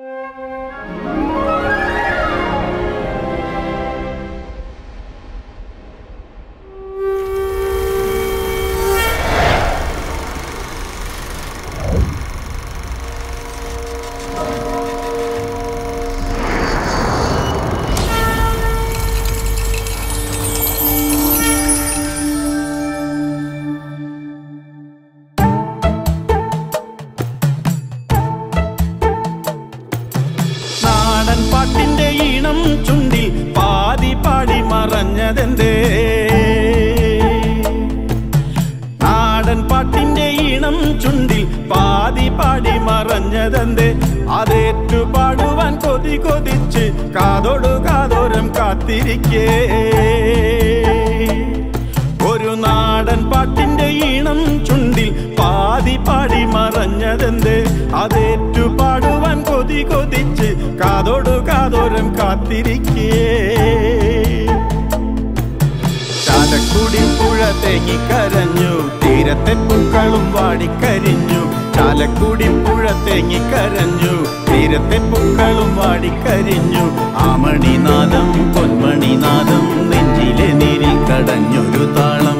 നാടൻ പാട്ടിന്റെ ഈണം ചുണ്ടിൽ പാതി പാടി മറഞ്ഞതെന്തേ നാടൻ പാട്ടിന്റെ ഈണം ചുണ്ടിൽ പാതി പാടി മറഞ്ഞതെന്തേ അതേറ്റു പാടുവാൻ കൊതി കൊതിച്ച് കാതോടു കാതോരം കാത്തിരിക്കേ ഒരു നാടൻ പാട്ടിന്റെ ഈണം ചുണ്ടിൽ പാതി പാടി മറഞ്ഞതെന്ത് അതേറ്റു പാടുവാൻ കൊതി കൊതിച്ച് കാതോടു കാതോരം കാത്തിരിക്കേ ചാലക്കുടി പുഴ തേങ്ങിക്കരഞ്ഞു തീരത്തെ പൂക്കളും വാടിക്കരിഞ്ഞു ചാലക്കുടി പുഴ തേങ്ങിക്കരഞ്ഞു തീരത്തെ പൂക്കളും വാടിക്കരിഞ്ഞു ആമണിനാദം പൊന്മണിനാദം നെഞ്ചിലെ നീരിൽ കടഞ്ഞൊരു താളം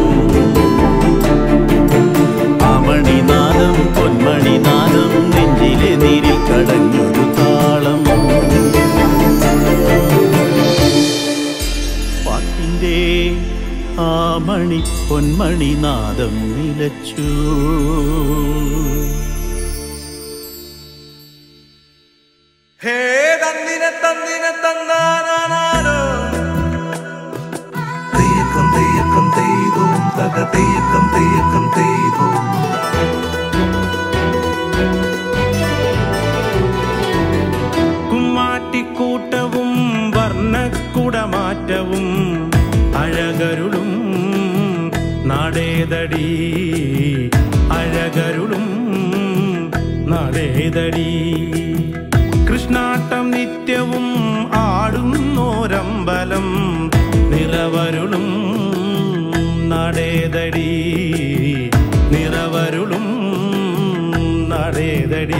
ആമണിനാദം പൊന്മണിനാദം നെഞ്ചിലെ നീരിൽ കടഞ്ഞൊരു താളം പാട്ടിൻ്റെ ആ മണി പൊന്മണിനാദം നിലച്ചു ഹേ തന്നിനെ തന്നിനെ തന്നാനാനോ തെയ്യക്കം തെയ്യക്കം തെയ്തോ തക തെയ്യക്കം തെയ്യക്കം തെയ്തോ കുമ്മാട്ടിക്കൂട്ടവും വർണ്ണക്കുടമാറ്റവും അഴകരുളും നടേതടി അഴകരുളും നടേതടി കൃഷ്ണാട്ടം നിത്യവും ആടുന്നോരമ്പലം നിറവരുളും നടേതടി നിറവരുളും നടേതടി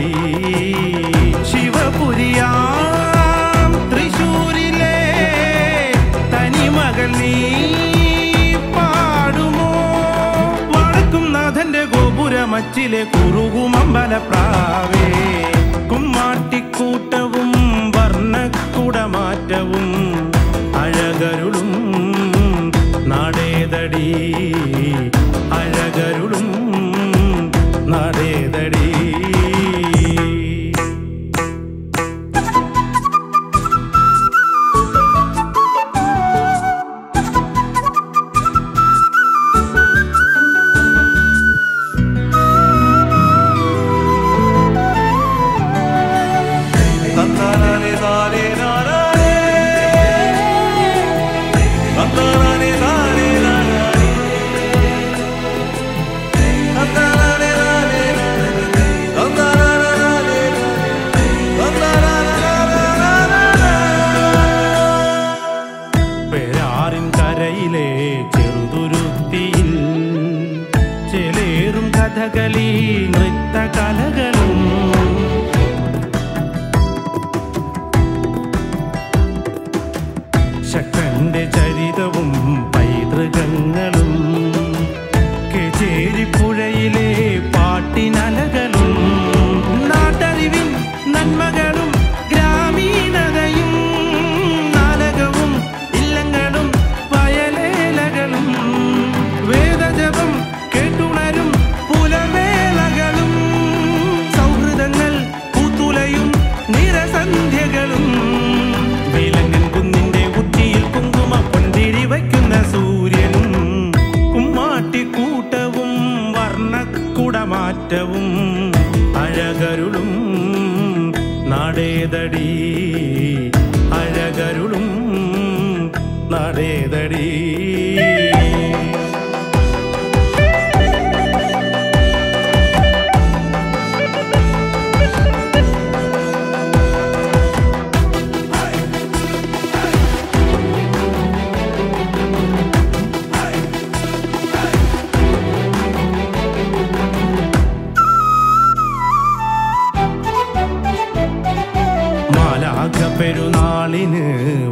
ശിവപുരിയാം തൃശൂരിലെ തനിമകൾ നീ പാടുമോ വടക്കും നാഥന്റെ ഗോപുരമച്ചിലെ കുറുകുമമ്പലപ്രാവേ കുമ്മാട്ടിക്കൂട്ടവും വർണ്ണക്കുടമാറ്റവും അഴകരുളും നടേതടി അഴകരുളും നടേതടി തന്നാനാനേ താനേ നാനാനേ തന്നാനാനേ താനേ നാനാനേ തന്നാനാനേ താനേ നാനാനേ തന്നാനാനാനേ തന്നാനാനാനേ പെരാറിൻ കരയിലെ ചെറുതുരുത്തിയിൽ ചെലേറും കഥകളി നൃത്തകലകളും ശക്തന്റെ ചരിതവും പൈതൃകങ്ങളും കെചേരിപ്പുഴയിലെ പാട്ടിനലകളും നാട്ടറിവിൻ നന്മകളും ഗ്രാമീണതയും നാലകവും ഇല്ലങ്ങളും വയലേലകളും വേദജപം കേട്ടുണരും പുലവേളകളും സൗഹൃദങ്ങൾ പൂത്തുലയും നിരസന്ധ്യകളും വിലങ്ങൻ കുന്നിന്റെ ഉച്ചിയിൽ കുങ്കുമ പൊന്തിരി വയ്ക്കുന്ന സൂര്യനും കുമ്മാട്ടിക്കൂട്ടവും വർണ്ണക്കുടമാറ്റവും അഴകരുളും നടേതടി അഴകരുളും നടേതടി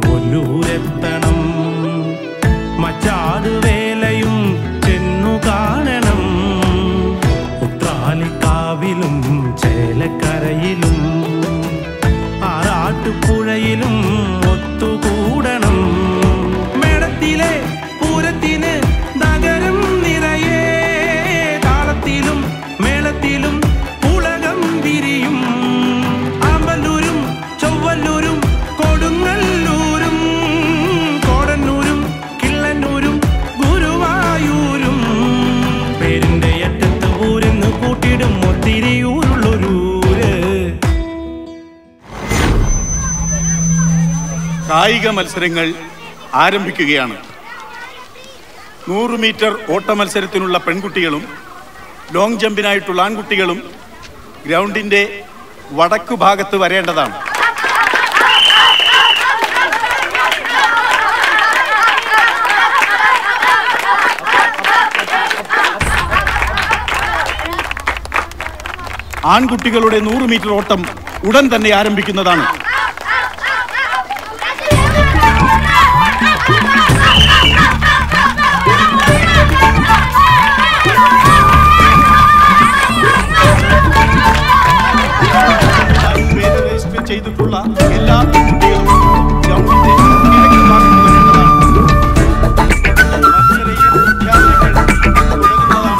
കൊല്ലൂരെത്തണം മച്ചാട് വേലയും ചെന്നു കാണണം ഉത്രാലിക്കാവിലും ചേലക്കരയിലും ആറാട്ടുപുഴയിലും ഒത്തുകൂടണം മേടത്തിലെ പൂരത്തിന് നഗരം നിറയെ താളത്തിലും മേളത്തിലും ഉലകം വിരിയും ആമ്പല്ലൂരും ചൊവ്വല്ലൂരും കൊടുങ്ങല്ലൂരും കോടന്നൂരും കിള്ളന്നൂരും ഗുരുവായൂരും പേരിന്റെ അറ്റത്ത് ഊരെന്ന് കൂട്ടിടും ഒത്തിരി ഊരുള്ളൊരൂര് കായിക മത്സരങ്ങൾ ആരംഭിക്കുകയാണ് നൂറ് മീറ്റർ ഓട്ട മത്സരത്തിനുള്ള പെൺകുട്ടികളും ലോങ് ജമ്പിനായിട്ടുള്ള ആൺകുട്ടികളും ഗ്രൗണ്ടിന്റെ വടക്കു ഭാഗത്ത് വരേണ്ടതാണ് ആൺകുട്ടികളുടെ നൂറ് മീറ്റർ ഓട്ടം ഉടൻ തന്നെ ആരംഭിക്കുന്നതാണ് പേര് രജിസ്റ്റർ ചെയ്തിട്ടുള്ള എല്ലാ കുട്ടികളും ഗ്രൗണ്ടിന്റെ കിഴക്ക് ഭാഗത്ത് വരേണ്ടതാണ്. മത്സര വിദ്യാർത്ഥികൾ തുടരുന്നതാണ്.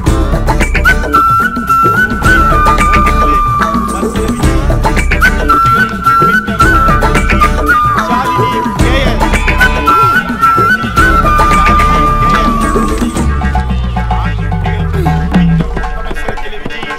മത്സര വിജയി കുട്ടികളുടെ ശാലിനി കെ എൻ. മത്സരത്തിലെ വിജയി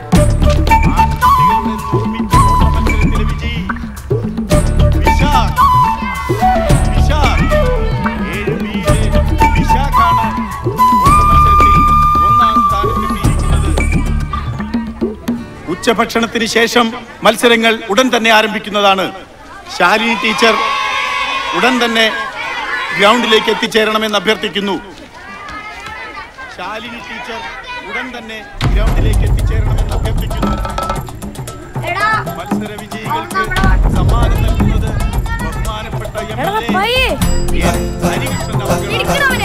മത്സരത്തിലെ വിജയി വിശാഖ് വിശാഖ് ഏഴ് ബിയിലെ വിശാഖാണ് മത്സരത്തിൽ ഒന്നാം സ്ഥാനത്തെത്തിയിരിക്കുന്നത് ഉച്ചഭക്ഷണത്തിന് ശേഷം മത്സരങ്ങൾ ഉടൻ തന്നെ ആരംഭിക്കുന്നതാണ് ശാലിനി ടീച്ചർ ഉടൻ തന്നെ ഗ്രൗണ്ടിലേക്ക് എത്തിച്ചേരണമെന്ന് അഭ്യർത്ഥിക്കുന്നു ശാലിനി ടീച്ചർ ഉടൻ തന്നെ ഗ്രൗണ്ടിലേക്ക് എത്തിച്ചേരണമെന്ന് അഭ്യർത്ഥിക്കുന്നു മത്സര വിജയികൾക്ക് സമ്മാനം നൽകുന്നത് ബഹുമാനപ്പെട്ട എം എടാ, എൽ എ പയ്യെ. എൻ. ഹരികൃഷ്ണൻ അവർകളാണ്. ഇടിക്കണവനെ.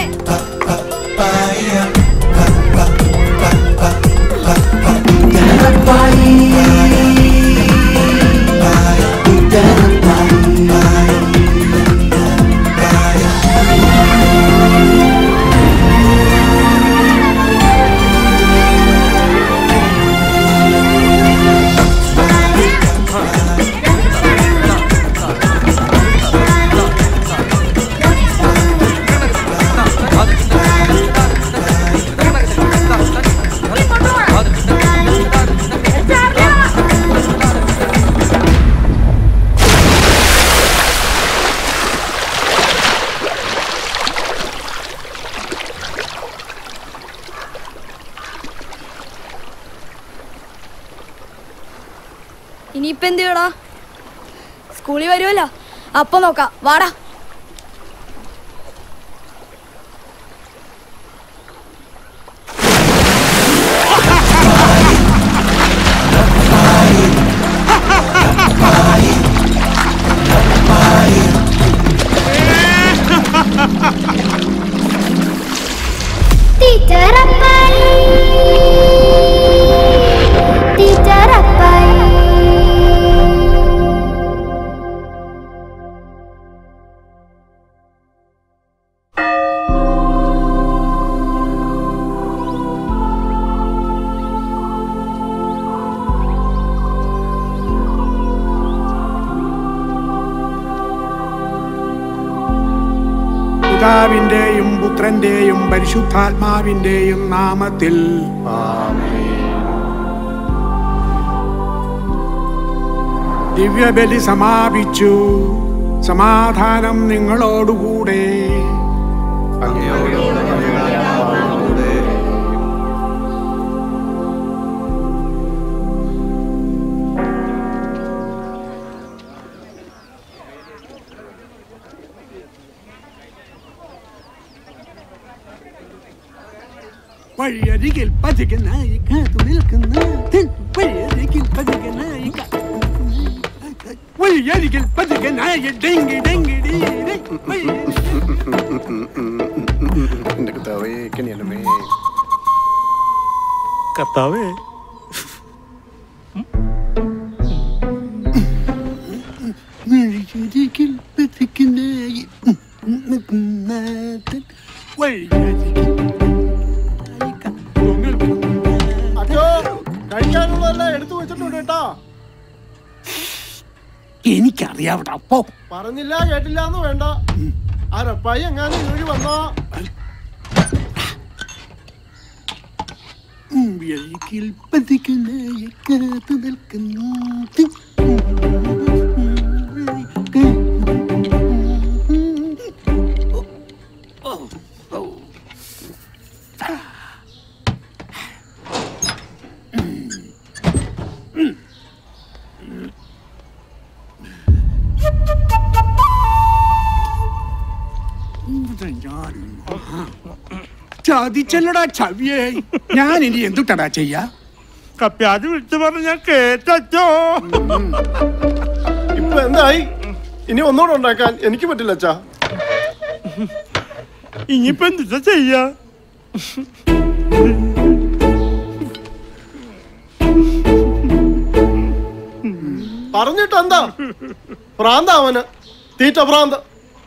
ഇനിയിപ്പോ എന്ത് ചെയ്യടാ സ്കൂളിൽ വരുമല്ലോ അപ്പൊ നോക്കാം വാടാ ടീച്ചറപ്പായി ടീച്ചറപ്പായി പിതാവിന്റെയും പുത്രന്റെയും പരിശുദ്ധാത്മാവിന്റെയും നാമത്തിൽ ദിവ്യബലി സമാപിച്ചു സമാധാനം നിങ്ങളോടുകൂടെ വഴിയരികിൽ പതികനായി കാത്തു നിൽക്കുന്ന വഴിയരികിൽ പതികനായി കാ- വഴിയരികിൽ പതികനായി ഡെങ്കി ഡെങ്കിടി എന്റെ കർത്താവേ കനിയണമേ കർത്താവേ വഴിയരികിൽ പതിക്കുന്നായി നാഥൻ വഴിയരികിൽ അച്ഛോ കഴിക്കാനുള്ളതെല്ലാം എടുത്തു വെച്ചിട്ടുണ്ട് കേട്ടോ എനിക്കറിയാവട്ടെ അപ്പോ പറഞ്ഞില്ല കേട്ടില്ല എന്ന് വേണ്ട ആ റപ്പായി എങ്ങാനും ഇതുവഴി വന്നോ വഴിയിൽ പതിക്കുന്നായി കാത്തു നിൽക്കുന്നു ചതിച്ചല്ലടാ ചവിയേ ഞാൻ ഇനി എന്തുട്ടടാ ചെയ്യാ കപ്പ്യാജ് വിളിച്ചു പറഞ്ഞ ഞാൻ കേട്ടോ ഇപ്പൊ എന്തായി ഇനി ഒന്നുകൂടെ ഉണ്ടാക്കാൻ എനിക്ക് പറ്റില്ല അച്ഛാ ഇനിയിപ്പോ എന്താ ചെയ്യാ പറഞ്ഞിട്ട് എന്താ ഭ്രാന്ത അവന് തീറ്റ ഭ്രാന്ത്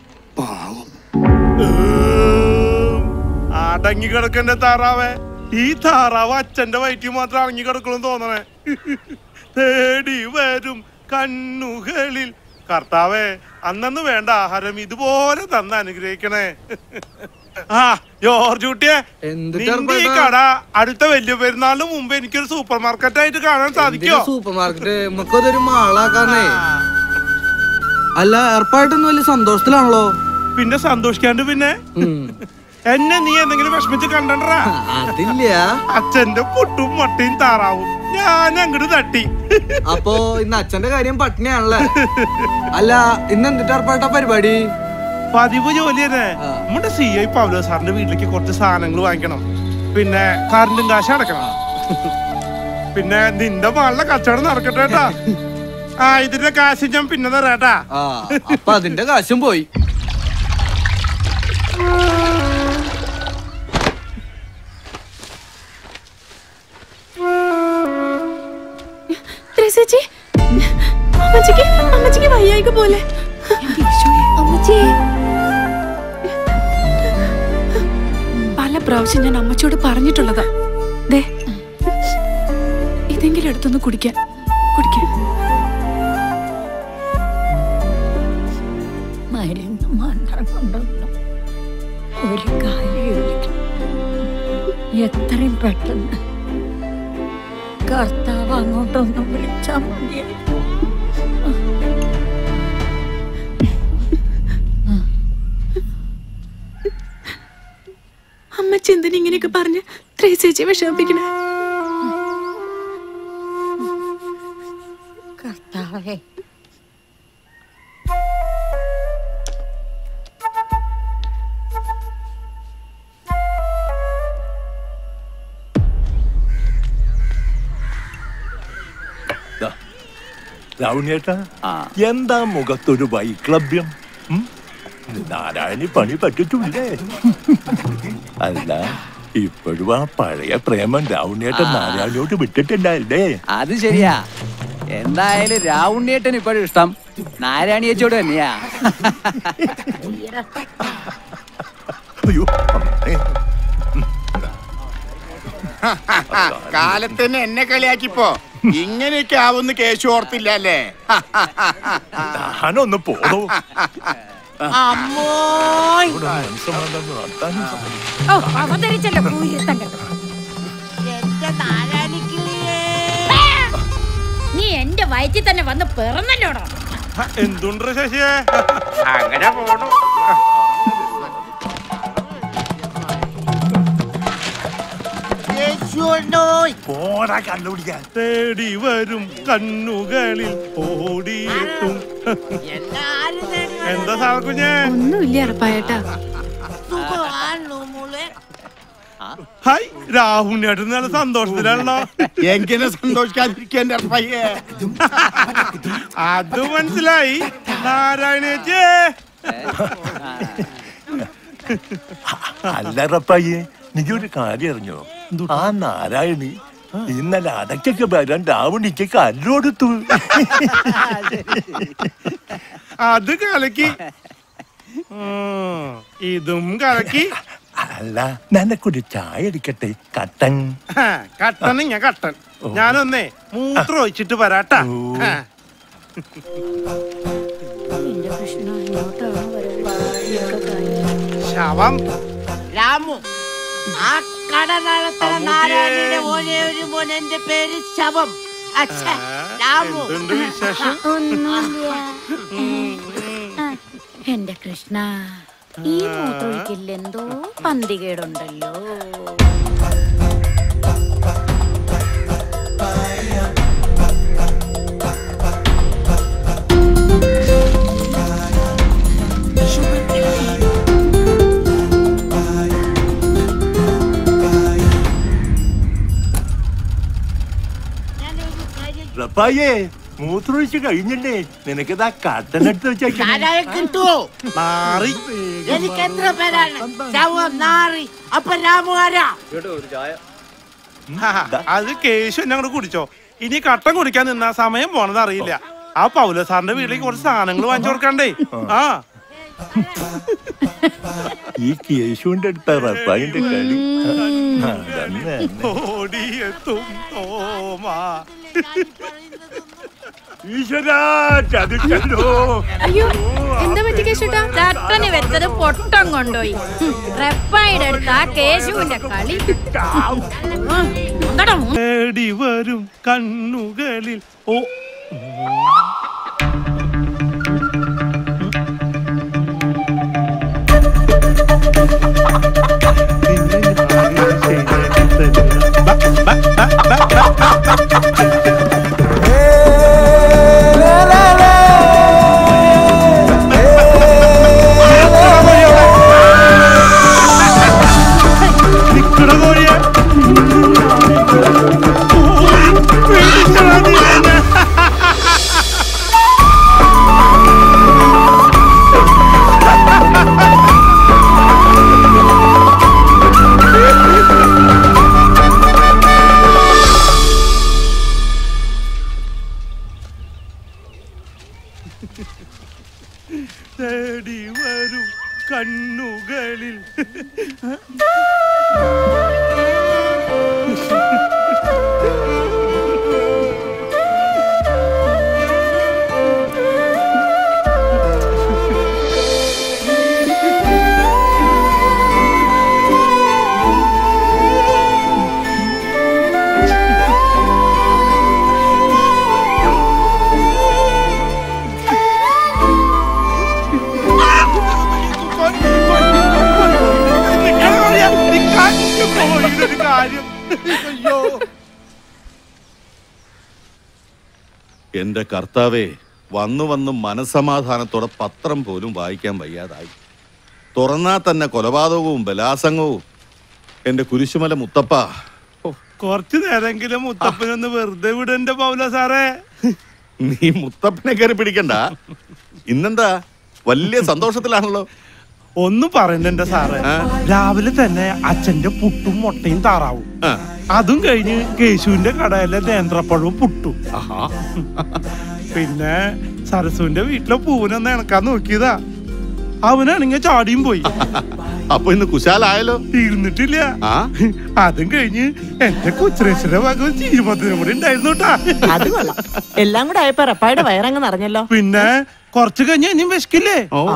അടങ്ങി കിടക്കണ്ട താറാവേ ഈ താറാവ് അച്ഛന്റെ വയറ്റിൽ മാത്രം അടങ്ങി കിടക്കണം തോന്നണേ തേടി വരും കണ്ണുകളിൽ കർത്താവേ അന്നു വേണ്ട ആഹാരം ഇതുപോലെ തന്ന് അനുഗ്രഹിക്കണേ ആ ജോർജ് കുട്ടിയെ നിന്റെ ഈ കട അടുത്ത വലിയ പെരുന്നാളിന് മുമ്പ് എനിക്കൊരു സൂപ്പർ മാർക്കറ്റ് ആയിട്ട് കാണാൻ സാധിക്കോ സൂപ്പർ മാർക്കറ്റ് നമുക്കതൊരു മാളാക്കാന്നേ അല്ല ഏർപ്പായിട്ടൊന്നും വലിയ സന്തോഷത്തിലാണല്ലോ പിന്നെ സന്തോഷിക്കാണ്ട് പിന്നെ എന്നെ നീ എന്തെങ്കിലും വിഷമിച്ച് കണ്ടണ്ടാ അതില്ല അച്ഛന്റെ പുട്ടും മട്ടയും താറാവും ഞാൻ അങ്ങോട്ട് തട്ടി അപ്പോ ഇന്ന് അച്ഛന്റെ കാര്യം പട്ടിണിയാണല്ലേ അല്ല ഇന്ന് എന്തിട്ട് ഏർപ്പാട്ടാ പരിപാടി പതിവ് ജോലി തന്നെ നമ്മുടെ സി ഐ പൗലോ സാറിന്റെ വീട്ടിലേക്ക് കുറച്ച് സാധനങ്ങൾ വാങ്ങിക്കണം പിന്നെ കറണ്ടും കാശ് അടക്കണം പിന്നെ നിന്റെ മകളുടെ കച്ചവടം നടക്കട്ടെ കേട്ടാ ആ ഇതിന്റെ കാശ് ഞാൻ പിന്നെ തരാട്ടാ ആ അപ്പൊ അതിന്റെ കാശും പോയി ത്രേസ്യച്ചി, അമ്മച്ചിക്ക് അമ്മച്ചിക്ക് വയ്യായിക പോലെ അമ്മച്ചിയെ പല പ്രാവശ്യം ഞാൻ അമ്മച്ചിയോട് പറഞ്ഞിട്ടുള്ളതാ ദേ ഇതെങ്കിലും എടുത്തൊന്ന് കുടിക്കാൻ കുടിക്കാൻ മരുന്ന് മാത്രം കൊണ്ടൊന്നും ഒരു കാര്യമില്ല എത്രയും പെട്ടെന്ന് കർത്താവ് അങ്ങോട്ടൊന്ന് വിളിച്ചാൽ മതിയായി അമ്മച്ചി എന്തിനാ ഇങ്ങനെയൊക്കെ പറഞ്ഞ് ത്രേസ്യച്ചി വിഷമിപ്പിക്കണേ കർത്താവേ രാവുണ്ണേട്ടാ എന്താ മുഖത്തൊരു വൈക്ലഭ്യം ഉം? നാരായണി പണി പറ്റിട്ടില്ലേ അല്ല ഇപ്പോഴും ആ പഴയ പ്രേമം രാവുണ്ണേട്ടൻ നാരായണിയോട് വിട്ടിട്ടില്ലല്ലേ അത് ശരിയാ എന്തായാലും രാവുണ്ണിയേട്ടൻ ഇപ്പോഴും ഇഷ്ടം നാരായണിയച്ചോട് തന്നെയാ അയ്യോ കാലത്തന്നെ എന്നെ കളിയാക്കിപ്പോ ഇങ്ങനെയൊക്കെ ആവുന്ന കേശു ഓർത്തില്ല അല്ലേ ഞാനൊന്ന് പോണു ഓ അവതരിച്ചല്ലോ കൂരിത്തം കേട്ടോ നീ എന്റെ വയറ്റിൽ തന്നെ വന്ന് പിറന്നല്ലോടോ എന്തുണ്ട് ശശിയെ അങ്ങനെ പോണു പോടാ കണ്ടുപിടിക്കാൻ തേടി വരും കണ്ണുകളിൽ ഓടിയെത്തും എന്താ സാർ കുഞ്ഞേ ഒന്നുമില്ല അറപ്പായേട്ടാ ഹായ് രാഹുലിനായിട്ട് നല്ല സന്തോഷത്തിലാണല്ലോ എങ്ങനെ സന്തോഷിക്കാതിരിക്കാൻ പയ്യേ അത് മനസ്സിലായി നാരായണേച്ചേ അല്ലറപ്പയ്യെ നീ ഒരു കാര്യം അറിഞ്ഞോ ആ നാരായണി ഇന്നലെ അടക്കൊക്കെ വരാൻ രാവണിക്ക് കല്ലോടുത്തു അത് കലക്കി ഉം, ഇതും കലക്കി അല്ല നിനക്കൊരു ചായ എടുക്കട്ടെ കട്ടൻ ആ, കട്ടൻ ഞാൻ കട്ടൻ ഞാനൊന്നേ മൂത്രം ഒഴിച്ചിട്ട് വരാട്ടാ ആ. ശവം രാമു ആ കട നടത്തുന്ന നാരായണിയുടെ ഒരേ ഒരു മോൻ എന്റെ പേര് ശവം അച്ഛാ രാമു എന്തുണ്ട് വിശേഷം എന്റെ കൃഷ്ണ ഈ മൂത്രമൊഴിക്കലിൽ എന്തോ പന്തികേടുണ്ടല്ലോ റപ്പായേ മൂത്രമൊഴിച്ച് കഴിഞ്ഞല്ലേ നിനക്കിതാ കട്ടനെടുത്ത് വെച്ചേക്കാം നാരായണ കിട്ടുവോ മാറി എനിക്ക് എത്ര പേരാണ് ശവം നാറി അപ്പൊ രാമു ആരാ ആ, അത് കേശു എന്നെ അങ്ങോട്ട് കുടിച്ചോ ഇനി കട്ടൻ കുടിക്കാൻ നിന്നാ സമയം പോണത് അറിയില്ല ആ പൗല സാറിന്റെ വീട്ടിലേക്ക് കുറച്ച് സാധനങ്ങൾ വാങ്ങിച്ചു കൊടുക്കണ്ടേ ആ ഈ കേശുവിന്റെ അടുത്ത റപ്പായിന്റെ കളി അതന്നെ ഓടിയെത്തും തോമാ ഈശ്വരാ ചതിച്ചല്ലോ അയ്യോ എന്താ പറ്റി കേശുട്ടാ ചട്ടന് വെച്ചത് പൊട്ടം കൊണ്ടുപോയി ഉം, റെപ്പായുടെ അടുത്ത് ആ കേശുവിന്റെ കളി ഉം, എന്താടാ മൂ- തേടി വരും കണ്ണുകളിൽ ഓ നിക്കട കോഴിയെ തേടി വരും കണ്ണുകളിൽ കോഴിയുടെ കാര്യം അയ്യോ എന്റെ കർത്താവേ വന്നു വന്ന് മനസമാധാനത്തോടെ പത്രം പോലും വായിക്കാൻ വയ്യാതായി തുറന്നാ തന്നെ കൊലപാതകവും ബലാസംഗവും എന്റെ കുരിശുമല മുത്തപ്പ കുറച്ചു നേരെങ്കിലും മുത്തപ്പനൊന്ന് വെറുതെ വിടന്റെ പൗല സാറേ നീ മുത്തപ്പനെ കയറി പിടിക്കണ്ട ഇന്നെന്താ വലിയ സന്തോഷത്തിലാണല്ലോ ഒന്നും പറയണ്ട സാറേ രാവിലെ തന്നെ അച്ഛന്റെ പുട്ടും മുട്ടയും താറാവും അതും കഴിഞ്ഞ് കേശുവിന്റെ കടയിലെ നേന്ത്രപ്പഴവും പുട്ടും പിന്നെ സരസുവിന്റെ വീട്ടിലെ പൂവിനൊന്ന് ഇണക്കാൻ നോക്കിയതാ അവനാണെങ്കിൽ ചാടിയും പോയി അപ്പൊ ഇന്ന് കുശാലായല്ലോ തീർന്നിട്ടില്ല അതും കഴിഞ്ഞ് എന്റെ കൊച്ചുരേശ്വര ഭാഗം ചീരുമത്തിനും കൂടി ഉണ്ടായിരുന്നു കേട്ടാ അത് കൊള്ളാം എല്ലാം കൂടെ ആയപ്പോ റപ്പായുടെ വയറങ്ങ് നിറഞ്ഞല്ലോ പിന്നെ കുറച്ച് കഴിഞ്ഞ് ഇനിയും വിശക്കില്ലേ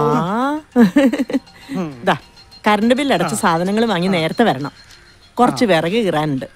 ദാ കറണ്ട് ബില്ല് അടച്ച് സാധനങ്ങൾ വാങ്ങി നേരത്തെ വരണം കുറച്ച് വിറക് കീറാനുണ്ട്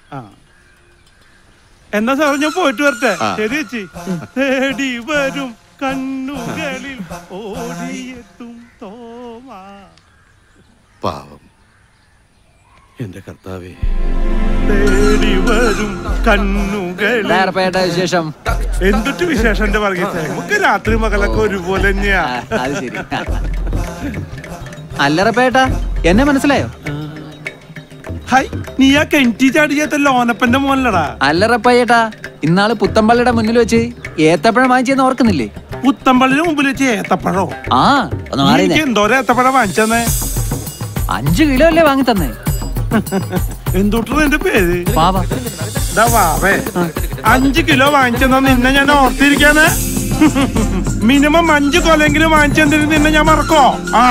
എന്നാ സാറേ ഞാൻ പോയിട്ട് വരട്ടെ ആ. ശരി ചേച്ചി തേടി വരും കണ്ണുകളിൽ ഓടിയെത്തും തോമാ പാവം എന്റെ കർത്താവേ തേടി വരും കണ്ണുകളിൽ വിശേഷം എന്തൊട്ട് വിശേഷം എന്റെ വർഗീസേ നമുക്ക് രാത്രി മകളൊക്കെ ഒരുപോലെ തന്നെയാ അത് ശരി അല്ലറപ്പേട്ട എന്നെ മനസ്സിലായോ ഹൈ നീ ആ കെൻറ്റി ചാടിയാത്ത ലോനപ്പന്റെ മോനല്ലടാ അല്ലറപ്പയ്യേട്ടാ ഇന്നാള് പുത്തമ്പള്ളിയുടെ മുന്നിൽ വെച്ച് ഏത്തപ്പഴം വാങ്ങിച്ചെന്ന് ഓർക്കുന്നില്ലേ പുത്തമ്പള്ളിന് മുമ്പിൽ വെച്ച് ഏത്തപ്പഴോ ആ ഒന്ന് മാറി എനിക്ക് എന്തോരം ഏത്തപ്പഴം വാങ്ങിച്ചെന്നേ അഞ്ചു കിലോ അല്ലേ വാങ്ങി തന്നെ എന്തുട്ടാ എന്റെ പേര് പാവ ദാ വാവേ അഞ്ച് കിലോ വാങ്ങിച്ചെന്നാ നിന്നെ ഞാൻ ഓർത്തിരിക്കാന് മിനിമം അഞ്ച് കൊലെങ്കിലും വാങ്ങിച്ചെന്നിട്ട് നിന്നെ ഞാൻ മറക്കോ ആ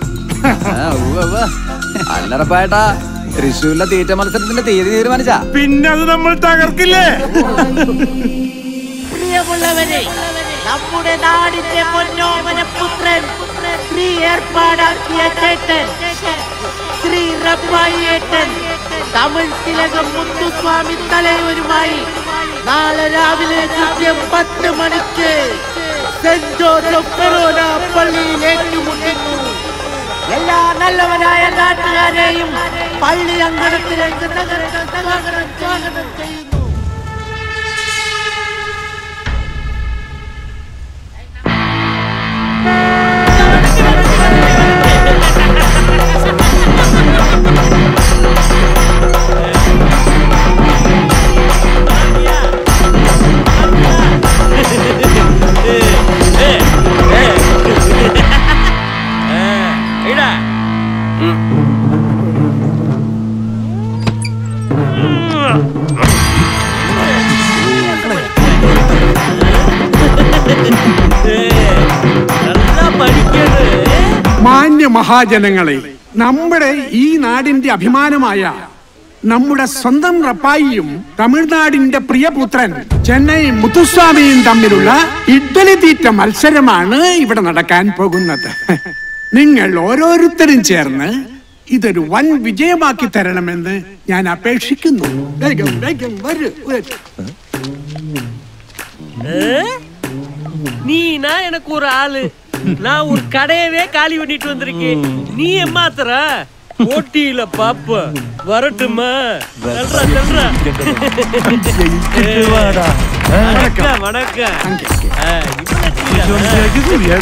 അല്ലറപ്പായിട്ടാ തൃശ്ശൂരിലെ തീറ്റ മത്സരത്തിന്റെ തീയതി തീരുമാനിച്ചാ പിന്നെ അത് നമ്മൾ തകർക്കില്ലേ പ്രിയമുള്ളവരെ നമ്മുടെ നാടിന്റെ പൊന്നോമന പുത്രൻ ശ്രീ ഏർപ്പാടാക്കിയ ചേട്ടൻ ശ്രീ റബ്ബായിയേട്ടൻ തമിഴ് തിലകം മുത്തുസ്വാമി തലയൂരുമായി നാളെ രാവിലെ കൃത്യം പത്ത് മണിക്ക് സെന്റ് ജോസഫ് ഫെറോന പള്ളിയിൽ ഏറ്റുമുട്ടുന്നു എല്ലാ നല്ലവരായ നാട്ടുകാരെയും പള്ളി അങ്കണത്തിലേക്ക് നഗരം സ്വാഗതം സ്വാഗതം ചെയ്യുന്നു മാന്യ മഹാജനങ്ങളെ നമ്മുടെ ഈ നാടിന്റെ അഭിമാനമായ നമ്മുടെ സ്വന്തം റപ്പായിയും തമിഴ്നാടിന്റെ പ്രിയപുത്രൻ ചെന്നൈ മുത്തുസ്വാമിയും തമ്മിലുള്ള ഇഡ്ഡലി തീറ്റ മത്സരമാണ് ഇവിടെ നടക്കാൻ പോകുന്നത് നിങ്ങൾ ഓരോരുത്തരും ചേർന്ന് ഇതൊരു വൻ വിജയമാക്കി തരണമെന്ന് ഞാൻ അപേക്ഷിക്കുന്നു വേഗം വേഗം വരൂ വരൂ. நீனா எனக்கு ஒரு ஆளு நான் ஒரு கடையவே காலி பண்ணிட்டு வந்திருக்கேன் நீ ஏமாத்துற போட்டியில பாப்ப வரட்டுமா தல்றா, தல்றா. വാടാ. வணக்கம் வணக்கம் ஆ, இவ்வளவு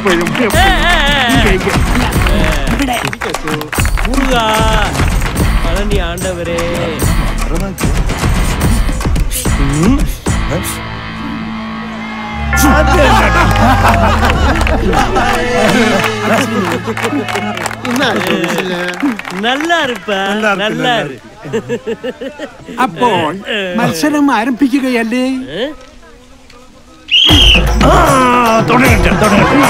முருகா பழனி ஆண்டவரே நல்லா இருப்ப நல்லா இரு അപ്പോൾ മത്സരം ആരംഭിക്കുകയല്ലേ തുടങ്ങട്ടെ തുടങ്ങട്ടെ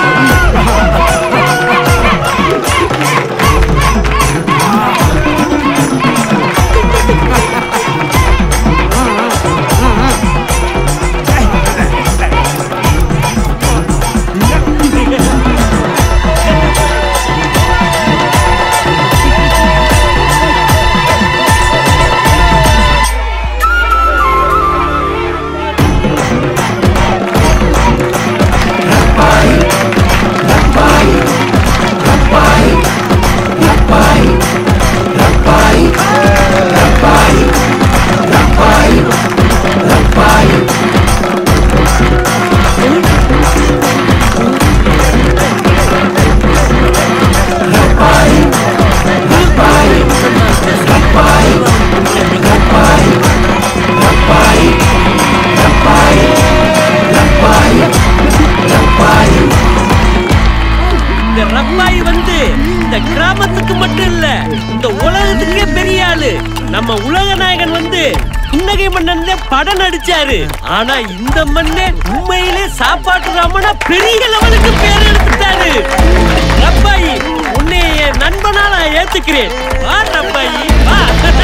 இந்த ரப்பாய் வந்து இந்த கிராமத்துக்கு மட்டும் இல்ல இந்த உலகத்துக்கே பெரிய ஆளு நம்ம உலக நாயகன் வந்து புன்னகை மன்னன் படம் நடிச்சாரு ஆனா இந்த மண்ணே உண்மையிலே சாப்பாட்டு ராமனா பெரிய லெவலுக்கு பேர் எடுத்துட்டாரு ரப்பாயி உன்னை என் நண்பனா நான் ஏத்துக்கிறேன் வா ரப்பாயி வா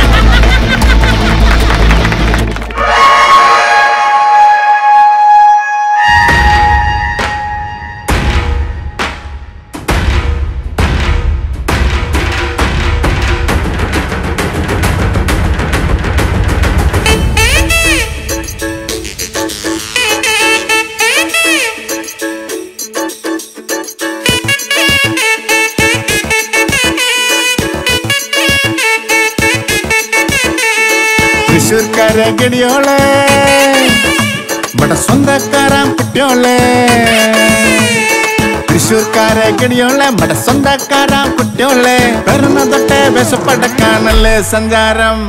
തൃശ്ശൂർക്കാരെ ഗടിയോളെ ഇവിടെ സ്വന്തക്കാരാൻ കുട്ടിയോളെ തൃശ്ശൂർക്കാരെ ഗടിയോളെ ഇവിടെ സ്വന്തക്കാരാൻ കുട്ടിയോളെ പെരുന്ന തൊട്ടേ വിശപ്പടക്കാണല്ലേ സഞ്ചാരം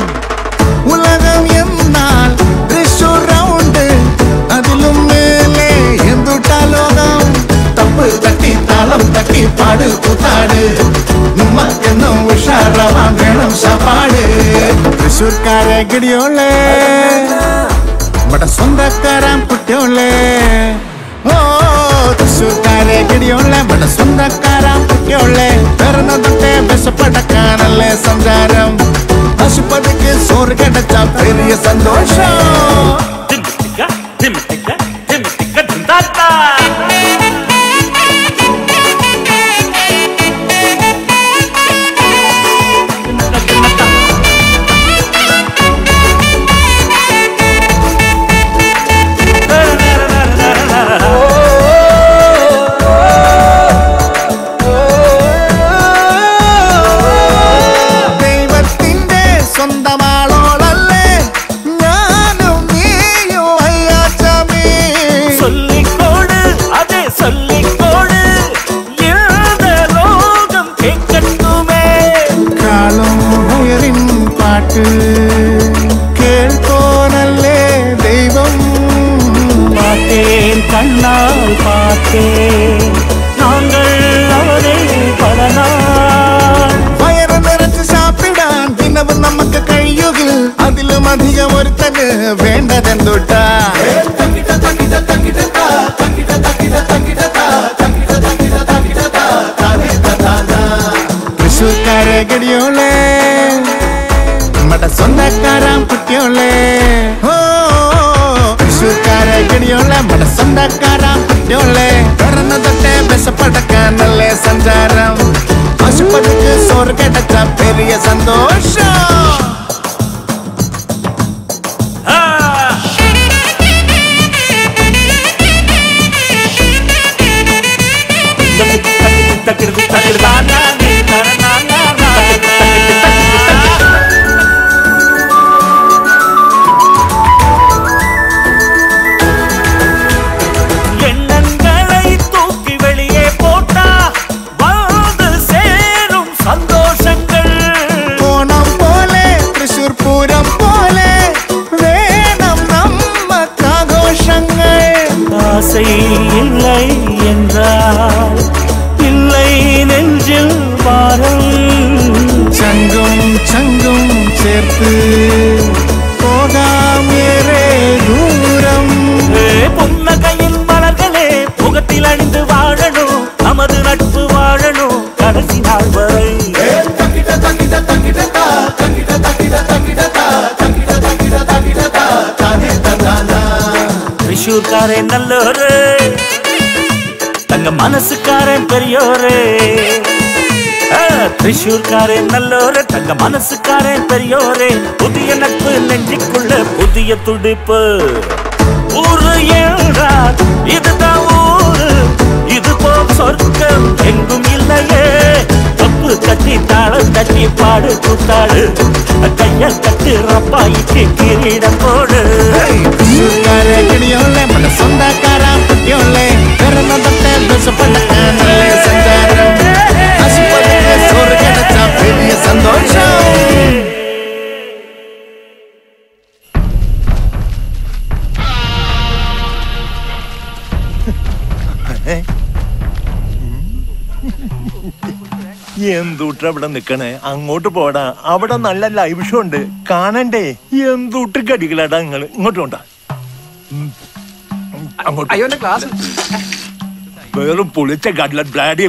ഉലകം എന്നാൽ തൃശ്ശൂർ റൗണ്ട് അതിലും മേലെ എന്തു കൂട്ടാ ലോകം തപ്പ് തട്ടി താളം തട്ടി പാട് കൂത്താട് നമ്മക്കെന്നും ഉഷാറാവാൻ വേണം സപാട് തൃശ്ശൂർക്കാരെ ഗിടിയോളേ ഇവിടെ സ്വന്തക്കാരാം കുട്ടിയോളേ ഓ തൃശ്ശൂർക്കാരെ ഗിടിയോളെ ഇവിടെ സ്വന്തക്കാരാം കുട്ടിയോളെ പിറന്ന തൊട്ടേ വിശപ്പടക്കാനല്ലേ സഞ്ചാരം പശുപതിക്ക് സോറ് കിടച്ച പെരിയ സന്തോഷം ദൈവത്തിന്റെ സ്വന്തമാളോളല്ലേ ഞാനും നീയും അയ്യാച്ചമേ சொல்லிக்கோடு அதே சொல்லிக்கோடு இந்த லோகம் கேட்கட்டுமே കാളും ഉയരിൻ പാട്ട് കേൾക്കോനല്ലേ ദൈവം பார்த்தேன் கண்ணால் பார்த்தேன் நாங்கள் அவரை பல நாள் വയറ് നിറച്ച് സാപ്പിടാൻ ദിനവും നമുക്ക് കഴിയുകിൽ അതിലും അധികം ഒരുത്തന് വേണ്ടതെന്തുട്ടാ തൃശ്ശൂർക്കാരെ ഗടിയോളെ നമ്മുടെ സ്വന്തക്കാരാം കുട്ടിയോളെ ഓ തൃശ്ശൂർക്കാരെ ഗടിയോളെ നമ്മുടെ സ്വന്തക്കാരാം കുട്ടിയോളെ പിറന്ന തൊട്ടേ വിശപ്പടക്കാനല്ലേ സഞ്ചാരം ആശുപത്രിക്ക് സോറ് കിടച്ച പെരിയ സന്തോഷം எண்ணங்களை தூக்கி வெளியே போட்டா வந்து சேரும் சந்தோஷங்கள் ഓണം പോലെ തൃശൂർ പൂരം പോലെ വേണം നമ്മക്കാഘോഷങ്ങൾ ஆசை இல்லை என்றால் இல்லை நெஞ்சில் பாரம் ചങ്കും ചങ്കും ചേർത്ത് പോകാം ഏറെ ദൂരം புன்னகையின் மலர்களே முகத்தில் அணிந்து வாழணும் நமது நட்பு வாழணும் கடைசி நாள் வரை திரிஷூர்காரன் நல்லோரு தங்க மனசுக்காரன் பெரியோரு ஆ, திரிஷூர்காரன் நல்லோரு தங்க மனசுக்காரன் பெரியோரே புதிய நட்பு நெஞ்சுக்குள்ள புதிய துடிப்பு ஊரு என்றால் இதுதான் ஊரு இது போல் சொர்க்கம் எங்கும் இல்லையே தப்பு கட்டி தாளம் தட்டி பாடு கூத்தாடு கைய கட்டு ரப்பாயிக்கு கிரீடம் போடு തൃശ്ശൂർക്കാരെ ഗടിയോളെ നമ്മുടെ സ്വന്തക്കാരാം കുട്ടിയോളെ പിറന്ന തൊട്ടേ വിശപ്പടക്കാനല്ലേ സഞ്ചാരം ആശുപത്രിക്ക് സോറ് കിടച്ച പെരിയ സന്തോഷം എന്തുട്ട് അവിടെ നിക്കണേ അങ്ങോട്ട് പോടാ അവിടെ നല്ല ലൈവ് ഷോ ഉണ്ട് കാണണ്ടേ എന്തുട്ട് കടികളാടാ നിങ്ങൾ ഇങ്ങോട്ട് കൊണ്ടാ ഉം. അങ്ങോട്ട് അയ്യോ എന്റെ ക്ലാസ് വെറും പൊളിച്ച കടല ബ്ലാഡി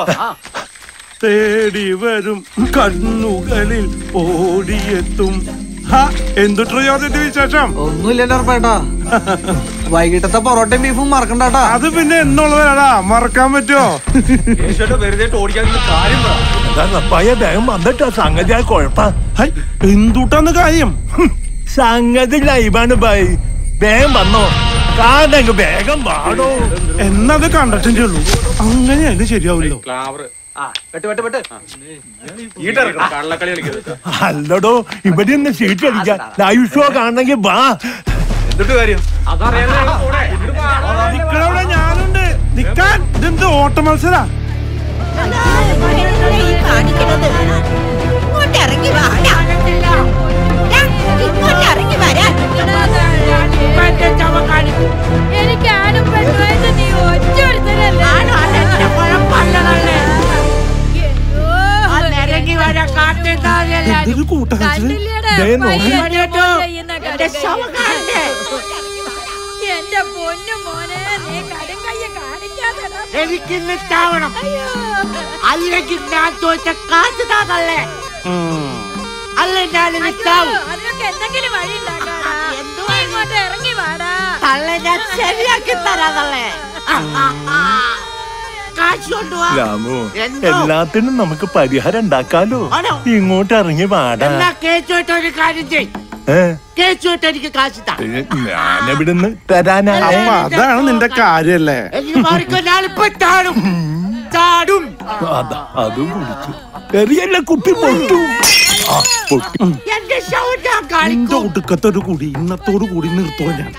തേടി വരും കണ്ണുകളിൽ ഓടിയെത്തും ഹാ, എന്തുട്രോ യോജിന്റെ വിശേഷം ഒന്നുമില്ല എന്റെ ഉറപ്പേട്ടാ വൈകിട്ടത്തെ പൊറോട്ടയും ബീഫും മറക്കണ്ടാട്ടാ അത് പിന്നെ എന്നുള്ളതാടാ മറക്കാൻ പറ്റുമോ വെറുതെ ഓടിക്കാൻ കാര്യം പയ്യ വേഗം വന്നിട്ടാ സംഗതി ആ കുഴപ്പ എന്തുട്ടാന്ന് കാര്യം സംഗതി ലൈവാണ് ബൈ വേഗം വന്നോ കാരണം വേഗം വാടോ എന്നത് കണ്ടിട്ടേ ഉള്ളൂ അങ്ങനെയായാലും ശരിയാവില്ലോ അല്ലടോ ഇവിടെ നിന്ന് സീറ്റ് അടിക്കാം ലൈവ് ഷോ കാണണമെങ്കിൽ വാ എന്നിട്ട് കാര്യം നിക്കണവിടെ ഞാനുണ്ട് നിക്കാൻ ഇതെന്ത് ഓട്ട മത്സര ഇറങ്ങി വാടാ ഇങ്ങോട്ട് ഇറങ്ങി വരാൻ എനിക്ക് ആരും പെണ്ണു നീ ഒരു കൂട്ടം കണ്ടില്ലേടാ, ദേ നോക്ക്. പയ്യന്റെ മോൻ ചെയ്യുന്ന കടുങ്കൈ. എന്റെ പൊന്നു മോനെ നീ കടുങ്കയ്യ കാണിക്കാതെടാ എനിക്കിന്ന് ചാവണം അല്ലെങ്കിൽ ഞാൻ തോറ്റ കാറ്റ് താതല്ലേ അല്ല ഞാനിന്ന് ചാവും അതിനൊക്കെ എന്തെങ്കിലും വഴി ഉണ്ടാക്കാടാ നീ ഇങ്ങോട്ട് ഇറങ്ങി വാടാ തള്ള ഞാൻ ശരിയാക്കി തരാതല്ലേ കാശ് കൊണ്ടുവാ രാമു എന്തോ? എല്ലാത്തിനും നമുക്ക് പരിഹാരം ഉണ്ടാക്കാലോ ആണോ? ഇങ്ങോട്ട് ഇറങ്ങി വാടാ എന്നാ കേസുമായിട്ട് ഒരു കാര്യം ചെയ് ഏ കേസുമായിട്ട് എനിക്ക് കാശ് താ ഞാനെവിടുന്ന് തരാനാ അപ്പൊ അതാണ് നിന്റെ കാര്യല്ലേ എനിക്ക് മാറിക്കോ ഞാനിപ്പോ ചാടും ചാടും അതാ അതും കുടിച്ചു എറിയല്ല കുപ്പി പൊട്ടു ആ, പൊട്ടി എന്റെ ഷോ ഞാൻ നിന്റെ കാണിക്കും ഒടുക്കത്തൊരു കൂടി ഇന്നത്തോടു കൂടി നിർത്തോ ഞാൻ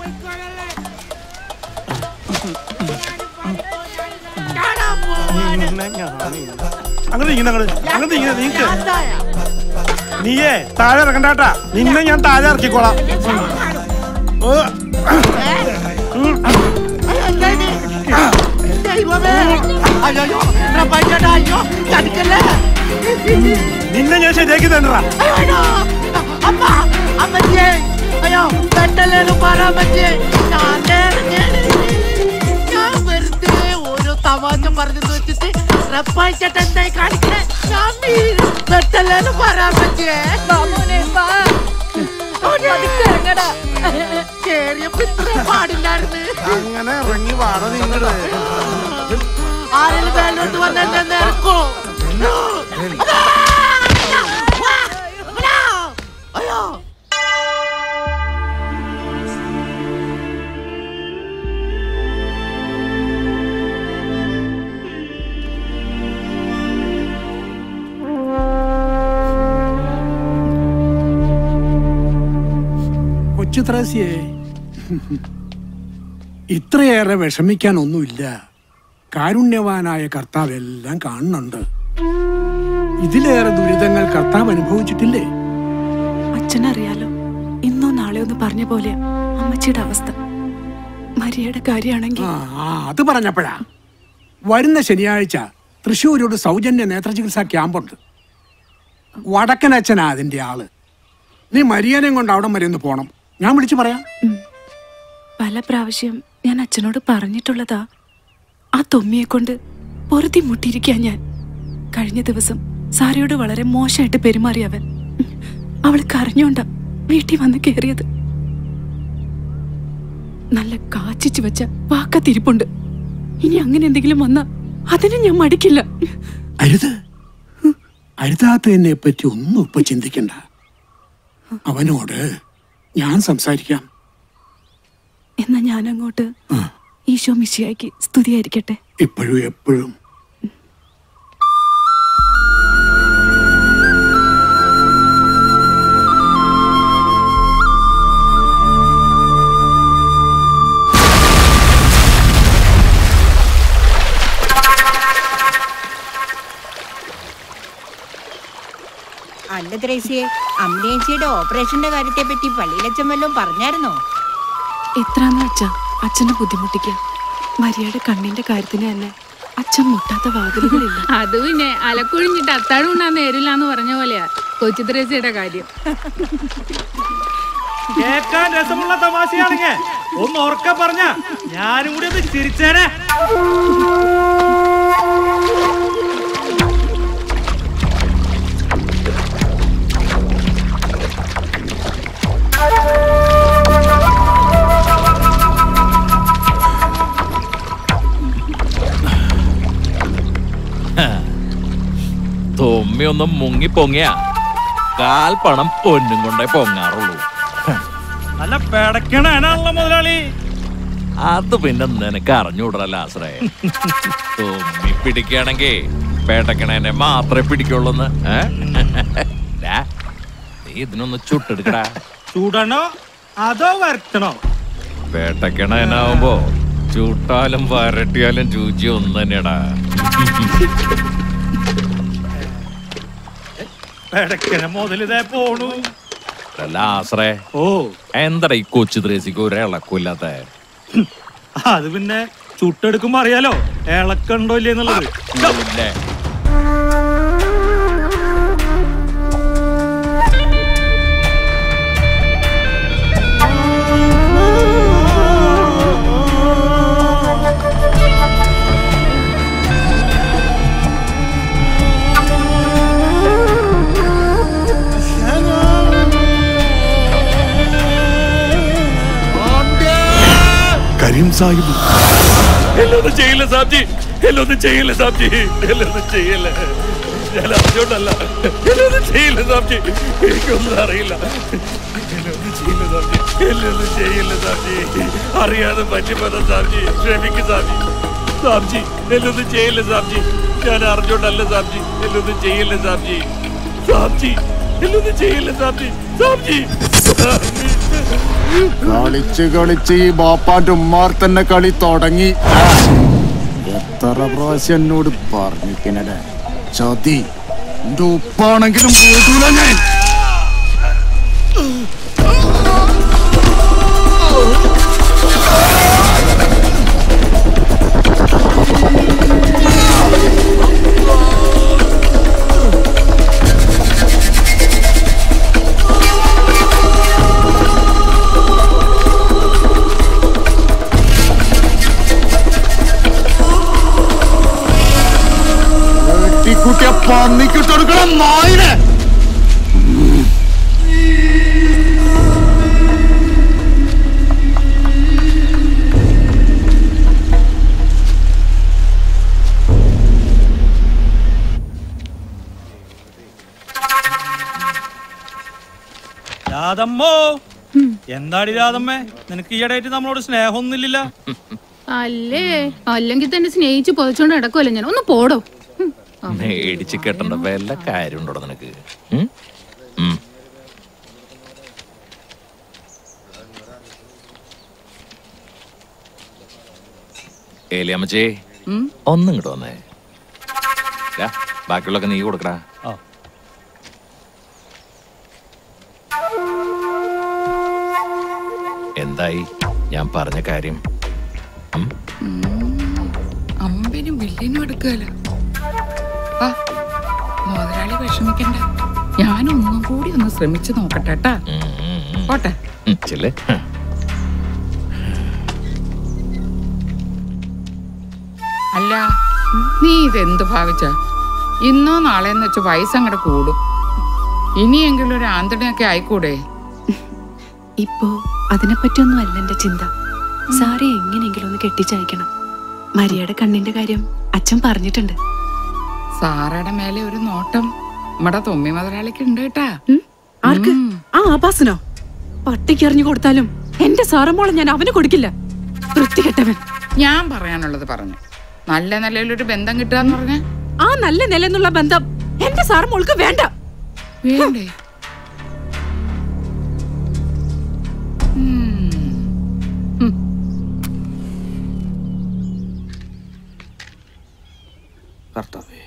ചാടാൻ പോവാണ്. അങ്ങനെ ഇങ്ങനെ അങ്ങനെ അങ്ങനെ ഇങ്ങനെ നീക്ക് ഞാൻ താഴെ. നീയേ താഴെ ഇറക്കണ്ടാട്ടാ നിന്നെ ഞാൻ താഴെ ഇറക്കിക്കോളാം ഓ, അയ്യോ, എന്താ ഇത്? ദൈവമേ. അയ്യോ, അയ്യോ, എടാ പയ്യടാ, അയ്യോ, ചതിക്കല്ലേ. നിന്നെ ഞാൻ ശരിയാക്കി തന്നടാ അയ്യോ, അയ്യോ. അമ്മ, അമ്മച്ചിയെ. അയ്യോ, പെട്ടല്ലേന്ന് പറ അമ്മച്ചിയെ. ഞാൻ നേരെ- ഞാൻ വെറുതെ ഓരോ തമാശ പറഞ്ഞെന്ന് വെച്ചിട്ട് റപ്പായി ചേട്ടൻ എന്തായി കാണിക്കണേ ഞാൻ വീഴും. പെട്ടല്ലേന്ന് പറ അമ്മച്ചിയെ. പതുക്കെ ഇറങ്ങടാ കേറിയപ്പോ ഇത്രയും പാടില്ലായിരുന്നു അങ്ങനെ ഇറങ്ങി വാട നിങ്ങള് ആരെങ്കിലും മേലോട്ട് വന്ന് എന്നെ നേർക്കോ അയ്യോ കൊച്ചു ത്രേസ്യേ ഇത്രയേറെ വിഷമിക്കാനൊന്നുമില്ല കാരുണ്യവാനായ കർത്താവ് എല്ലാം കാണുന്നുണ്ട് ഇതിലേറെ ദുരിതങ്ങൾ കർത്താവ് അനുഭവിച്ചിട്ടില്ലേ അച്ഛനറിയാലോ ഇന്നോ നാളെയോ ഒന്ന് പറഞ്ഞ പോലെ അമ്മച്ചിയുടെ അവസ്ഥ മരിയയുടെ കാര്യമാണെങ്കിൽ ആ ആ, അത് പറഞ്ഞപ്പോഴാ വരുന്ന ശനിയാഴ്ച തൃശ്ശൂരോട് സൗജന്യ നേത്രചികിത്സാ ക്യാമ്പുണ്ട് വടക്കനച്ഛനാ അതിന്റെ ആള് നീ മരിയനെയും കൊണ്ട് അവിടം വരെ ഒന്ന് പോണം ഞാൻ വിളിച്ചു പറയാം പല പ്രാവശ്യം ഞാൻ അച്ഛനോട് പറഞ്ഞിട്ടുള്ളതാ ആ തൊമ്മിയെ കൊണ്ട് പൊറുതി മുട്ടിയിരിക്കാൻ ഞാൻ കഴിഞ്ഞ ദിവസം സാരയോട് വളരെ മോശമായിട്ട് പെരുമാറി അവൻ അവൾ കരഞ്ഞോണ്ട വീട്ടിൽ വന്ന് കേറിയത് നല്ല കാച്ചിച്ചു വെച്ച വാക്കത്തിരിപ്പുണ്ട് ഇനി അങ്ങനെ എന്തെങ്കിലും വന്നാ അതിന് ഞാൻ മടിക്കില്ല അരുത് അരുതാത്തതിനെ പറ്റി ഒന്നും ഇപ്പൊ ചിന്തിക്കണ്ട അവനോട് ഞാൻ സംസാരിക്കാം എന്നാ ഞാൻ അങ്ങോട്ട് ഈശോ മിശിയാക്കി സ്തുതിയായിരിക്കട്ടെ ഇപ്പോഴും എപ്പോഴും അല്ല ത്രേസ്യേ അമ്മേച്ചിയുടെ ഓപ്പറേഷന്റെ കാര്യത്തെ പറ്റി പള്ളിയിലച്ചൻ വല്ലതും പറഞ്ഞായിരുന്നോ എത്രാന്ന് വെച്ചാ അച്ഛനെ ബുദ്ധിമുട്ടിക്കുക മരിയയുടെ കണ്ണിന്റെ കാര്യത്തിന് തന്നെ അച്ഛൻ മുട്ടാത്ത വാതിലുകളില്ല അത് പിന്നെ അലക്കൊഴിഞ്ഞിട്ട് അത്താഴം ഉണ്ണാൻ നേരില്ലാന്ന് പറഞ്ഞ പോലെയാ കൊച്ചു ത്രേസ്യയുടെ കാര്യം കേൾക്കാൻ രസമുള്ള തമാശയാണെങ്കിൽ ഒന്ന് ഉറക്ക പറഞ്ഞ ഞാനും കൂടി ഒന്ന് ചിരിച്ചേനെ തൊമ്മി ഒന്ന് മുങ്ങി പൊങ്ങിയ കാൽ പണം പൊന്നും കൊണ്ടേ പൊങ്ങാറുള്ളൂ നല്ല പെടക്കണാണല്ലോ മുതലാളി അത് പിന്നെ നിനക്ക് അറിഞ്ഞൂടല്ല ആശ്രയ തൊമ്മി പിടിക്കുകയാണെങ്കിൽ പേട്ടക്കണേനെ മാത്രമേ പിടിക്കുള്ളൂന്ന് ഏ? ദാ, നീ ഇതിനൊന്ന് ചുട്ടെടുക്കടാ ചൂടണോ അതോ വരട്ടണോ പേട്ടക്കണേനാവുമ്പോ ചുട്ടാലും വരട്ടിയാലും രുചി ഒന്ന് തന്നെടാ പെടക്കണ മുതലിതേ പോണു അല്ല ആശ്രയ ഓ എന്താടാ ഈ കൊച്ചു ത്രേസിക്ക് ഒരു ഇളക്കില്ലാത്ത അത് പിന്നെ ചുട്ടെടുക്കുമ്പോ അറിയാലോ ഇളക്കണ്ടോ ഇല്ലേ എന്നുള്ളത് സാഹിബ് എന്നൊന്നും ചെയ്യില്ല സാബ്ജി എന്നൊന്നും ചെയ്യില്ല സാബ്ജി എന്നൊന്നും ചെയ്യില്ല ഞാൻ അറിഞ്ഞോണ്ടല്ല എന്നൊന്നും ചെയ്യില്ല സാബ്ജി എനിക്കൊന്നും അറിയില്ല എന്നൊന്നും ചെയ്യില്ല സാബ്ജി എന്നൊന്നും ചെയ്യില്ല സാബ്ജി അറിയാതെ പറ്റിപ്പോന്ന സാബ്ജി ക്ഷമിക്ക് സാബ്ജി സാബ്ജി എന്നൊന്നും ചെയ്യില്ല സാബ്ജി ഞാൻ അറിഞ്ഞോണ്ടല്ല സാബ്ജി എന്നൊന്നും ചെയ്യില്ല സാബ്ജി സാബ്ജി എന്നൊന്നും ചെയ്യില്ല സാബ്ജി സാബ്ജി സാബ്ജി കളിച്ച് കളിച്ച് ഈ ബാപ്പാന്റെ ഉമ്മാർ തന്നെ കളി തുടങ്ങി എത്ര പ്രാവശ്യം എന്നോട് പറഞ്ഞിക്കണടേ ചതി എന്റെ ഉപ്പാണെങ്കിലും വീട്ടൂല ഞാൻ വെട്ടിക്കുട്ടിയ പന്നിക്കിട്ടെടുക്കണം നായിനെ രാധമ്മോ എന്താടി രാധമ്മേ നിനക്ക് ഈയിടെയായിട്ട് നമ്മളോട് സ്നേഹമൊന്നുമില്ല അല്ലേ അല്ലെങ്കിൽ തന്നെ സ്നേഹിച്ച് പൊതിച്ചോണ്ട് നടക്കുമല്ലോ ഞാൻ ഒന്ന് പോടോ മേടിച്ച് കെട്ടണ്ട വല്ല കാര്യമുണ്ടോ നിനക്ക് ഉം? ഉം. ഏലിയമ്മച്ചേ ഉം? ഒന്നും ഇങ്ങോട്ട് വന്നേ ദാ, ബാക്കിയുള്ളൊക്കെ നീ കൊടുക്കടാ ആ. എന്തായി ഞാൻ പറഞ്ഞ കാര്യം അമ്പനും വില്ലിനും എടുക്കല മുതലാളി വിഷമിക്കണ്ട ഞാനൊന്നും കൂടി ഒന്ന് ശ്രമിച്ചു നോക്കട്ടെ ട്ടാ. പോട്ടെ ഉം, ചെല്ല് ഹ്. അല്ല നീ ഇതെന്ത് ഭാവിച്ച ഇന്നോ നാളെന്ന് വെച്ച് വയസ്സ് അങ്ങോട്ട് കൂടും ഇനിയെങ്കിലും ഒരു ആന്തണിയൊക്കെ ആയിക്കൂടെ ഇപ്പോ അതിനെപ്പറ്റിയൊന്നും അല്ല എന്റെ ചിന്ത സാറെ എങ്ങനെയെങ്കിലും ഒന്ന് കെട്ടിച്ചയക്കണം മരിയയുടെ കണ്ണിന്റെ കാര്യം അച്ഛൻ പറഞ്ഞിട്ടുണ്ട് സാറയുടെ മേലെ ഒരു നോട്ടം നമ്മുടെ തൊമ്മി മുതലാളിക്ക് ഉണ്ട് കേട്ടാ ആർക്ക് ആ ആഭാസനോ പട്ടിക്ക് എറിഞ്ഞു കൊടുത്താലും എന്റെ സാറമോളെ ഞാൻ അവന് കൊടുക്കില്ല വൃത്തികെട്ടവൻ ഞാൻ പറയാനുള്ളത് പറഞ്ഞു നല്ല നിലയിലൊരു ബന്ധം കിട്ടുക പറഞ്ഞ ആ നല്ല നിലന്നുള്ള ബന്ധം എന്റെ സാറമോൾക്ക് വേണ്ട വേണ്ടേ കർത്താവേ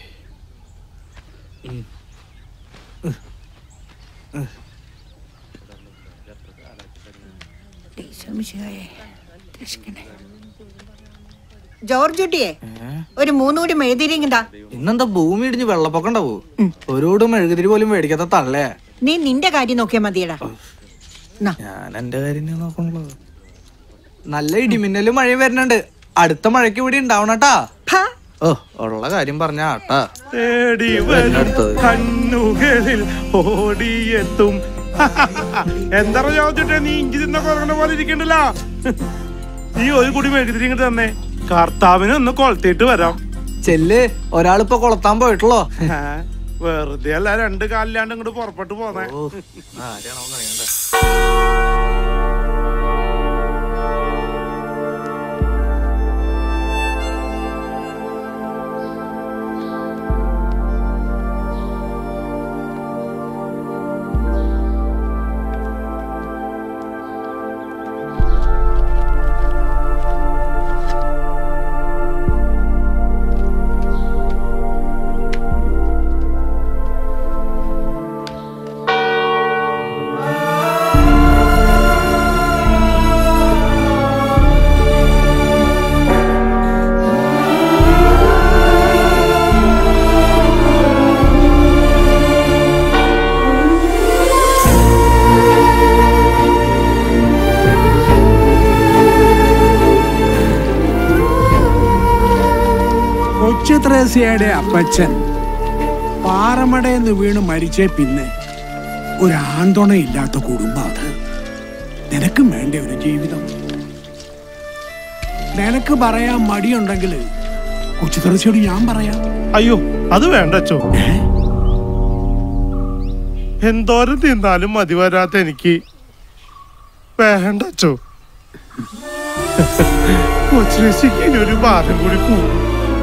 ജോർജ് കുട്ടിയെ ഒരു മൂന്നുകൂടി മെഴുതിരിങ്ങടാ ഇന്നെന്താ ഭൂമി ഇടിഞ്ഞ് വെള്ളപ്പൊക്കം ഉണ്ടാവൂ ഒരോട് മെഴുകുതിരി പോലും മേടിക്കാത്ത തള്ളേ നീ നിന്റെ കാര്യം നോക്കിയാ മതിയടാ ഞാൻ എന്റെ കാര്യം ഞാൻ നോക്കണല്ലോ നല്ല ഇടിമിന്നലും മഴയും വരുന്നുണ്ട് അടുത്ത മഴയ്ക്ക് ഇവിടെ ഉണ്ടാവണട്ടാ ഓ ഉള്ള കാര്യം പറഞ്ഞ ആട്ടാ തേടി വരും കണ്ണുകളിൽ ഓടിയെത്തും എന്താ ചോദിച്ചിട്ട് നീ ഇഞ്ചി തിന്ന കുറങ്ങണ പോലെ ഇരിക്കണ്ടല്ലോ നീ ഒരു കൂടി മെഴുകുതിരി ഇങ്ങോട്ട് തന്നെ കർത്താവിനെ ഒന്ന് കൊളത്തിയിട്ട് വരാം ചെല്ല് ഒരാളിപ്പോ കൊളത്താൻ പോയിട്ടുള്ളോ ആ, വെറുതെ അല്ല രണ്ട് കാലിലാണ്ട് ഇങ്ങോട്ട് പുറപ്പെട്ടു പോന്നെ കൊച്ചു ത്രേസ്യയുടെ അപ്പച്ചൻ പാറമടയെന്ന് വീണ് മരിച്ചേ പിന്നെ ഒരു ആന്തോണയില്ലാത്ത കുടുംബം അത് നിനക്കും വേണ്ട ഒരു ജീവിതം നിനക്ക് പറയാൻ മടിയുണ്ടെങ്കിൽ കൊച്ചു തെറച്ചിയോട് ഞാൻ പറയാം അയ്യോ അത് വേണ്ട അച്ചോ എന്തോരം തിന്നാലും മതി വരാത്ത എനിക്ക് വേണ്ട അച്ചോ കൊച്ചിലേക്ക് ഇനി ഒരു ഭാരം കൂടി കൂടും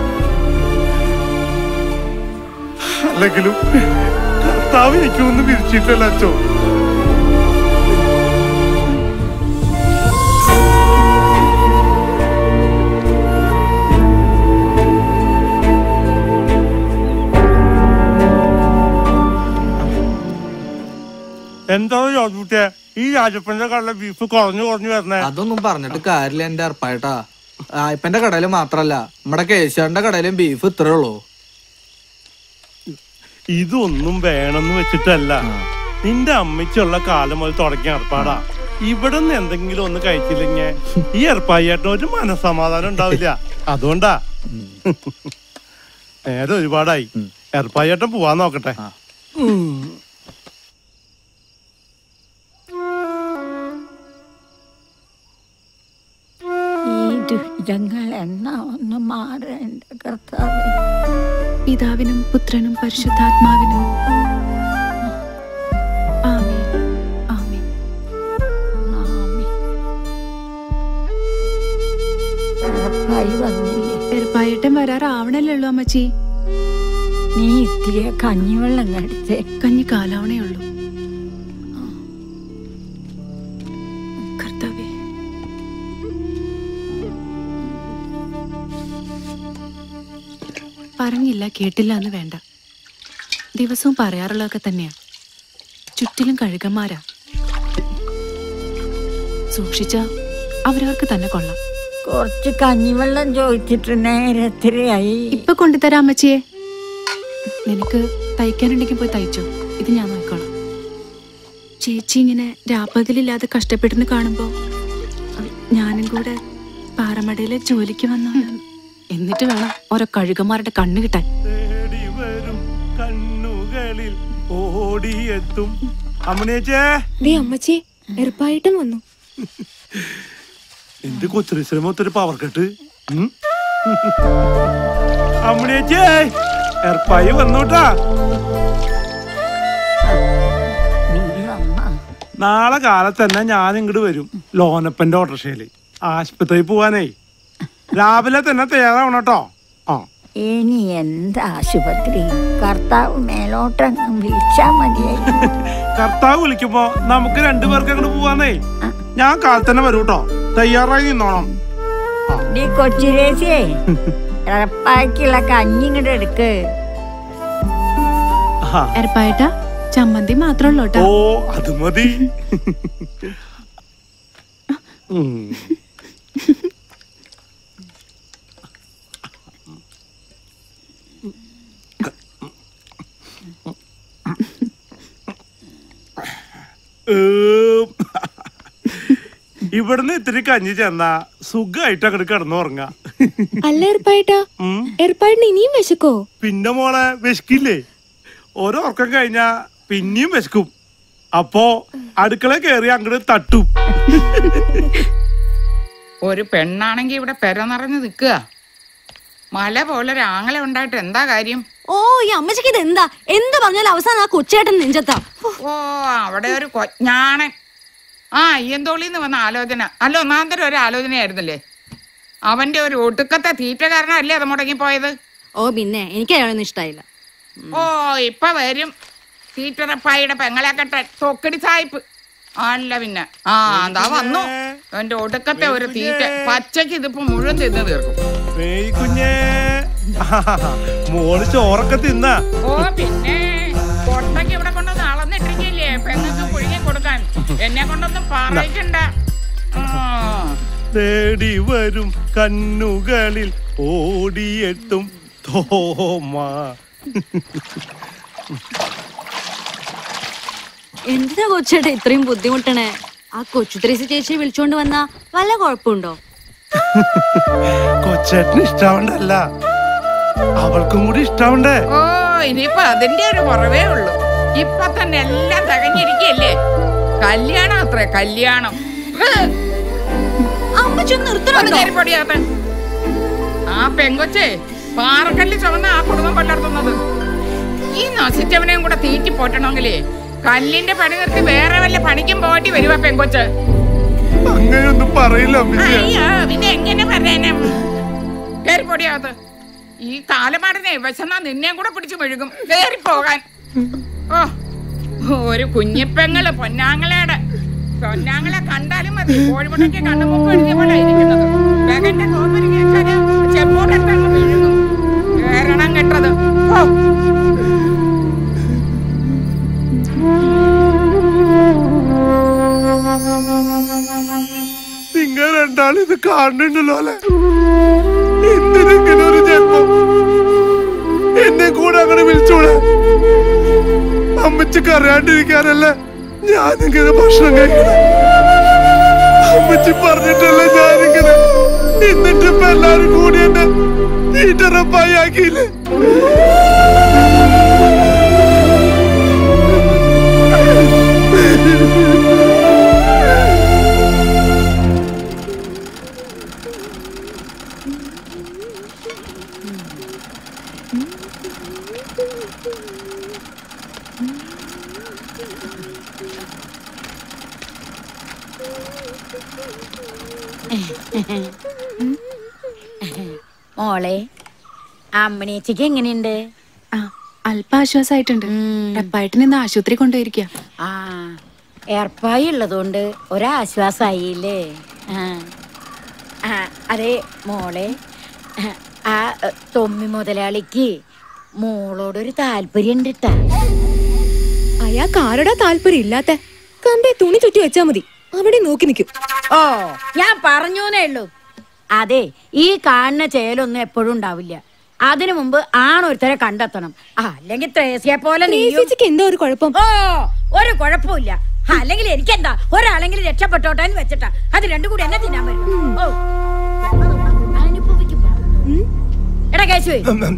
അല്ലെങ്കിലും കർത്താവ് എനിക്കൊന്നും വിരിച്ചിട്ടല്ല അച്ചോ എന്താ ജോസൂട്ടിയെ ഈ രാജപ്പന്റെ കടയിലെ ബീഫ് കുറഞ്ഞു കുറഞ്ഞു വരണേ അതൊന്നും പറഞ്ഞിട്ട് കാര്യമില്ല എന്റെ അർപ്പായിട്ടാ ആയിപ്പന്റെ കടയില് മാത്രല്ല നമ്മുടെ കേശവന്റെ കടയിലും ബീഫ് ഇത്രേ ഉള്ളൂ ഇതൊന്നും വേണമെന്ന് വെച്ചിട്ടല്ല നിന്റെ അമ്മയ്ക്കുള്ള കാലം മുതൽ തുടങ്ങിയ ഏർപ്പാടാ ഇവിടെ നിന്ന് എന്തെങ്കിലും ഒന്ന് കഴിച്ചില്ലെങ്കിൽ ഈ ഏർപ്പായിയേട്ടൻ ഒരു മനസമാധാനം ഉണ്ടാവില്ല അതുകൊണ്ടാ നേരെ ഒരുപാടായി ഏർപ്പായിയേട്ടൻ പോവാൻ നോക്കട്ടെ ഉം. ഈ ദുരിതങ്ങൾ എന്നാ ഒന്ന് മാറേണ്ട കർത്താവേ പിതാവിനും പുത്രനും പരിശുദ്ധാത്മാവിനും ആമേൻ ആമേൻ ഉറപ്പായി വന്നില്ലേ എറുപ്പായിട്ടൻ വരാറാവണല്ലേ ഉള്ളൂ അമ്മച്ചി നീ ഇത്തിരി കഞ്ഞിവെള്ളം കടിച്ചേ കഞ്ഞി കാലാവണേ ഉള്ളൂ കർത്താവേ പറഞ്ഞില്ല കേട്ടില്ല എന്ന് വേണ്ട ദിവസവും പറയാറുള്ളതൊക്കെ തന്നെയാ ചുറ്റിലും കഴുകന്മാരാ സൂക്ഷിച്ച അവരവർക്ക് തന്നെ കൊള്ളാം കുറച്ച് കഞ്ഞിവെള്ളം ചോദിച്ചിട്ട് നേരത്തിരയായി ഇപ്പൊ കൊണ്ടുതരാം അമ്മച്ചിയെ നിനക്ക് തയ്ക്കാനുണ്ടെങ്കിൽ പോയി തയ്ച്ചോ ഇത് ഞാൻ നോക്കിക്കോളാം ചേച്ചി ഇങ്ങനെ രാപ്പകലില്ലാതെ കഷ്ടപ്പെടുന്ന കാണുമ്പോ അഹ് ഞാനും കൂടെ പാറമടയിലെ ജോലിക്ക് വന്നു എന്നിട്ട് വേണം ഓരോ കഴുകന്മാരുടെ കണ്ണ് കിട്ടാൻ തേടി വരും കണ്ണുകളിൽ ഓടിയെത്തും അമ്മണിയച്ചേ ദേ അമ്മച്ചി എറുപ്പായിട്ടും വന്നു എന്ത് കൊച്ചുശ്രമം ഒത്തൊരു പവർ കെട്ട് ഉം? അമ്മണിയച്ചേ ഏർപ്പായി വന്നോട്ടാ നാളെ കാലത്ത് തന്നെ ഞാൻ ഇങ്ങോട്ട് വരും ലോനപ്പന്റെ ഓട്ടോറിക്ഷയില് ആശുപത്രിയിൽ പോവാനേ രാവിലെ തന്നെ തയ്യാറാവണം കേട്ടോ ആ ഇനി എന്താ ആശുപത്രി കർത്താവ് മേലോട്ടങ്ങ് വിളിച്ചാ മതിയായി കർത്താവ് വിളിക്കുമ്പോ നമുക്ക് രണ്ടുപേർക്ക് അങ്ങോട്ട് പോവാന്നേ ഞാൻ കാലത്ത് തന്നെ വരൂ കേട്ടോ തയ്യാറായി നിന്നോണം നീ കൊച്ചിരേശിയേ ഉറപ്പാക്കിയുള്ള കഞ്ഞി ഇങ്ങോട്ട് എടുക്ക് എരപ്പായിട്ട ചമ്മന്തി മാത്രമല്ലോ ഓ അത് മതി ഉം. ഏം. ഇവിടുന്ന് ഇത്തിരി കഞ്ഞി ചെന്നാ സുഖമായിട്ട് അങ്ങോട്ട് കിടന്നുറങ്ങാ അല്ല എറുപ്പായിട്ടാ എറുപ്പായിട്ടിന് ഇനിയും വിശക്കോ പിന്നെ മോളെ വിശക്കില്ലേ ഓരോ ഉറക്കം കഴിഞ്ഞാ പിന്നെയും വിശക്കും അപ്പോ അടുക്കള കയറി അങ്ങോട്ട് തട്ടും ഒരു പെണ്ണാണെങ്കി ഇവിടെ പെര നിറഞ്ഞു നിൽക്കുക മല പോലെ ഒരു ആങ്ങളെ ഉണ്ടായിട്ട് എന്താ കാര്യം ഓ ഈ അമ്മച്ചിക്ക് ഇത് എന്താ എന്ത് പറഞ്ഞാലും അവസാനം ആ കൊച്ചേട്ടൻ നെഞ്ചത്താ ഓ അവിടെ ഒരു കൊഞ്ഞാണൻ ആ അയ്യന്തോളിന്ന് വന്ന ആലോചന അല്ല ഒന്നാന്തരം ഒരു ആലോചനയായിരുന്നല്ലേ അവന്റെ ഒരു ഒടുക്കത്തെ തീറ്റ കാരണമല്ലേ അത് മുടങ്ങിപ്പോയത് ഓ പിന്നെ എനിക്ക് അയാളൊന്നും ഇഷ്ടായില്ല ഓ ഇപ്പൊ വരും തീറ്ററപ്പായുടെ പെങ്ങളെ കെട്ട തൊക്കടി സായിപ്പ് അല്ല പിന്നെ ആ എന്താ വന്നു എന്റെ ഒടുക്കത്തെ ഒരു തീറ്റ പച്ചക്ക് ഇതിപ്പോ മുഴുവൻ തിന്ന് തീർക്കും മേയ് കുഞ്ഞേ മോള് ചോറൊക്കെ തിന്നാ ഓ പിന്നെ കൊട്ടയ്ക്ക് ഇവിടെ കൊണ്ടൊന്ന് അളന്നിട്ടിരിക്കില്ലേ പെങ്ങൾക്ക് പുഴുങ്ങി കൊടുക്കാൻ എന്നെ കൊണ്ടൊന്നും പറയിക്കണ്ട ആ. തേടി വരും കണ്ണുകളിൽ ഓടിയെത്തും തോമ എന്തിനാ കൊച്ചേട്ടാ ഇത്രയും ബുദ്ധിമുട്ടണേ ആ കൊച്ചു ത്രേസി ചേച്ചിയെ വിളിച്ചോണ്ട് വന്നാ വല്ല കുഴപ്പമുണ്ടോ കൊച്ചേട്ടന് ഇഷ്ടാവണ്ടല്ല അവൾക്കും കൂടി ഇഷ്ടാവണ്ടേ ഓ ഇനിയിപ്പൊ അതിന്റെ ഒരു കുറവേ ഉള്ളൂ ഇപ്പൊ തന്നെ എല്ലാം തികഞ്ഞിരിക്കല്ലേ കല്യാണം അത്രേ കല്യാണം ഹ്. ഒന്ന് കയറി പൊടിയാത്ത. ആ പെങ്കൊച്ചേ പാറക്കല്ല് ചുമന്ന ആ കുടുംബം പലർത്തുന്നത് ഈ നശിച്ചവനെയും കൂടെ തീറ്റി പോറ്റണമെങ്കിലേ കല്ലിന്റെ പണി നിർത്തി വേറെ വല്ല പണിക്കും പോറ്റി വരുവാ പെങ്കൊച്ച് അങ്ങനെയൊന്നും പറയില്ല അമ്മച്ചി. അയ്യോ പിന്നെ എങ്ങനെ പറയാനും കേറി പൊടിയാത്ത ഈ കാലമാടനെ വിശന്നാ നിന്നെയും കൂടെ പിടിച്ചു മെഴുകും കേറി പോകാൻ ഓ ഒരു കുഞ്ഞിപ്പെങ്ങള് പൊന്നാങ്ങളയുടെ പൊന്നാങ്ങളെ കണ്ടാലും മതി കോഴിമുട്ടയ്ക്ക് കണ്ണുമുക്ക് എഴുതിയ പോലെ ഇരിക്കുന്നത് വേഗന്റെ കോപ്പരി കേൾക്കാന് ചെപ്പോട്ടെടുത്തങ്ങ് വീഴുന്നു കേരണം കെട്ടത് ഓ നിങ്ങൾ രണ്ടാളും ഇത് കാണുന്നുണ്ടല്ലോ അല്ലെ എന്തിനെങ്ങനെ ഒരു ജന്മം എന്നെ കൂടെ അങ്ങനെ വിളിച്ചൂടെ അമ്മച്ചിക്ക് അറിയാണ്ടിരിക്കാനല്ലേ ഞാനിങ്ങനെ ഭക്ഷണം കഴിക്കണം അമ്മച്ചി പറഞ്ഞിട്ടല്ലേ ഞാനിങ്ങനെ എന്നിട്ട് ഇപ്പൊ എല്ലാരും കൂടി എന്നെ ഈട്ടറപ്പായി ആക്കിയില്ലേ മോളെ അമ്മണിയച്ചിക്ക് എങ്ങനെയുണ്ട് അല്പ ആശ്വാസമായിട്ടുണ്ട് റപ്പായിട്ടിന് ഇന്ന് ആശുപത്രി കൊണ്ടുപോയിരിക്കുക ആ ഏർപ്പായി ഉള്ളതുകൊണ്ട് ഒരാശ്വാസായില്ലേ ആ ആ, അതെ മോളെ ആ തൊമ്മി മുതലാളിക്ക് മോളോടൊരു താല്പര്യം ഉണ്ട് ട്ടാ. അയാൾക്ക് ആരുടെ താല്പര്യം ഇല്ലാത്ത കമ്പേ തുണി ചുറ്റി വെച്ചാ മതി അവിടെ നോക്കി നിൽക്കും ഓ ഞാൻ പറഞ്ഞൂന്നേ ഉള്ളൂ അതെ ഈ കാണുന്ന ചേലൊന്നും എപ്പോഴും ഉണ്ടാവില്ല അതിനു മുമ്പ് ആണൊരുത്തരെ കണ്ടെത്തണം ആ, അല്ലെങ്കിൽ ത്രേസ്യയെ പോലെ നീയും- എന്തോ ഒരു കുഴപ്പം ഓ ഒരു കുഴപ്പമില്ല അല്ലെങ്കിൽ എനിക്കെന്താ ഒരാളെങ്കിലും രക്ഷപ്പെട്ടോട്ടെ എന്ന് വെച്ചിട്ടാ അത് രണ്ടും കൂടി എന്നെ തിന്നാൻ പറ്റും ഓ അനുഭവിക്കും എടാ കേശുവേ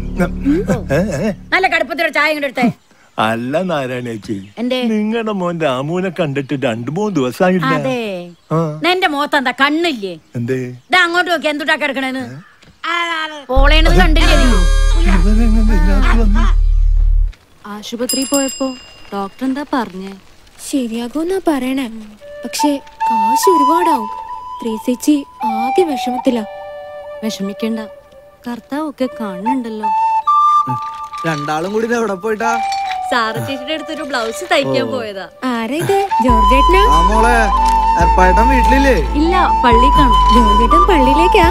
നല്ല കടുപ്പത്തിലൊരു ചായ ഇങ്ങോട്ട് എടുത്തേ അല്ല നാരായണേച്ചി എന്തേ? നിങ്ങളുടെ മോൻ രാമുവിനെ കണ്ടിട്ട് രണ്ടു മൂന്ന് ദിവസമായില്ല അതെ ആ നിന്റെ മുഖത്ത് എന്താ കണ്ണില്ലേ എന്തേ ഇതാ അങ്ങോട്ട് നോക്കി എന്തുട്ടാ കിടക്കണേന്ന് പോളേണത് കണ്ടില്ലേ നീ ആശുപത്രിയിൽ പോയപ്പോ ഡോക്ടർ എന്താ പറഞ്ഞേ ശരിയാകുമെന്നാ പറയണേ പക്ഷേ കാശ് ഒരുപാടാവും ത്രേസേച്ചി ആകെ വിഷമത്തില വിഷമിക്കണ്ട കർത്താവ് ഒക്കെ കാണുന്നുണ്ടല്ലോ രണ്ടാളും കൂടി ഇത് എവിടെ പോയിട്ടാ സാറ ചേച്ചിയുടെ അടുത്തൊരു ബ്ലൗസ് തയ്ക്കാൻ പോയതാ ആരാ ഇത് ജോർജേട്ടനാ ആ മോളെ എപ്പായിട്ടം വീട്ടിലില്ലേ ഇല്ല പള്ളി കാണും ജോർജേട്ടൻ പള്ളിയിലേക്കാ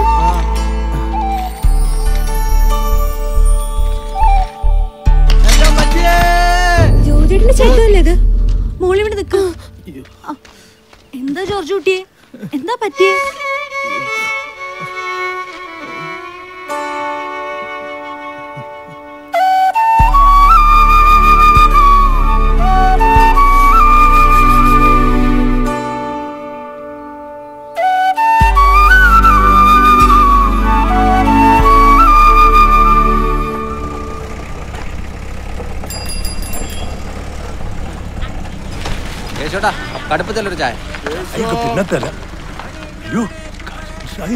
ജോർജേട്ടന്റെ ചേട്ടല്ലേ ഇത് മോളിവിടെ നിക്ക എന്താ ജോർജ് കുട്ടിയെ എന്താ പറ്റിയേ കേശോട്ടാ കടുപ്പത്തിലൊരു ചായ അയ്യോ പിന്നെ തരാം അയ്യോ ഷായി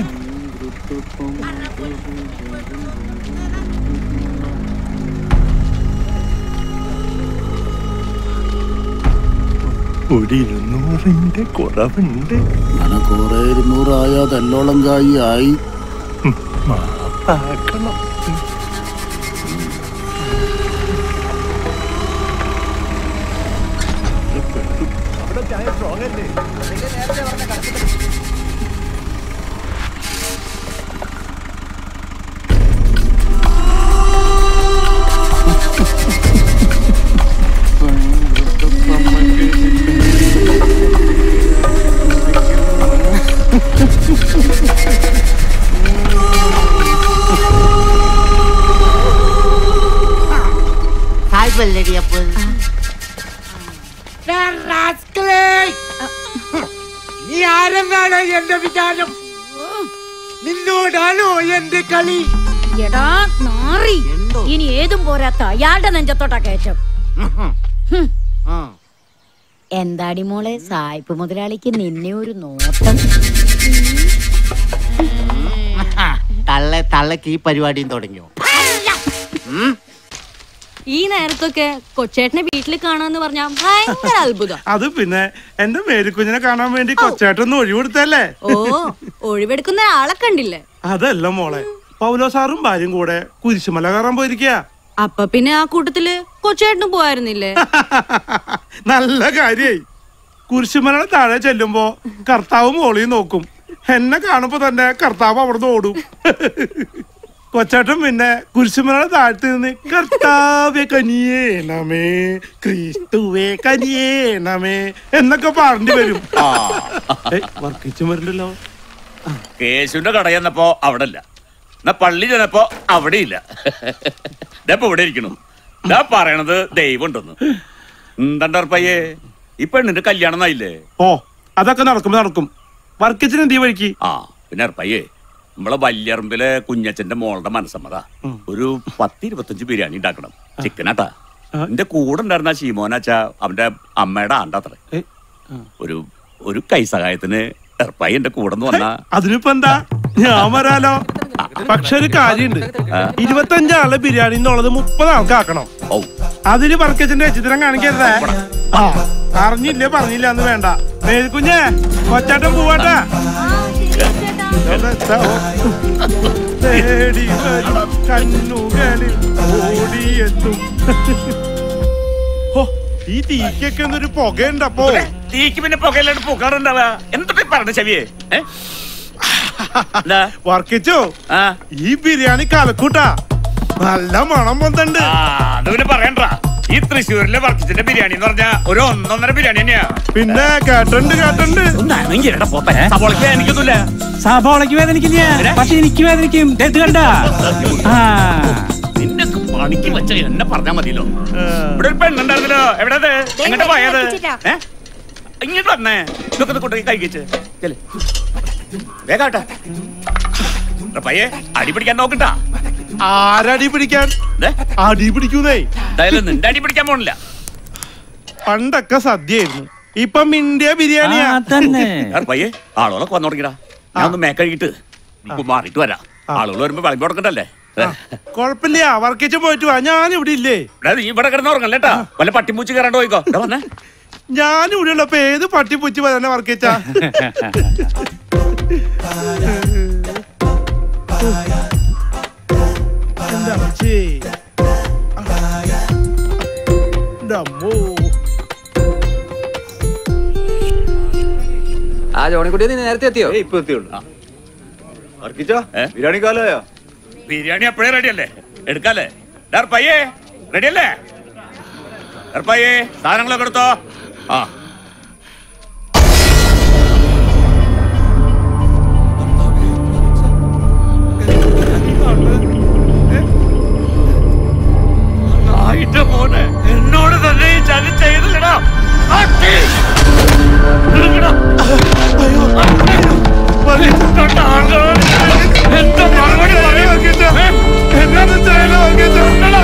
ഒരു ഇരുന്നൂറിന്റെ കുറവുണ്ട് അങ്ങനെ കുറെ ഇരുന്നൂറായ തെല്ലോളം കായി ആയി മാപ്പാക്കണം അവിടെ ചായ സ്ട്രോങ് അല്ലേ ഹായ് ബല്ലടി അപ്പോൾ നീ ആരെന്നാണോ എന്റെ വിചാരം നിന്നോടാണോ എന്റെ കളി എടാ നാറി ഇനി ഏതും പോരാത്ത അയാളുടെ നെഞ്ചത്തോട്ടാ കയറ്റം ഹും. എന്താടി മോളെ സായിപ്പ് മുതലാളിക്ക് നിന്നെ ഒരു നോട്ടം തള്ള തള്ളക്ക് ഈ പരിപാടിയും തുടങ്ങിയോ ഈ നേരത്തൊക്കെ കൊച്ചേട്ടനെ വീട്ടിൽ കാണാന്ന് പറഞ്ഞാ ഭയങ്കര അത്ഭുതം അത് പിന്നെ എന്റെ മേരിക്കുഞ്ഞിനെ കാണാൻ വേണ്ടി കൊച്ചേട്ടൊന്ന് ഒഴിവെടുത്തല്ലേ ഓ ഒഴിവെടുക്കുന്ന ആളെ കണ്ടില്ലേ അതല്ല മോളെ പൗലോ സാറും ഭാര്യയും കൂടെ കുരിശുമല കയറാൻ പോയിരിക്കുക അപ്പൊ പിന്നെ ആ കൂട്ടത്തില് കൊച്ചേട്ടനും പോയായിരുന്നില്ലേ നല്ല കാര്യായി കുരിശുമലയുടെ താഴെ ചെല്ലുമ്പോ കർത്താവ് മോളിൽ നോക്കും എന്നെ കാണുമ്പോ തന്നെ കർത്താവ് അവിടുന്ന് ഓടും കൊച്ചേട്ടൻ പിന്നെ കുരിശുമലയുടെ താഴത്ത് നിന്ന് കർത്താവെ കനിയേണമേ ക്രിസ്തുവേ കനിയേണമേ എന്നൊക്കെ പാടേണ്ടി വരും വർക്കിച്ചു വരണ്ടല്ലോ കേശുവിന്റെ കട ചെന്നപ്പോ അവിടെ ഇല്ല എന്നാ പള്ളി ചെന്നപ്പോ അവിടെ ഇല്ല ഇപ്പൊ ഇവിടെ ഇരിക്കണു ഞാൻ പറയണത് ദൈവം ഉണ്ടെന്ന് എന്തണ്ടർപ്പയ്യേ ഈ പെണ്ണിന്റെ കല്യാണം ആയില്ലേ ഓ അതൊക്കെ നടക്കും നടക്കും വർക്കിച്ചിന് എന്ത് വഴിക്ക് ആ പിന്നെ അർപ്പയ്യേ നമ്മളെ വല്യറമ്പിലെ കുഞ്ഞച്ചന്റെ മോളുടെ മനസ്സമ്മത ഒരു പത്ത് ഇരുപത്തഞ്ച് ബിരിയാണി ഉണ്ടാക്കണം ചിക്കനാട്ടാ എന്റെ കൂടെ ഉണ്ടായിരുന്ന ശീമോനാച്ച അവന്റെ അമ്മയുടെ ആണ്ടാത്രേ ഒരു ഒരു കൈസഹായത്തിന് എർപ്പായി എന്റെ കൂടെ നിന്ന് വന്നാ അതിനിപ്പോ എന്താ ഞാൻ വരാലോ പക്ഷെ ഒരു കാര്യണ്ട് ഇരുപത്തഞ്ചാളെ ബിരിയാണി എന്നുള്ളത് മുപ്പത് ആൾക്കാക്കണം അതിന് വർക്കച്ചിന്റെ ചിത്രം കാണിക്കരുതേ ആ അറിഞ്ഞില്ലേ പറഞ്ഞില്ല എന്ന് വേണ്ട മേൽക്കുഞ്ഞേ കൊച്ചാട്ടം പോവാട്ടാ തേടി വരും കണ്ണുകളിൽ ഓടിയെത്തും ഹോ, ഈ തീക്കൊക്കെ എന്നൊരു പുകയുണ്ടപ്പോ തീക്ക് പിന്നെ പുകയിലാണ് പൂക്കാറുണ്ടാവുക എന്തൊക്കെ പറഞ്ഞ ചെവിയെ ഏ? എന്താ? വർക്കിച്ചോ ഈ ബിരിയാണി കലക്കൂട്ടാ നല്ല മണം വന്നിട്ടുണ്ട് ആ, അത് പിന്നെ പറയണ്ട ഈ തൃശ്ശൂരിലെ വർക്കിച്ചിന്റെ ബിരിയാണി എന്ന് പറഞ്ഞാ ഒരു ഒന്നൊന്നര ബിരിയാണി തന്നെയാ പിന്നെ കേട്ടുണ്ട് കേട്ടുണ്ട് സവോളയ്ക്ക് എനിക്കൊന്നുമില്ല സഭോളയ്ക്ക് വേദനിക്കില്ല പക്ഷെ എനിക്ക് വേദനിക്കും ദേ ഇത് കണ്ട നിന്നെ പണിക്ക് വെച്ച എന്നെ പറഞ്ഞാ മതിയല്ലോ ഇവിടെ ഒരു പെണ്ണുണ്ടായിരുന്നല്ലോ എവിടെ അത് എങ്ങോട്ട് പോയത് ഏ? ഇങ്ങോട്ട് വന്നേ ഇതൊക്കെ ഒന്ന് കൊണ്ടുപോയി കഴിക്കിച്ച് വേഗാട്ടെ പയ്യെ അടി പിടിക്കാൻ നോക്കണ്ട ആരടി പിടിക്കാൻ അടി പിടിക്കുന്നേ എന്തായാലും നിന്റെ അടി പിടിക്കാൻ പോണില്ല പണ്ടൊക്കെ സദ്യയായിരുന്നു ഇപ്പൊ മിണ്ടിയ ബിരിയാണിയാ പയ്യെ ആളുകളൊക്കെ വന്നു തുടങ്ങിടാ ഞാൻ ഒന്ന് മേക്കഴിയിട്ട് മാറിയിട്ട് വരാം ആളുകൾ വരുമ്പോ വിളമ്പി കൊടുക്കണ്ടല്ലേ കൊഴപ്പില്ല വർക്കിച്ച് പോയിട്ട് വാ ഞാൻ ഇവിടെ ഇല്ലേ എടാ, നീ ഇവിടെ കിടന്ന് ഉറങ്ങല്ലേട്ടാ വല്ല പട്ടിമൂച്ച് കയറാണ്ട് പോയിക്കോ ഇവിടെ വന്നേ ഞാൻ ഇവിടെ ഉള്ളപ്പോ ഏത് പട്ടി പുറ്റി തന്നെ വർക്കിച്ചാ എന്റെ അമ്മച്ചി. എന്റെ അമ്മോ. ആ ജോണിക്കുട്ടി നീ നേരത്തെ എത്തിയോ ഇപ്പൊ എത്തിയുള്ളൂ ബിരിയാണി കാലയോ ബിരിയാണി എപ്പോഴേ റെഡി അല്ലേ എടുക്കാല്ലേ ഡാർ പയ്യേ റെഡി അല്ലേ ഡാർ പയ്യേ സാധനങ്ങളൊക്കെ എടുത്തോ ആ നായിട്ട് മോനെ എന്നോട് തന്നെ ഈ ചതി ചെയ്തില്ലടാ അട്ടി! എടുക്കടാ. വലിച്ചിട്ട ആളുകളോട് എന്താ മറുപടി പറയും? ഏ? എന്നാണ് ചെയ്യല് വർക്കിച്ചാ?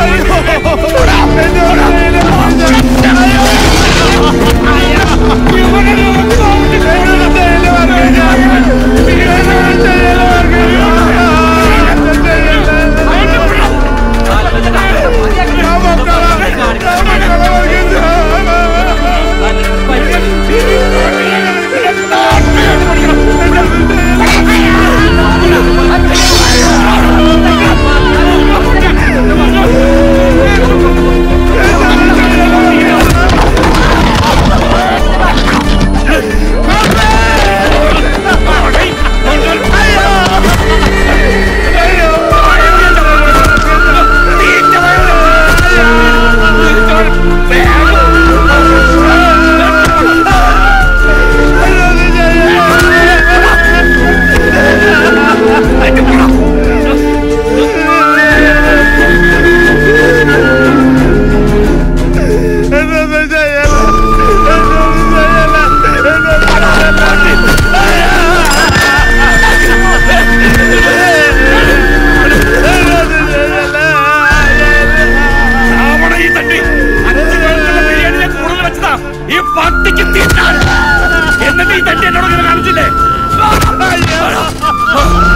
രാവണ ഈ തട്ടി അഞ്ച് പേർക്കുള്ള ബിരിയാണി ഞാൻ കൂടുതൽ വെച്ചതാ ഈ പട്ടിക്ക് തീറ്റാൻ എന്നിട്ട് ഈ തട്ടി എന്നോട് ഇങ്ങനെ കാണിച്ചില്ലേ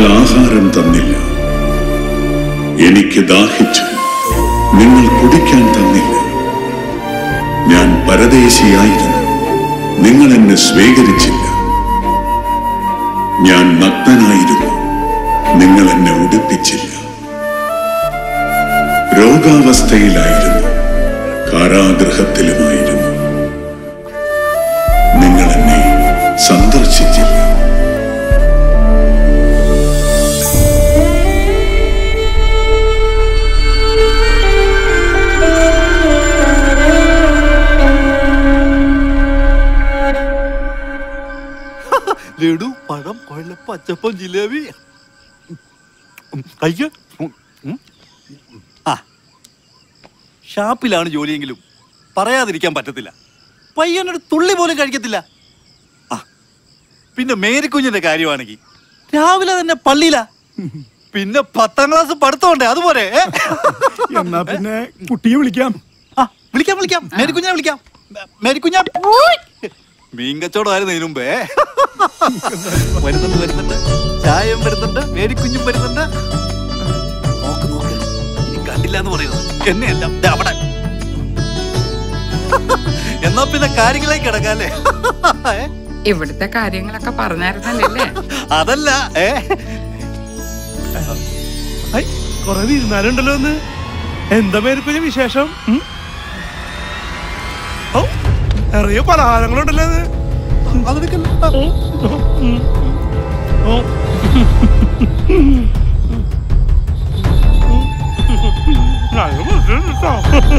ആഹാരം തന്നില്ല എനിക്ക് ദാഹിച്ചു നിങ്ങൾ കുടിക്കാൻ തന്നില്ല ഞാൻ പരദേശിയായിരുന്നു നിങ്ങൾ എന്നെ സ്വീകരിച്ചില്ല ഞാൻ നഗ്നനായിരുന്നു നിങ്ങൾ എന്നെ ഉടുപ്പിച്ചില്ല രോഗാവസ്ഥയിലായിരുന്നു കാരാഗൃഹത്തിലുമായിരുന്നു നിങ്ങൾ എന്നെ സന്ദർശിച്ചില്ല ലഡു പഴം കൊഴലപ്പം അച്ചപ്പം ജിലേബി അയ്യോ ഉം. ആ ഷാപ്പിലാണ് ജോലിയെങ്കിലും പറയാതിരിക്കാൻ പറ്റത്തില്ല പയ്യനൊരു തുള്ളി പോലും കഴിക്കത്തില്ല ആ പിന്നെ മേരിക്കുഞ്ഞിന്റെ കാര്യമാണെങ്കിൽ രാവിലെ തന്നെ പള്ളിയിലാ പിന്നെ പത്താം ക്ലാസ് പഠിത്തമുണ്ടേ അതുപോലെ ഏ? എന്നാ പിന്നെ കുട്ടിയെ വിളിക്കാം ആ വിളിക്കാം വിളിക്കാം മേരിക്കുഞ്ഞിനെ വിളിക്കാം മേ- മേരിക്കുഞ്ഞ മീൻ കച്ചവടമായിരുന്നു ഇതിനു മുമ്പേ വരുന്നുണ്ട് വരുന്നുണ്ട് ചായം വരുന്നുണ്ട് മേരിക്കുഞ്ഞും വരുന്നുണ്ട് നോക്ക് നോക്ക് ഇനി കണ്ടില്ല എന്ന് പറയുന്നത് എന്നെയല്ല ദേ അവിടെ എന്നാ പിന്നെ കാര്യങ്ങളിലേക്ക് കിടക്കാല്ലേ ഇവിടുത്തെ കാര്യങ്ങളൊക്കെ പറഞ്ഞായിരുന്നല്ലേ അതല്ല ഏ കൊറേ വിരുന്നാലുണ്ടല്ലോ ഒന്ന് എന്താ പേരിപ്പോ വിശേഷം ഉം? ഔ, നിറയെ പലഹാരങ്ങളുണ്ടല്ലോ അത് ഉം. ഓ. നല്ല മധുരം കേട്ടോ.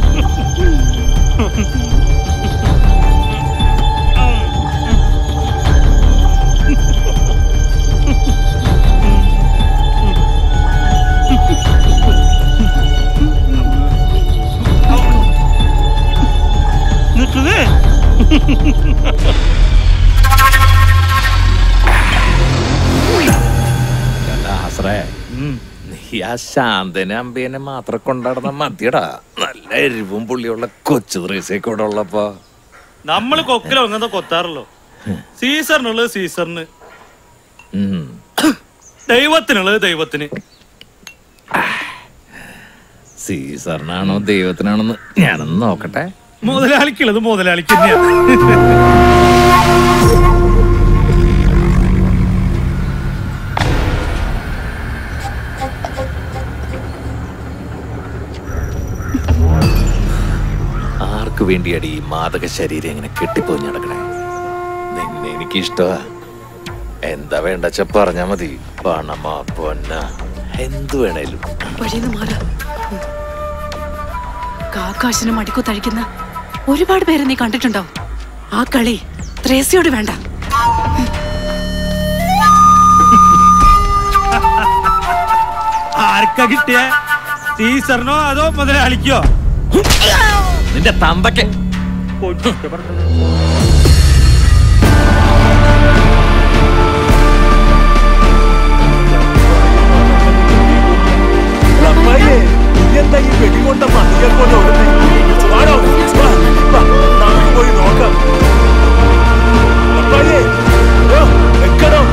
നിൽക്കുന്നേ ദാസറേ നീ ആ ശാന്തനെ അമ്പേനെ മാത്രം കൊണ്ടാടുന്ന മതിയടാ നല്ല എരിവും പുള്ളിയുള്ള കൊച്ചു ദ്രേസൊക്കെ ഇവിടെ ഉള്ളപ്പോ നമ്മൾ കൊക്കിലോ അങ്ങനത്തെ കൊത്താറല്ലോ സീസറിനുള്ളത് സീസറിന് ഉം. ദൈവത്തിനുള്ളത് ദൈവത്തിന് സീസറിനാണോ ദൈവത്തിനാണോന്ന് ഞാനൊന്ന് നോക്കട്ടെ മുതലാളിക്കുള്ളത് മുതലാളിക്ക് തന്നെയാ ആർക്ക് വേണ്ടിയാടി ഈ മാതക ശരീരം ഇങ്ങനെ കെട്ടിപ്പോയി നടക്കണേ നിന്നെ എനിക്ക് ഇഷ്ടമാ എന്താ വേണ്ടച്ച പറഞ്ഞാ മതി പണമാ പൊന്ന എന്ത് വേണേലും വഴിന്ന് മാറാ കാക്കാശിന് മടിക്കു തഴിക്കുന്ന ഒരുപാട് പേരെ നീ കണ്ടിട്ടുണ്ടോ ആ കളി ത്രേസിയോട് വേണ്ട ആർക്കാ കിട്ടിയ സീസറിനോ അതോ മുതലാളിക്കോ നിന്റെ തന്തയ്ക്ക് എന്താ ഈ വെടികൊണ്ട മതികൾ കൊണ്ട് ഓടുന്നേ വാടോ വാ, വാ, നമുക്ക് പോയി നോക്കാം അപ്പായേ, ഓ, നിക്കണം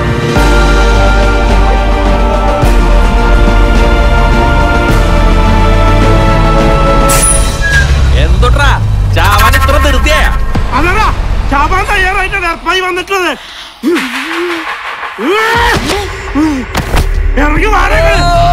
എന്തൊട്ടാ ചാവാൻ ഇത്ര ധൃതിയാ അല്ലടാ ചാപാൻ തയ്യാറായിട്ട് ഡർപ്പായി വന്നിട്ടുള്ളത് ഇറങ്ങി മാറേ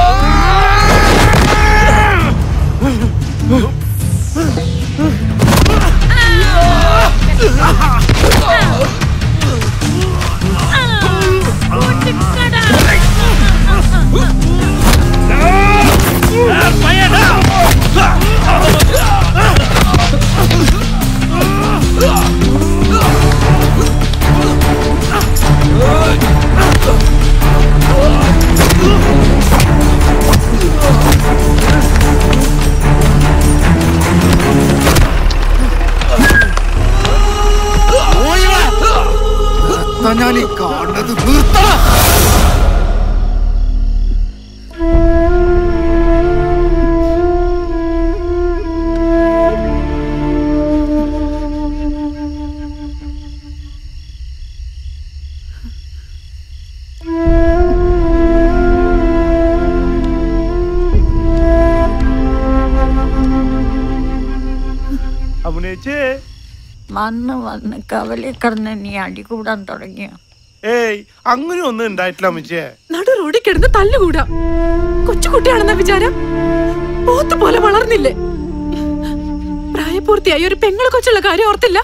ഞാൻ ഈ കാണുന്നത് നിർത്തണം അന്ന് വന്ന് കവലി കിടന്ന് നീ അടി കൂടാൻ തുടങ്ങിയ ഏയ് അങ്ങനെ ഒന്നും ഉണ്ടായിട്ടില്ല അമ്മച്ചേ നടു റോഡിൽ കിടന്ന് തല്ലുകൂടാ കൊച്ചുകുട്ടിയാണെന്ന വിചാരം പോത്ത് പോലെ വളർന്നില്ലേ പ്രായപൂർത്തിയായ ഒരു പെങ്ങളെ കൊച്ചുള്ള കാര്യം ഓർത്തില്ല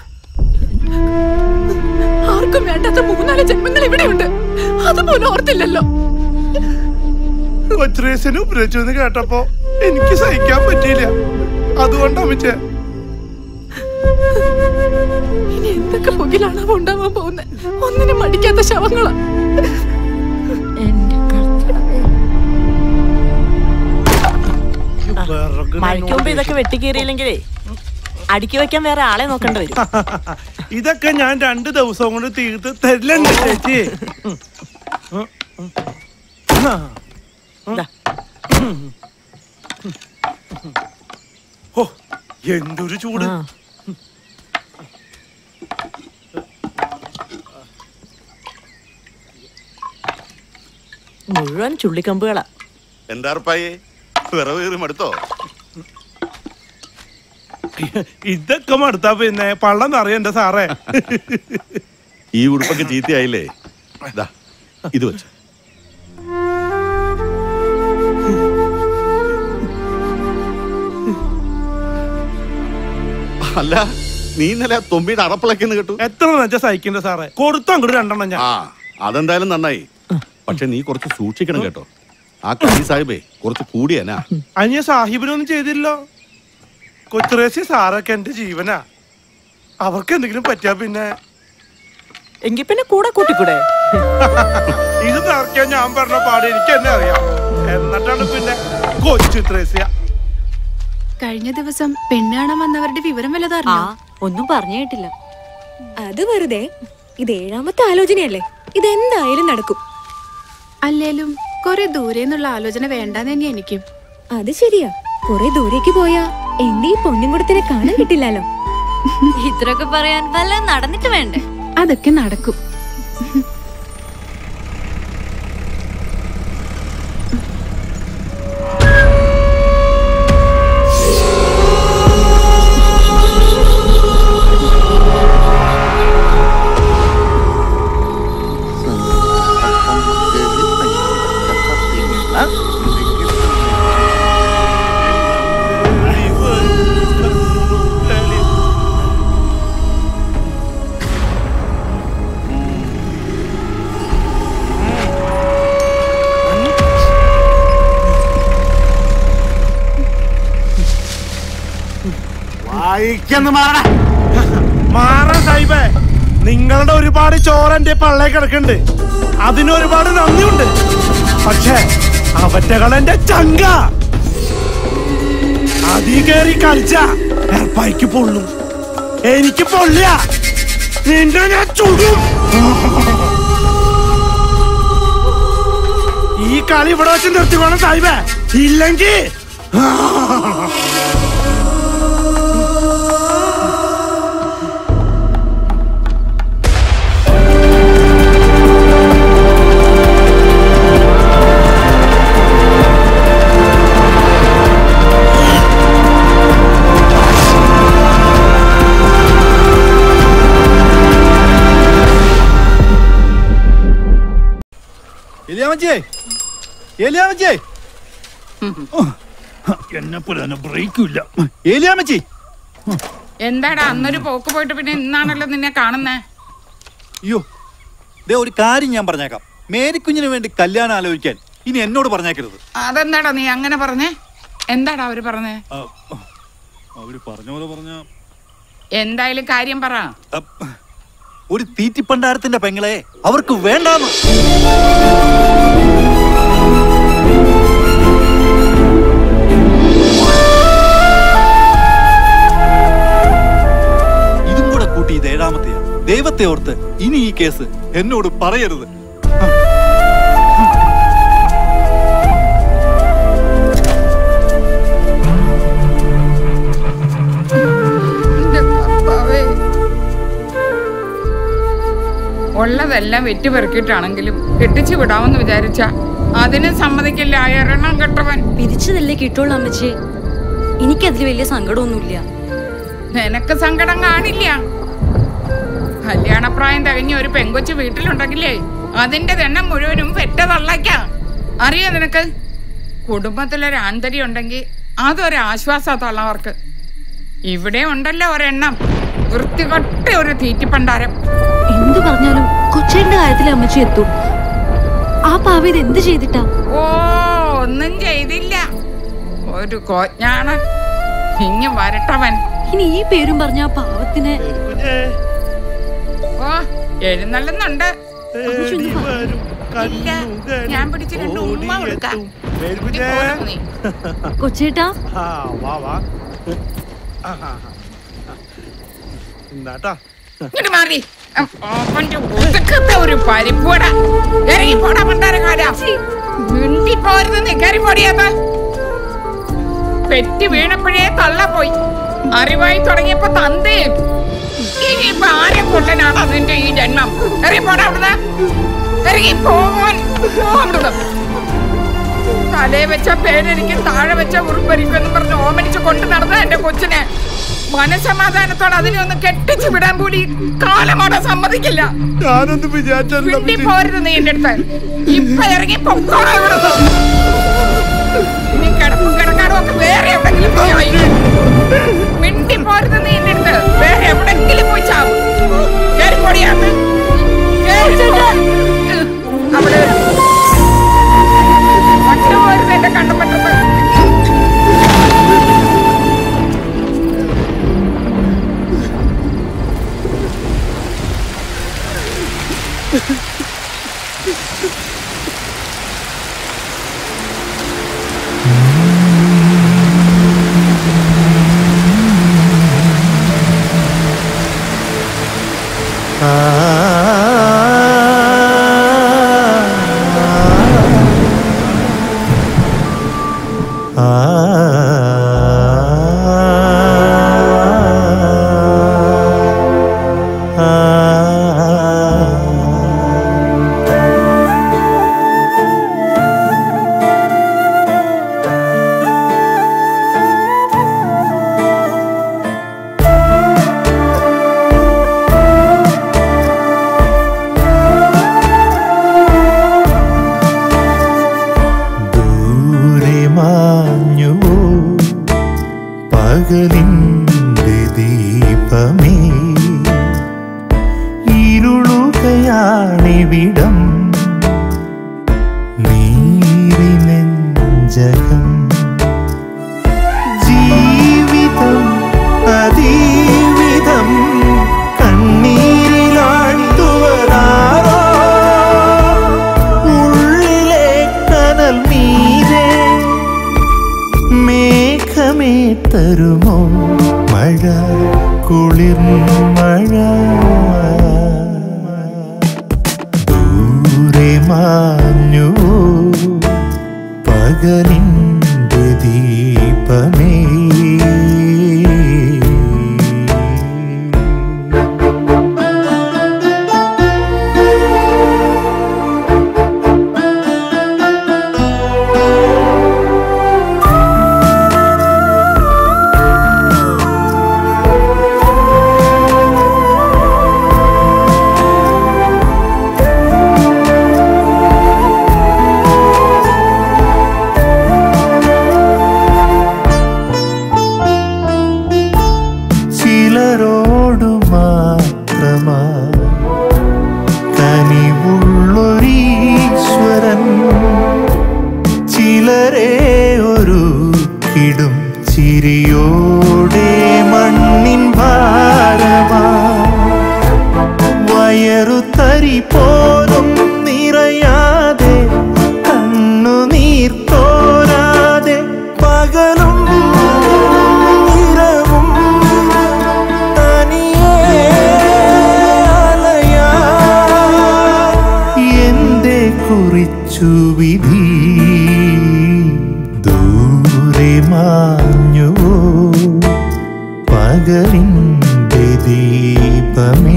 ആർക്കും വേണ്ടാത്ത മൂന്നാല് ജന്മങ്ങൾ ഇവിടെയുണ്ട് അതുപോലും ഓർത്തില്ലല്ലോ കൊച്ചുറേസിന് ഉപയോഗിച്ചു എന്ന് കേട്ടപ്പോ എനിക്ക് സഹിക്കാൻ പറ്റിയില്ല അതുകൊണ്ട് അമ്മച്ചേ ഇനി എന്തൊക്കെ പുകിലാണ് ഉണ്ടാവാൻ പോകുന്നത് ഒന്നിനും മടിക്കാത്ത ശവങ്ങളാ മഴയ്ക്ക് മുമ്പ് ഇതൊക്കെ വെട്ടിക്കീറിയില്ലെങ്കിലേ അടുക്കി വെക്കാൻ വേറെ ആളെ നോക്കേണ്ടി വരും ഇതൊക്കെ ഞാൻ രണ്ട് ദിവസം കൊണ്ട് തീർത്ത് തരില്ലുണ്ട് ചേച്ചി ഓ എന്തൊരു ചൂട് മുഴുവൻ ചുള്ളിക്കമ്പുകളാ എന്താ ഉറപ്പായേ വിറവ് കയറി മടുത്തോ ഇതൊക്കെ മടുത്താ പിന്നെ പള്ളം നിറയണ്ട സാറേ ഈ ഉടുപ്പൊക്കെ ചീത്തയായില്ലേ ദാ, ഇത് വെച്ച് അല്ല നീ ഇന്നലെ തൊമ്പിയുടെ അറപ്പിളക്കെന്ന് കേട്ടു എത്ര നെച്ച സഹിക്കണ്ട സാറേ കൊടുത്തു അങ്ങോട്ട് രണ്ടെണ്ണം ഞാൻ ആ അതെന്തായാലും നന്നായി പക്ഷെ നീ കുറച്ച് സൂക്ഷിക്കണം കേട്ടോ ആ കലി സാഹിബേ കുറച്ച് കൂടിയനാ അനിയ സാഹിബിനൊന്നും ചെയ്തില്ലോ കൊച്ചുറേസി സാറൊക്കെ എന്റെ ജീവനാ അവർക്ക് എന്തെങ്കിലും പറ്റിയാ പിന്നെ എങ്കിൽ പിന്നെ കൂടെ കൂട്ടിക്കൂടെ ഇത് നിറയ്ക്കാൻ ഞാൻ പറഞ്ഞ പാട് എനിക്ക് എന്നെ അറിയാം എന്നിട്ടാണ് പിന്നെ കൊച്ചു ത്രേസ്യ കഴിഞ്ഞ ദിവസം പെണ്ണ് കാണാൻ വന്നവരുടെ വിവരം വല്ലതറിഞ്ഞോ ഒന്നും പറഞ്ഞു കേട്ടില്ല അത് വെറുതെ ഇത് ഏഴാമത്തെ ആലോചനയല്ലേ ഇതെന്തായാലും നടക്കും അല്ലേലും കുറെ ദൂരെ നിന്നുള്ള ആലോചന വേണ്ടാന്ന് തന്നെ എനിക്കും അത് ശരിയാ കുറെ ദൂരേക്ക് പോയാ എന്റെ ഈ പൊന്നുംകുടത്തിനെ കാണാൻ കിട്ടില്ലല്ലോ ഇത്രയൊക്കെ പറയാൻ വല്ല നടന്നിട്ട് വേണ്ടേ അതൊക്കെ നടക്കും വായിക്കെന്ന് മാറ മാറാ സാഹിബേ നിങ്ങളുടെ ഒരുപാട് ചോറ് എന്റെ പള്ളേ കിടക്കുന്നുണ്ട് അതിനൊരുപാട് നന്ദിയുണ്ട് പക്ഷേ അവറ്റകളെന്റെ ചങ്ക അതി കയറി കളിച്ച എർപ്പായിക്ക് പൊള്ളും എനിക്ക് പൊള്ളിയ നിന്റെ ഞാൻ ചുടും ഈ കളി ഇവിടെ വെച്ച് നിർത്തിക്കോണം സാഹിബേ ഇല്ലെങ്കിൽ എലിയാമച്ചേ എലിയാമച്ചേ എന്നെ പോലെ തന്നെ ബ്രേക്കും ഇല്ല ഏലിയാമച്ചി എന്താടാ അന്നൊരു പോക്ക് പോയിട്ട് പിന്നെ ഇന്നാണല്ലോ നിന്നെ കാണുന്നേ അയ്യോ ദേ ഒരു കാര്യം ഞാൻ പറഞ്ഞേക്കാം മേരിക്കുഞ്ഞിന് വേണ്ടി കല്യാണം ആലോചിക്കാൻ ഇനി എന്നോട് പറഞ്ഞേക്കരുത് അതെന്താടാ നീ അങ്ങനെ പറഞ്ഞേ എന്താടാ അവര് പറഞ്ഞേ അവര് പറഞ്ഞ പോലെ പറഞ്ഞ എന്തായാലും കാര്യം പറ ഒരു തീറ്റിപ്പണ്ടാരത്തിന്റെ പെങ്ങളെ അവർക്ക് വേണ്ടാന്ന് ഇതും കൂടെ കൂട്ടി ഇത് ഏഴാമത്തെയാ ദൈവത്തെ ഓർത്ത് ഇനി ഈ കേസ് എന്നോട് പറയരുത് ഉള്ളതെല്ലാം വെറ്റുപെറുക്കിയിട്ടാണെങ്കിലും കെട്ടിച്ചു വിടാമെന്ന് വിചാരിച്ച അതിന് സമ്മതിക്കില്ല എറണം കെട്ടവൻ പിരിച്ചതല്ലേ കിട്ടുള്ളൂ അമ്മച്ചി എനിക്കതിൽ വലിയ സങ്കടമൊന്നുമില്ല നിനക്ക് സങ്കടം കാണില്ല കഴിഞ്ഞ ഒരു പെങ്കൊച്ച് വീട്ടിലുണ്ടെങ്കിലേ അതിന്റെ എണ്ണം മുഴുവനും പെറ്റ തള്ളയ്ക്കാം അറിയോ നിനക്ക് കുടുംബത്തിലൊരു ആന്തരി ഉണ്ടെങ്കിൽ അതൊരു ആശ്വാസ തള്ളവർക്ക് ഇവിടെ ഉണ്ടല്ലോ ഒരെണ്ണം വൃത്തികൊട്ട ഒരു തീറ്റിപ്പണ്ടാരം എന്തു പറഞ്ഞാലും കൊച്ചേന്റെ കാര്യത്തിൽ അമ്മച്ചി എത്തും ആ പാവ ഇത് എന്ത് ചെയ്തിട്ടാ ഓ ഒന്നും ചെയ്തില്ല ഒരു കോജ്ഞാണ് ഇങ്ങ് വരട്ടവൻ ഇനി ഈ പേരും പറഞ്ഞ ആ പാവത്തിനെ ഓ എഴുന്നള്ളുന്നുണ്ട് അമ്മച്ചി ഒന്ന് പറ. ഇല്ല ഞാൻ പിടിച്ച് രണ്ട് ഉമ്മ കൊടുക്കാം ഇത് പോരുന്നു നീ. കൊച്ചേട്ടാ ആ വാ വാ ആഹാ. എന്താട്ടാ ഇങ്ങോട്ട് മാറി ഉം, അവന്റെ ഒതുക്കത്തെ ഒരു പരിപ്പൂട ഇറങ്ങി പോടാ പണ്ടാരക്കാരാ മിണ്ടി പോരുന്ന് കയറി പൊടിയാത്ത പെറ്റി വീണപ്പോഴേ തള്ള പോയി അറിവായി തുടങ്ങിയപ്പോ തന്തയും ഇനിയിപ്പൊ ആരെ കൊല്ലനാണ് അതിന്റെ ഈ ജന്മം ഇറങ്ങി പോടാ അവിടുന്ന് ഇറങ്ങി പോവാൻ പോ അവിടുന്ന് തലേ വെച്ച പേരെനിക്ക് താഴെ വെച്ച ഉറുപ്പരിക്കുമെന്ന് പറഞ്ഞ് ഓമനിച്ച് കൊണ്ടു നടന്ന എന്റെ കൊച്ചിനെ മനസമാധാനത്തോടെ അതിനെ ഒന്ന് കെട്ടിച്ചു വിടാൻ കൂടി കാലമോടെ സമ്മതിക്കില്ല ഞാനൊന്നും വിചാരിച്ചല്ല മിണ്ടി പോരുത് നീ എന്റെ അടുത്ത് ഇപ്പൊ ഇറങ്ങി പൊക്കോളാം ഇവിടുന്ന് നീ കിടപ്പും കിടക്കാടും ഒക്കെ വേറെ എവിടെങ്കിലും പോയി ആയി. മിണ്ടി പോരുത് നീ എന്റെ അടുത്ത് വേറെ എവിടെങ്കിലും പോയി ചാവും കേറി പൊടിയാന്ന് അവിടെ ഒറ്റ പോരുത് എന്റെ കണ്ണും പറ്റത്ത് ദൂരെ മാഞ്ഞുവോ പകലിൻ്റെ ദീപമേ ഇരുളുകയാണിവിടം നീരിനെഞ്ചകം ജീവിതം അതീവിധം കണ്ണീരിലാഴ്ത്തുവതാരോ ഉള്ളിലെ കനൽ മീരെ മേഘമേ തരുമോ മഴ കുളിർ മഴ ദൂരെ മാഞ്ഞുവോ പകലിൻ്റെ ദീപമേ ചിലരോടു മാത്രമാ കനിവുള്ളൊരീശ്വരൻ ചിലരെ ഒരു കിടും ചിരിയോടെ മണ്ണിൻ ഭാരമാ വയറു തരി പോലും നിറയാതെ കണ്ണുനീർ തോരാതെ പകലും ഇരവും തനിയെ അലയാൻ എന്റെ കുറിച്ചു വിധി ദൂരെ മാഞ്ഞുവോ പകലിൻ്റെ ദീപമേ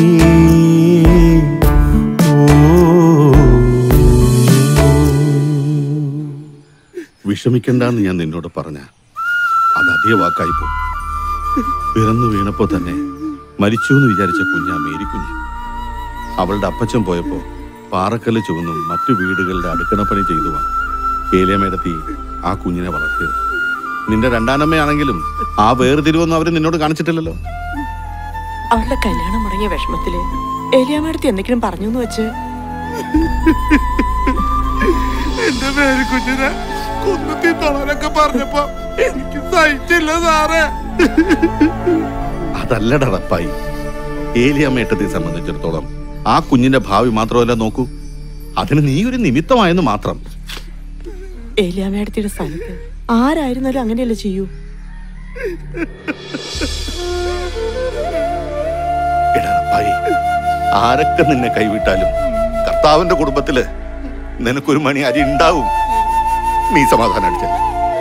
വിഷമിക്കണ്ടെന്ന് ഞാൻ നിന്നോട് പറഞ്ഞ അത് അതേ വാക്കായി പോ പിറന്നു വീണപ്പോ തന്നെ മരിച്ചു എന്ന് വിചാരിച്ച കുഞ്ഞാ മേരി കുഞ്ഞ് അവളുടെ അപ്പച്ചൻ പോയപ്പോ പാറക്കല്ല് ചുവന്നും മറ്റു വീടുകളുടെ അടുക്കളപ്പണി ചെയ്തുവാ ഏലിയമേടത്തി ആ കുഞ്ഞിനെ വളർത്തിയത് നിന്റെ രണ്ടാനമ്മയാണെങ്കിലും ആ വേർതിരിവൊന്നും അവര് നിന്നോട് കാണിച്ചിട്ടില്ലല്ലോ അവളുടെ കല്യാണം മുടങ്ങിയ വിഷമത്തില് ഏലിയാമ്മടുത്ത് എന്തെങ്കിലും പറഞ്ഞു എന്ന് വെച്ച് എന്റെ പേര് കുഞ്ഞിനെ കുന്നത്തി തൊളാനൊക്കെ പറഞ്ഞപ്പോ എനിക്ക് സഹിച്ചില്ല സാറേ അതല്ലട റപ്പായി ഏലിയമ്മേട്ടത്തെ സംബന്ധിച്ചിടത്തോളം ആ കുഞ്ഞിന്റെ ഭാവി മാത്രമല്ല നോക്കൂ അതിന് നീ ഒരു നിമിത്തമായെന്ന് മാത്രം ഏലിയാമ്മയുടെ സ്ഥാനത്ത് ആരായിരുന്നാലും അങ്ങനെയല്ലേ ചെയ്യൂ എടാ റപ്പായി ആരൊക്കെ നിന്നെ കൈവിട്ടാലും കർത്താവിന്റെ കുടുംബത്തില് നിനക്കൊരു മണി അരി ഉണ്ടാവും നീ സമാധാനം അടിച്ചല്ല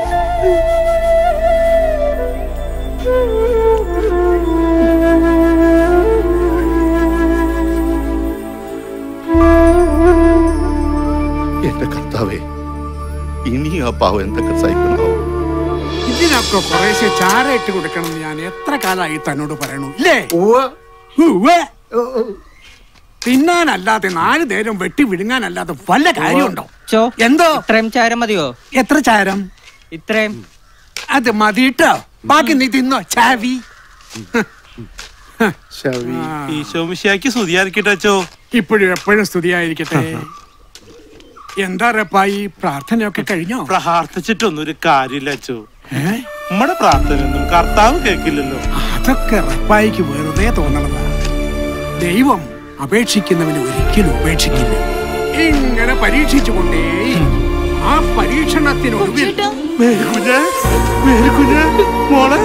എന്റെ കർത്താവേ ഇനി ആ പാവം എന്തൊക്കെ സഹിക്കണോ ഇതിനൊക്കെ കുറേശ്ശെ ചാര ഇട്ട് കൊടുക്കണം എന്ന് ഞാൻ എത്ര കാലമായി തന്നോട് പറയണു ഇല്ലേ ഉവ്വ്. തിന്നാനല്ലാതെ നാല് നേരം വെട്ടി വിഴുങ്ങാനല്ലാതെ വല്ല കാര്യമുണ്ടോ ചോ എന്തോ ഇത്രയും ചാരം മതിയോ എത്ര ചാരം ഇത്രയും അത് മതിട്ടോ ബാക്കി നീ തിന്നോ ചാവി ഈശോമിശിയാക്കി സ്തുതിയായിരിക്കട്ടെ അച്ചോ ഇപ്പോഴും എപ്പോഴും സ്തുതിയായിരിക്കട്ടെ എന്താ റപ്പായി പ്രാർത്ഥനയൊക്കെ കഴിഞ്ഞോ പ്രാർത്ഥിച്ചിട്ടൊന്നും ഒരു കാര്യമില്ല അച്ചോ നമ്മുടെ പ്രാർത്ഥനയൊന്നും കർത്താവ് കേൾക്കില്ലല്ലോ അതൊക്കെ റപ്പായിക്ക് വെറുതെ തോന്നണതാ ദൈവം അപേക്ഷിക്കുന്നവന് ഒരിക്കലും ഉപേക്ഷിക്കില്ല ഇങ്ങനെ പരീക്ഷിച്ചുകൊണ്ടേ ആ പരീക്ഷണത്തിനൊടുവിൽ മേരിക്കുഞ്ഞ് മേരിക്കുഞ്ഞ് മോളെ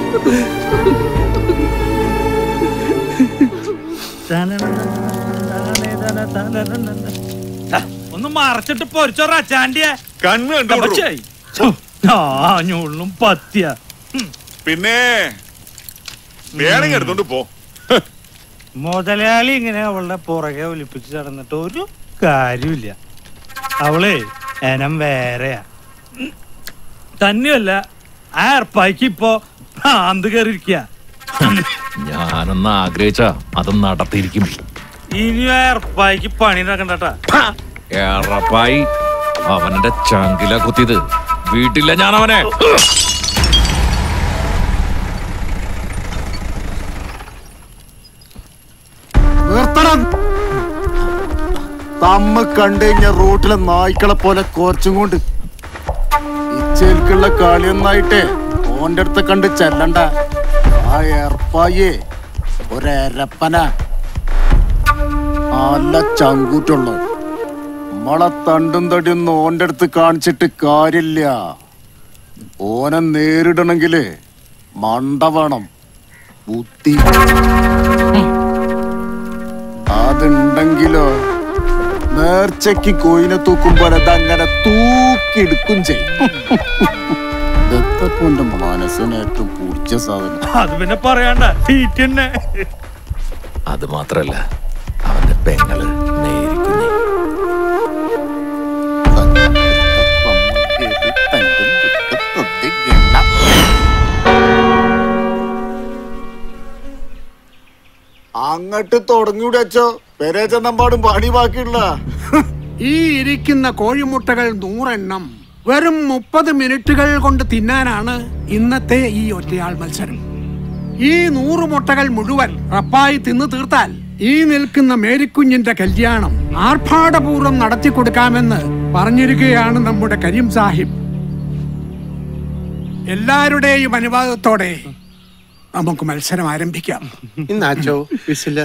ഒന്ന് മറച്ചിട്ട് പൊരിച്ചോറ ചാണ്ടിയെ കണ്ണ് കണ്ടോളൂ. ഞാഞ്ഞുള്ളും പത്തിയ പിന്നെ വേണമെങ്കിൽ എടുത്തോണ്ട് പോ മുതലാളി ഇങ്ങനെ അവളുടെ പുറകെ ഒലിപ്പിച്ച് നടന്നിട്ട് ഒരു കാര്യമില്ല അവളെ എനം വേറെയാ ഉം. തന്നെയല്ല ആ ഏർപ്പായ്ക്ക് ഇപ്പോ ഭ്രാന്ത് കയറിയിരിക്കുക ഞാനൊന്ന് ആഗ്രഹിച്ച അത് നടത്തിയിരിക്കും ഇനി ആ ഏർപ്പായ്ക്ക് പണി നടക്കണ്ടട്ടാ ഏറപ്പായി അവന്റെ ചങ്കില കുത്തിയത് വീട്ടില്ല ഞാൻ അവനെ നിർത്തണം തമ്മ കണ്ടു കഴിഞ്ഞ റോട്ടിലെ നായ്ക്കളെ പോലെ കോർച്ചും കൊണ്ട് ഇച്ചേൽക്കുള്ള കളിയൊന്നായിട്ടേ ഓന്റെ അടുത്ത് കണ്ട് ചെല്ലണ്ട ആ ഏർപ്പായേ ഒരപ്പന നല്ല ചങ്കൂറ്റുള്ള നമ്മളെ തണ്ടും തടിയൊന്നും ഓന്റെ അടുത്ത് കാണിച്ചിട്ട് കാര്യമില്ല ഓനെ നേരിടണെങ്കില് മണ്ട വേണം ബുദ്ധി അതുണ്ടെങ്കിലോ നേർച്ചയ്ക്ക് കോയിനെ തൂക്കുമ്പോൾ അതങ്ങനെ തൂക്കിയെടുക്കും ചെയ്യും ദത്തപ്പന്റെ മനസ്സിന് ഏറ്റവും പൂർച്ച സാധനം അത് പിന്നെ പറയണ്ട സീറ്റ് തന്നെ അത് മാത്രല്ല അവന്റെ പെങ്ങള് നേരിക്കുന്നേ അങ്ങട്ട് തുടങ്ങിയൂടെ അച്ചോ പെരേ ചെന്നമ്പാടും പണി ബാക്കിയുള്ള ഈ ഇരിക്കുന്ന കോഴിമുട്ടകൾ നൂറെണ്ണം വെറും മുപ്പത് മിനിറ്റുകൾ കൊണ്ട് തിന്നാനാണ് ഇന്നത്തെ ഈ ഒറ്റയാൾ മത്സരം ഈ നൂറ് മുട്ടകൾ മുഴുവൻ റപ്പായി തിന്നു തീർത്താൽ ഈ നിൽക്കുന്ന മേരിക്കുഞ്ഞിന്റെ കല്യാണം ആർഭാടപൂർവ്വം നടത്തി കൊടുക്കാമെന്ന് പറഞ്ഞിരിക്കുകയാണ് നമ്മുടെ കരീം സാഹിബ് എല്ലാവരുടെയും അനുവാദത്തോടെ നമുക്ക് മത്സരം ആരംഭിക്കാം ഇന്നാച്ചോ വിസില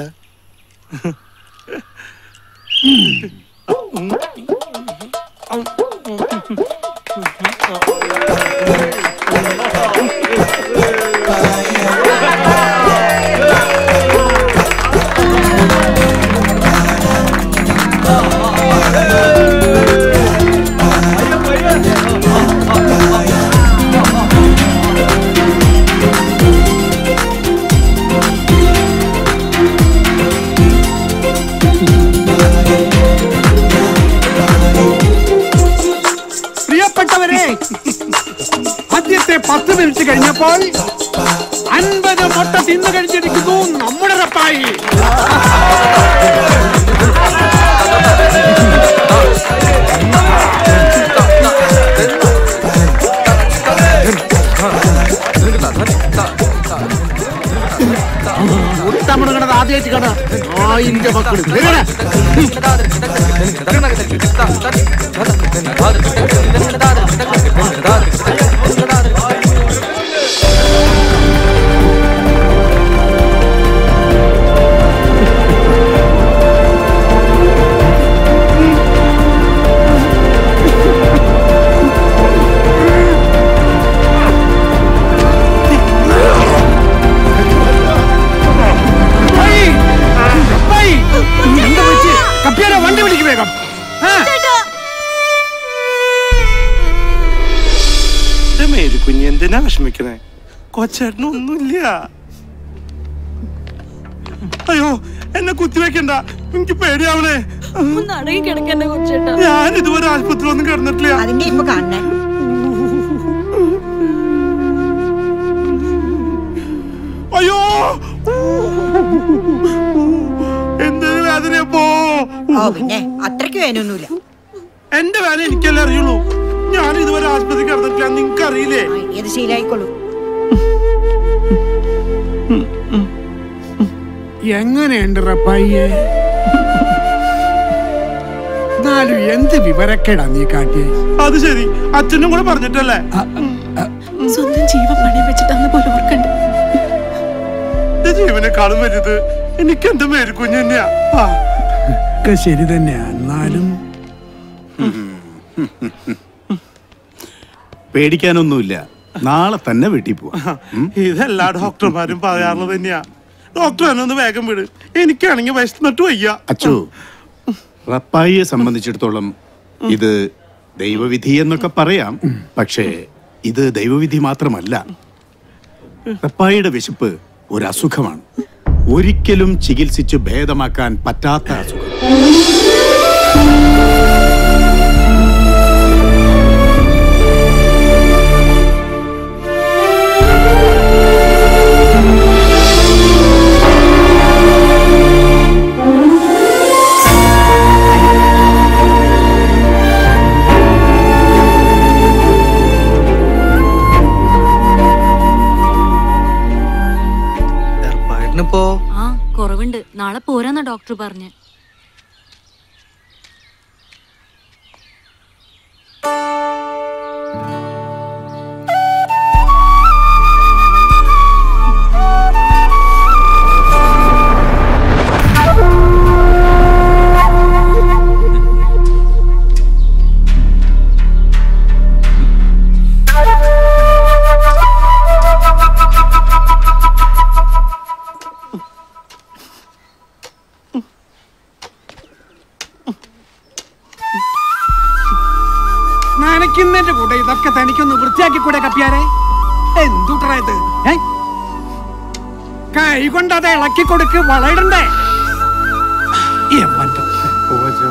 പ്രിയപ്പെട്ടവരെ ആദ്യത്തെ പത്ത് മിനിറ്റ് കഴിഞ്ഞപ്പോൾ അൻപത് മുട്ട തിന്നു കഴിഞ്ഞിരിക്കുന്നു നമ്മുടെ റപ്പായി നായിന്റെ മക്കള് വരടാ. ഏയ്! ഏയ്! എന്താ പറ്റി? കപ്പ്യാരെ വണ്ടി വിളിക്ക് വേഗം ആ. എന്റെ മേരിക്കുഞ്ഞ് എന്തിനാ വിഷമിക്കണേ കൊച്ചേട്ടനൊന്നുമില്ല അയ്യോ എന്നെ കുത്തിവെക്കണ്ട എനിക്ക് പേടിയാവണേ ഒന്ന് അടങ്ങി കിടക്കന്നെ കൊച്ചേട്ടാ ഞാൻ ഇതുവരെ ആശുപത്രി ഒന്നും കിടന്നിട്ടില്ല അതിന്റെ ഇപ്പൊ കാണണേ അയ്യോ എന്തൊരു വേദനയപ്പോ ഓ പിന്നെ അത്രയ്ക്ക് വേനൊന്നുമില്ല എന്റെ വേല എനിക്കല്ലേ അറിയുള്ളൂ ഞാൻ ഇതുവരെ ആശുപത്രി കിടന്നിട്ടില്ല നിങ്ങക്ക് അറിയില്ലേ ഏത് ശീലായിക്കോളൂ എങ്ങനെയുണ്ട് റപ്പായിയെ എന്നാലും എന്ത് വിവരക്കേടാ നീ കാട്ടിയേ അത് ശരി അച്ഛനും കൂടെ പറഞ്ഞിട്ടല്ലേ സ്വന്തം ജീവൻ പണയം വെച്ചിട്ടാന്ന് പോലും ഓർക്കണ്ട എന്റെ ജീവനെക്കാളും വലുത് എനിക്ക് എന്റെ മേരിക്കുഞ്ഞ് തന്നെയാ ആ, ഒക്കെ ശരി തന്നെയാ എന്നാലും പേടിക്കാനൊന്നുമില്ല നാളെ തന്നെ വീട്ടിൽ പോവാം ഇതെല്ലാ ഡോക്ടർമാരും പറയാറുള്ളത് തന്നെയാ ഡോക്ടർ എന്നെ ഒന്ന് വേഗം വിട് എനിക്കാണെങ്കിൽ വിശന്നിട്ട് വയ്യ അച്ചു റപ്പായിയെ സംബന്ധിച്ചിടത്തോളം ഇത് ദൈവവിധി എന്നൊക്കെ പറയാം പക്ഷേ ഇത് ദൈവവിധി മാത്രമല്ല റപ്പായിയുടെ വിശപ്പ് ഒരു അസുഖമാണ് ഒരിക്കലും ചികിത്സിച്ച് ഭേദമാക്കാൻ പറ്റാത്ത അസുഖം ഏർപ്പാടിനിപ്പോ ആ കുറവുണ്ട് നാളെ പോരാന്നാ ഡോക്ടർ പറഞ്ഞ് നനയ്ക്കുന്നതിന്റെ കൂടെ ഇതൊക്കെ തനിക്കൊന്ന് വൃത്തിയാക്കി കൂടെ കപ്പിയാരെ എന്തുട്രാ ഇത് ഏ? കൈ കൊണ്ട് അത് ഇളക്കി കൊടുക്ക് വളയിടണ്ടേ യവന്റെ ഓജോ.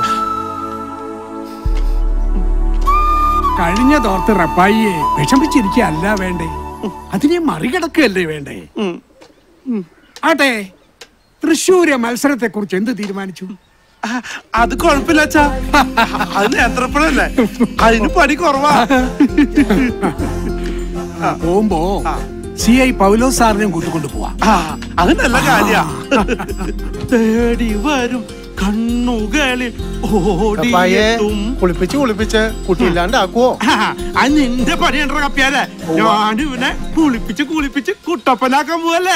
കഴിഞ്ഞ തോർത്ത് റപ്പായിയെ വിഷമിച്ചിരിക്കല്ല വേണ്ടേ അതിനെ മറികടക്കുകയല്ലേ വേണ്ടേ ആട്ടെ തൃശ്ശൂര് മത്സരത്തെ കുറിച്ച് എന്ത് തീരുമാനിച്ചു അത് കുഴപ്പമില്ല അച്ഛാ അത് നേത്രപ്പഴല്ലേ അതിന് പണി കുറവാ പോകുമ്പോ സി ഐ പൗലോ സാറിനെയും കൂട്ടിക്കൊണ്ട് പോവാ ആ, അത് നല്ല കാര്യ തേടി വരും കണ്ണുകളിൽ ഓടിയെത്തും കുളിപ്പിച്ച് കുളിപ്പിച്ച് കുട്ടിയില്ലാണ്ടാക്കുവോ അത് നിന്റെ പണിയണ്ട കപ്പിയാലേ ഞാൻ ഇവനെ കുളിപ്പിച്ച് കുളിപ്പിച്ച് കുട്ടപ്പനാക്കാൻ പോവല്ലേ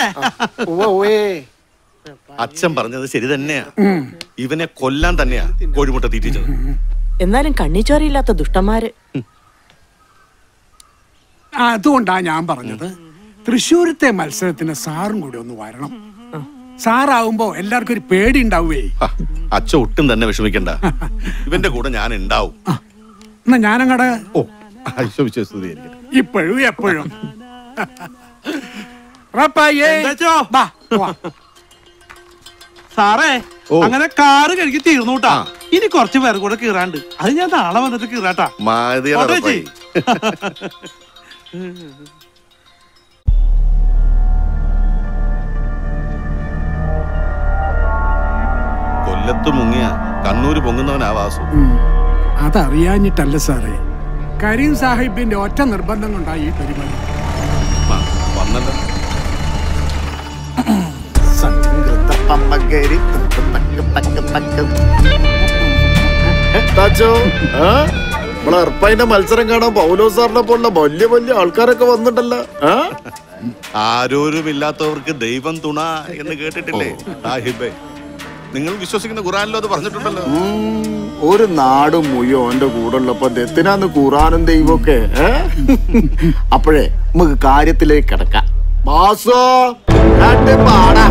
അച്ഛൻ പറഞ്ഞത് ശരി തന്നെയാ ഇവനെ കൊല്ലാൻ തന്നെയാ കോഴിമുട്ട തീറ്റിച്ചത് എന്നാലും കണ്ണിച്ചോരയില്ലാത്ത ദുഷ്ടന്മാര് അതുകൊണ്ടാ ഞാൻ പറഞ്ഞത് തൃശ്ശൂരത്തെ മത്സരത്തിന് സാറും കൂടി ഒന്ന് വരണം സാറാവുമ്പോ എല്ലാവർക്കും ഒരു പേടി ഉണ്ടാവുകേ അച്ഛ ഒട്ടും തന്നെ വിഷമിക്കണ്ട ഇവന്റെ കൂടെ ഞാൻ ഉണ്ടാവും എന്നാ ഞാനങ്ങടെ ഓ അയ്യോ വിശ്വസ്തുതിയായിരിക്കും ഇപ്പോഴും എപ്പോഴും റപ്പായേ ബാ, പോവാം. സാറേ അങ്ങനെ കാറ് കഴുകി തീർന്നു കേട്ടാ ഇനി കുറച്ച് പേർ കൂടെ കീറാണ്ട് അത് ഞാൻ നാളെ വന്നിട്ട് കീറാട്ടാ മാതിയാണ് ഓട്ടോ റപ്പായി. കൊല്ലത്ത് മുങ്ങിയ കണ്ണൂര് പൊങ്ങുന്നവനാ വാസു ഉം. അതറിയാഞ്ഞിട്ടല്ല സാറേ കരീം സാഹിബിന്റെ ഒറ്റ നിർബന്ധം കൊണ്ടായി ഈ പരിപാടി വന്നല്ലോ സത്യഗ്രത പമ്മകേരി തക്ക് തക്ക് തക്ക് താച്ചോ ആ നമ്മളെ എർപ്പൈന്റെ മത്സരം കാണാൻ പൗലോ സാറിനെ പോലുള്ള വലിയ വലിയ ആൾക്കാരൊക്കെ വന്നിട്ടല്ലോ ആ ആരോരുമില്ലാത്തവർക്ക് ദൈവം തുണ എന്ന് കേട്ടിട്ടില്ലേ സാഹിബേ നിങ്ങൾ വിശ്വസിക്കുന്ന ഖുറാനിലോ അത് പറഞ്ഞിട്ടുണ്ടല്ലോ ഉം, ഒരു നാടും മുയ്യോ ഓന്റെ കൂടെ ഉള്ളപ്പോ എത്തിനാന്ന് ഖുറാനും ദൈവമൊക്കെ ഏ? അപ്പോഴേ നമുക്ക് കാര്യത്തിലേക്ക് കിടക്കാം ബാസോ രണ്ട് പാടാ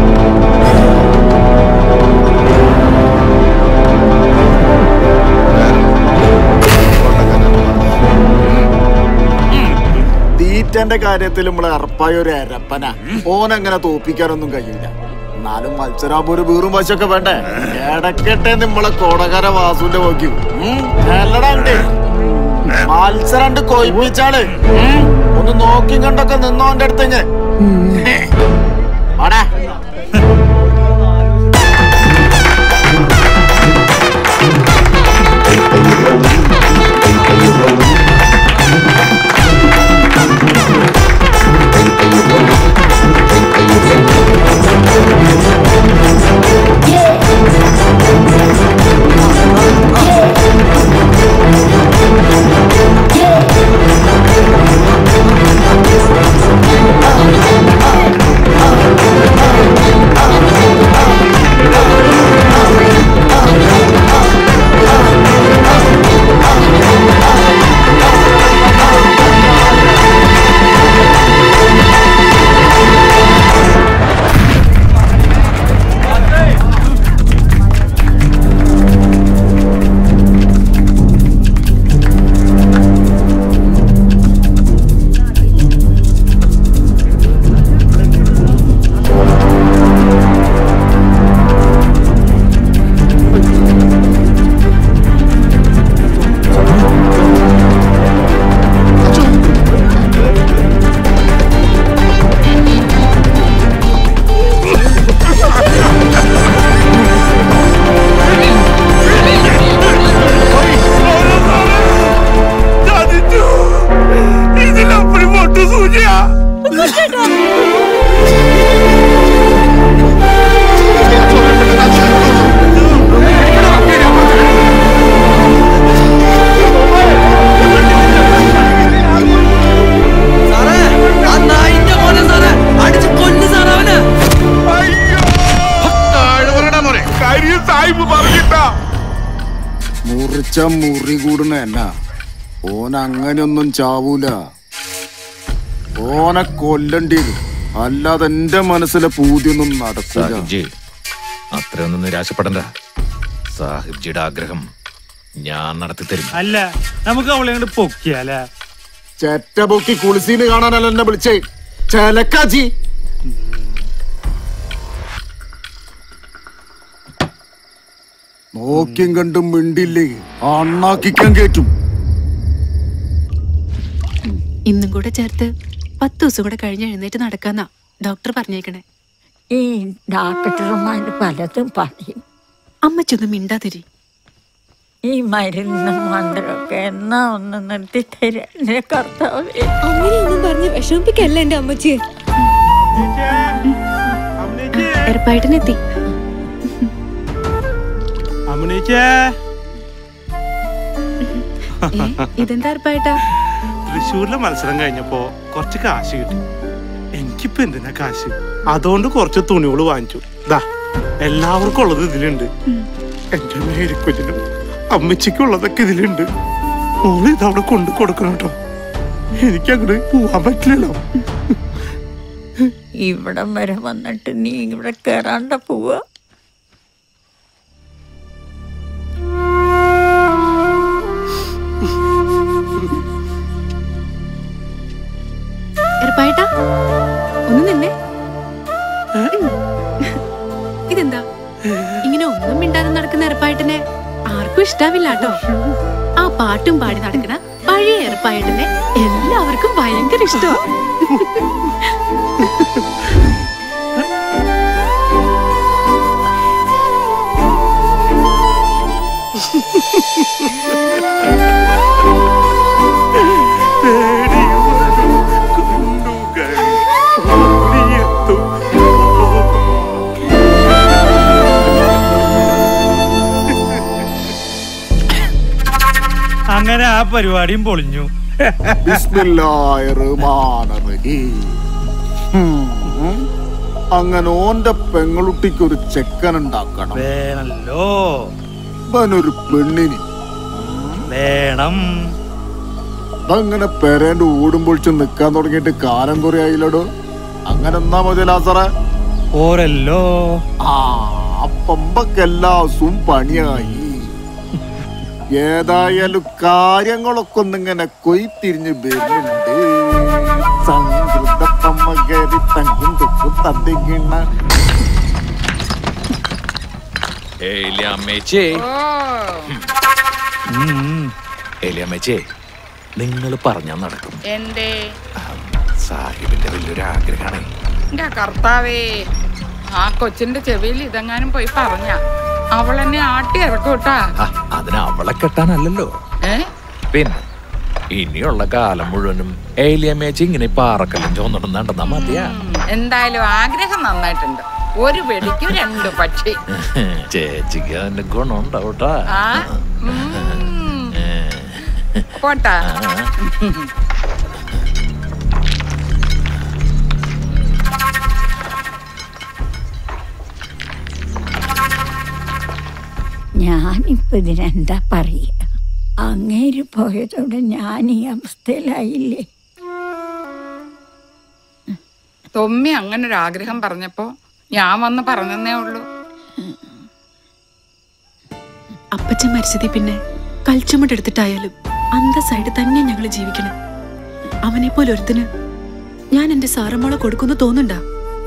തീറ്റന്റെ കാര്യത്തിൽ നമ്മളെ അറപ്പായ ഒരു അരപ്പന ഓനെങ്ങനെ തോപ്പിക്കാനൊന്നും കഴിയില്ല എന്നാലും മത്സരാകുമ്പോ ഒരു വീറും വശമൊക്കെ വേണ്ടേ ഇടക്കട്ടെ നമ്മളെ കോടകര വാസുവിന്റെ നോക്കി അല്ലടാണ്ട് മത്സരം കൊയ്പ്പിച്ചാള് ഉം. ഒന്ന് നോക്കി കണ്ടൊക്കെ നിന്നോന്റെ അടുത്തേക്ക് വാടാ ഇതിലപ്പുറം പൊട്ടു സൂചിയാ കാര്യം സാഹിബ് പറഞ്ഞിട്ടാ മുറിച്ച മുറി കൂടുന്ന എന്നാ ഓൻ അങ്ങനെയൊന്നും ചാവൂല ഓനെ കൊല്ലണ്ടി വരും അല്ലാതെ എന്റെ മനസ്സിലെ പൂതിയൊന്നും നടക്കൂല സാഹിബ്ജി അത്രയൊന്നും നിരാശപ്പെടണ്ട സാഹിബ്ജിയുടെ ആഗ്രഹം ഞാൻ നടത്തി തരും അല്ല നമുക്ക് അവളെ അങ്ങോട്ട് പൊക്കിയാലേ ചെറ്റ പൊക്കി കുളിസീന് കാണാനല്ല എന്നെ വിളിച്ചേ ചെലക്കാച്ചി നോക്കിയും കണ്ടും മിണ്ടില്ലേ അണ്ണാക്കിക്കാൻ കേറ്റും ഇന്നും കൂടെ ചേർത്ത് പത്ത് ദിവസം കൂടെ കഴിഞ്ഞ് എഴുന്നേറ്റ് നടക്കാന്നാ ഡോക്ടർ പറഞ്ഞേക്കണേ ഈ ഡാക്ടർമാര് പലതും പറയും അമ്മച്ചൊന്നും മിണ്ടാതിരി ഈ മരുന്ന് മന്ത്രമൊക്കെ എന്നാ ഒന്ന് നിർത്തി തരാ കർത്താവേ അങ്ങനെയൊന്നും പറഞ്ഞ് വിഷമിപ്പിക്കല്ല എന്റെ അമ്മച്ചിയെ എറപ്പായിട്ടിനെത്തി അമ്മണീച്ചേ ഇതെന്താ എറപ്പായിട്ടാ തൃശ്ശൂരിലെ മത്സരം കഴിഞ്ഞപ്പോ കുറച്ച് കാശ് കിട്ടി എനിക്കിപ്പോ എന്തിനാ കാശ് അതുകൊണ്ട് കുറച്ച് തുണികൾ വാങ്ങിച്ചു ദാ എല്ലാവർക്കും ഉള്ളത് ഇതിലുണ്ട് എന്റെ മേരിക്കുഞ്ഞിനും അമ്മച്ചിക്കുള്ളതൊക്കെ ഇതിലുണ്ട് മോള് ഇതവിടെ കൊണ്ടു കൊടുക്കണം കേട്ടോ എനിക്ക് അങ്ങോട്ട് പോവാൻ പറ്റില്ലല്ലോ ഇവിടം വരെ വന്നിട്ട് നീ ഇവിടെ കേറാണ്ട പോവാ എറപ്പായിട്ടാ ഒന്ന് നിന്നേ ഇതെന്താ ഇങ്ങനെ ഒന്നും മിണ്ടാതെ നടക്കുന്ന എറപ്പായിട്ടിനെ ആർക്കും ഇഷ്ടാവില്ല കേട്ടോ ആ പാട്ടും പാടി നടക്കണ പഴയ എറപ്പായിട്ടിനെ എല്ലാവർക്കും ഭയങ്കര ഇഷ്ടമാണ് നീ എത്തും അങ്ങനെ ആ പരിപാടിയും പൊളിഞ്ഞു ബിസ്മില്ലാഹിർ റഹ്മാനിർ റഹീം. ഉം. അങ്ങനെ ഓന്റെ പെങ്ങളുട്ടിക്ക് ഒരു ചെക്കൻ ഉണ്ടാക്കണം വേണല്ലോ ഇവനൊരു പെണ്ണിന് വേണം അതങ്ങനെ പെരേന്റെ ഊടും പൊളിച്ച് നിക്കാൻ തുടങ്ങിയിട്ട് കാലം കുറെ ആയില്ലടോ അങ്ങനെ എന്നാ മതി ലാസറേ ഓരല്ലോ ആ അപ്പമ്പക്ക് എല്ലാ ദിവസവും പണിയായി ഏതായാലും കാര്യങ്ങളൊക്കെ ഒന്നിങ്ങനെ കൊയ്ത്തിരിഞ്ഞ് വരുന്നുണ്ട് സംകൃതപ്പമ്മ കയറി തങ്കും തൊക്കും തന്നിങ്ങണ ഏലിയമ്മേച്ചേ ഏലിയമ്മേച്ചേ നിങ്ങൾ പറഞ്ഞാൽ നടക്കും എന്തേ സാഹിബിന്റെ വലിയൊരു ആഗ്രഹമാണ് എന്റെ കർത്താവേ ആ കൊച്ചിന്റെ ചെവിയിൽ ഇതെങ്ങാനും പോയി പറഞ്ഞ അവൾ എന്നെ ആട്ടി ഇറക്കൂട്ടാ അതിന് അവളെ കെട്ടാനല്ലല്ലോ ഏ പിന്നെ ഇനിയുള്ള കാലം മുഴുവനും ഏലിയമ്മേച്ചി ഇങ്ങനെ പാറക്കല്ലും ചോന്നിടും നടന്നാ മതിയാ എന്തായാലും ആഗ്രഹം നന്നായിട്ടുണ്ട് ഒരു വെടിക്ക് രണ്ട് പക്ഷി ചേച്ചിക്ക് അതിന്റെ ഗുണം ഉണ്ടാവട്ടാ ആ ഉം. പോട്ടാ ഞാനിപ്പോ ഇതിനെന്താ പറയുക അങ്ങേര് പോയതോടെ ഞാൻ ഈ അവസ്ഥയിലായില്ലേ തൊമ്മി അങ്ങനെ ഒരു ആഗ്രഹം പറഞ്ഞപ്പോ ഞാൻ വന്ന് പറഞ്ഞതേ ഉള്ളൂ അപ്പച്ചൻ മരിച്ചതി പിന്നെ കൽച്ചുമട്ടെടുത്തിട്ടായാലും അന്തസ്സായിട്ട് തന്നെ ഞങ്ങൾ ജീവിക്കണം അവനെ പോലെ ഒരുത്തിന് ഞാൻ എന്റെ സാറമ്മോളെ കൊടുക്കുന്നു തോന്നുണ്ടാ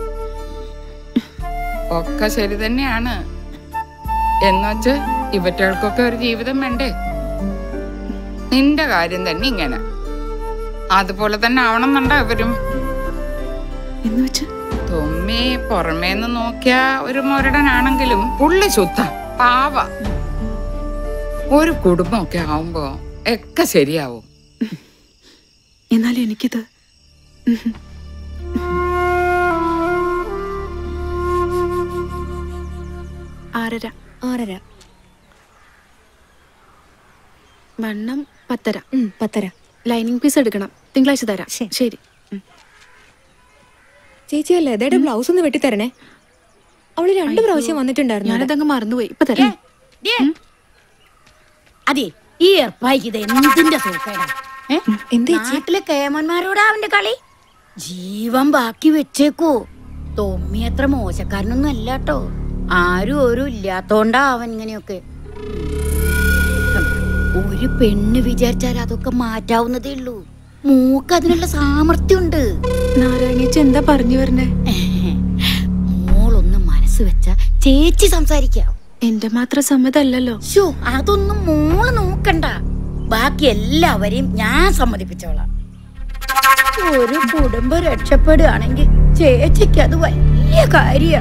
ഒക്കെ ശരി തന്നെയാണ് എന്നുവച്ച് ഇവറ്റകൾക്കൊക്കെ ഒരു ജീവിതം വേണ്ടേ നിന്റെ കാര്യം തന്നെ ഇങ്ങനെ അതുപോലെ തന്നെ ആവണം എന്നുണ്ടോ ഇവരും തൊമ്മി പുറമേന്ന് നോക്കിയ ഒരു മുരടനാണെങ്കിലും പുള്ളി ശുദ്ധ പാവ ഒരു കുടുംബമൊക്കെ ആവുമ്പോ ഒക്കെ ശരിയാവും എന്നാലും എനിക്കിത് ആറര ആറര വണ്ണം പത്തര പത്തര ലൈനിങ് പീസ് എടുക്കണം തിങ്കളാഴ്ച തരാം ശരി ചേച്ചി ആ ലതയുടെ ബ്ലൗസ് ഒന്ന് വെട്ടിത്തരണേ അവള് രണ്ടു പ്രാവശ്യം വന്നിട്ടുണ്ടായിരുന്നു അവിടെ. ഞാനതങ്ങ് മറന്നുപോയി ഇപ്പൊ തരാം അതെ ഈ ഏർപ്പായിക്ക് ഇത് എന്തിന്റെ സൂക്കേടാ ഏ? നാട്ടിലെ കേമന്മാരോടാ അവന്റെ കളി ജീവൻ ബാക്കി വെച്ചേക്കോ തൊമ്മി അത്ര മോശക്കാരനൊന്നും അല്ല കേട്ടോ ആരും ഒരു ഇല്ലാത്തോണ്ടാ അവൻ ഇങ്ങനെയൊക്കെ ഒരു പെണ്ണ് വിചാരിച്ചാൽ അതൊക്കെ മാറ്റാവുന്നതേ ഉള്ളൂ മൂക്ക് അതിനുള്ള സാമർഥ്യമുണ്ട് നാരായണീച്ച എന്താ പറഞ്ഞു വരണേ മോളൊന്ന് മനസ്സ് വെച്ച ചേച്ചി സംസാരിക്കാം എന്റെ മാത്രം സമ്മതമല്ലല്ലോ ശോ അതൊന്നും മോള് നോക്കണ്ട ബാക്കി എല്ലാവരെയും ഞാൻ സമ്മതിപ്പിച്ചോളാം ഒരു കുടുംബം രക്ഷപ്പെടുകയാണെങ്കിൽ ചേച്ചിക്ക് അത് വലിയ കാര്യ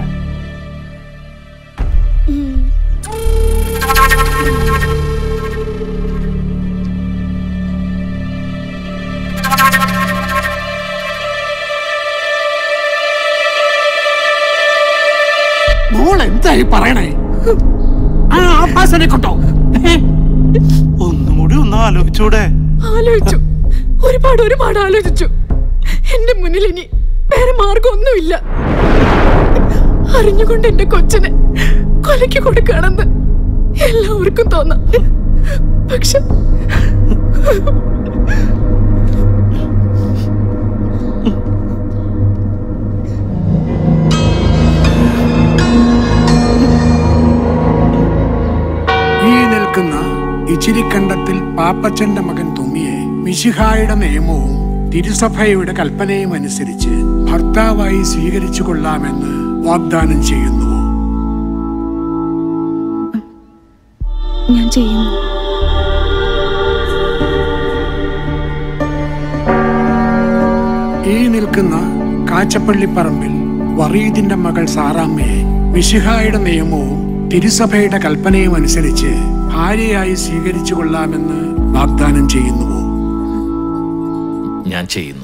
മോൾ എന്തായി പറയണേ ആ ആപ്പാസനെ കൊണ്ടോ ഒന്നുകൂടി ഒന്ന് ആലോചിച്ചൂടെ ആലോചിച്ചു ഒരുപാട് ഒരുപാട് ആലോചിച്ചു എന്റെ മുന്നിൽ ഇനി വേറെ മാർഗമൊന്നുമില്ല അറിഞ്ഞുകൊണ്ട് എന്റെ കൊച്ചിനെ കൊലയ്ക്ക് കൊടുക്കുകയാണെന്ന് എല്ലാവർക്കും തോന്നാം പക്ഷെ ഈ നിൽക്കുന്ന ഇച്ചിരിക്കണ്ടത്തിൽ പാപ്പച്ചന്റെ മകൻ തുമ്മിയെ മിശിഹായുടെ നിയമവും തിരുസഭയുടെ കൽപ്പനയും അനുസരിച്ച് ഭർത്താവായി സ്വീകരിച്ചു കൊള്ളാമെന്ന് വാഗ്ദാനം ചെയ്യുന്നു ഞാൻ ചെയ്യുന്നു ഈ നിൽക്കുന്ന കാച്ചപ്പള്ളിപ്പറമ്പിൽ വറീദിന്റെ മകൾ സാറാമ്മയെ മിശിഹായുടെ നിയമവും തിരുസഭയുടെ കൽപ്പനയും അനുസരിച്ച് ഭാര്യയായി സ്വീകരിച്ചു കൊള്ളാമെന്ന് വാഗ്ദാനം ചെയ്യുന്നുവോ ഞാൻ ചെയ്യുന്നു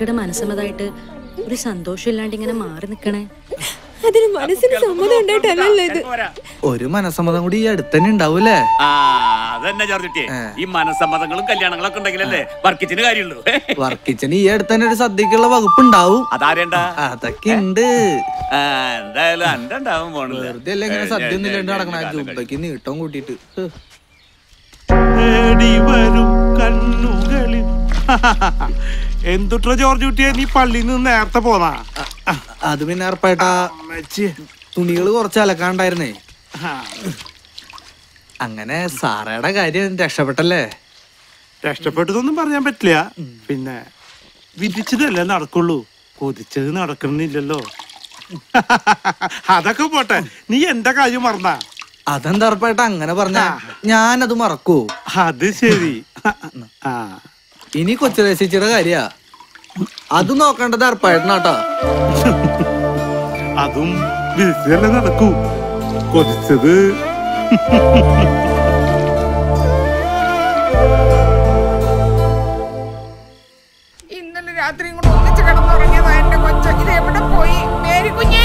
ചേച്ചിയുടെ മനസ്സമ്മതായിട്ട് ഒരു സന്തോഷം ഇല്ലാണ്ട് ഇങ്ങനെ മാറി നിക്കണേ അതിന് മനസ്സിന് സമ്മതം ഉണ്ടായിട്ടല്ലല്ലോ ഇത് ഒരു മനസ്സമ്മതം കൂടി ഈ അടുത്തന്നെ ഉണ്ടാവൂലേ ആ അതന്നെ ചാർജുട്ടിയെ ഈ മനസ്സമ്മതങ്ങളും കല്യാണങ്ങളൊക്കെ ഉണ്ടെങ്കിലല്ലേ വർക്കിച്ചിന് കാര്യമുള്ളൂ വർക്കിച്ചന് ഈ അടുത്തന്നെ ഒരു സദ്യക്കുള്ള വകുപ്പ് ഉണ്ടാവും അതാരേണ്ട അതൊക്കെ ഉണ്ട് എന്തായാലും അന്റെ ഉണ്ടാവും പോണില്ല വെറുതെ അല്ലേ ഇങ്ങനെ സദ്യ ഒന്നും ഇല്ലാണ്ട് നടക്കണ ജുബയ്ക്ക് നീട്ടം കൂട്ടിയിട്ട് ഹ്. തേടി വരും കണ്ണുകളിൽ എന്തുട്ര ജോർജ് കുട്ടിയെ നീ പള്ളിയിൽ നിന്ന് നേരത്തെ പോന്നാ അത് പിന്നെ ഏർപ്പായിട്ടാ തുണികൾ കുറച്ച് അലക്കാണ്ടായിരുന്നേ അങ്ങനെ സാറയുടെ കാര്യം രക്ഷപ്പെട്ടല്ലേ രക്ഷപ്പെട്ടതൊന്നും പറയാൻ പറ്റില്ല പിന്നെ വിധിച്ചതല്ലേ നടക്കുള്ളൂ കൊതിച്ചത് നടക്കണില്ലല്ലോ അതൊക്കെ പോട്ടെ നീ എന്റെ കാര്യം മറന്നാ അതെന്താ ഏർപ്പായിട്ടാ അങ്ങനെ പറഞ്ഞ ഞാനത് മറക്കൂ അത് ശരി ആ ഇനി കൊച്ചുരേശിച്ചിയുടെ കാര്യ അത് നോക്കേണ്ടത് ഏർപ്പായിട്ടാട്ടോ അതും വിധിച്ചതല്ലേ നടക്കൂ കൊതിച്ചത് ഇന്നലെ രാത്രിയും കൂടെ ഒന്നിച്ച് കിടന്നുറങ്ങിയതാ എന്റെ കൊച്ച ഇത് എവിടെ പോയി മേരി കുഞ്ഞേ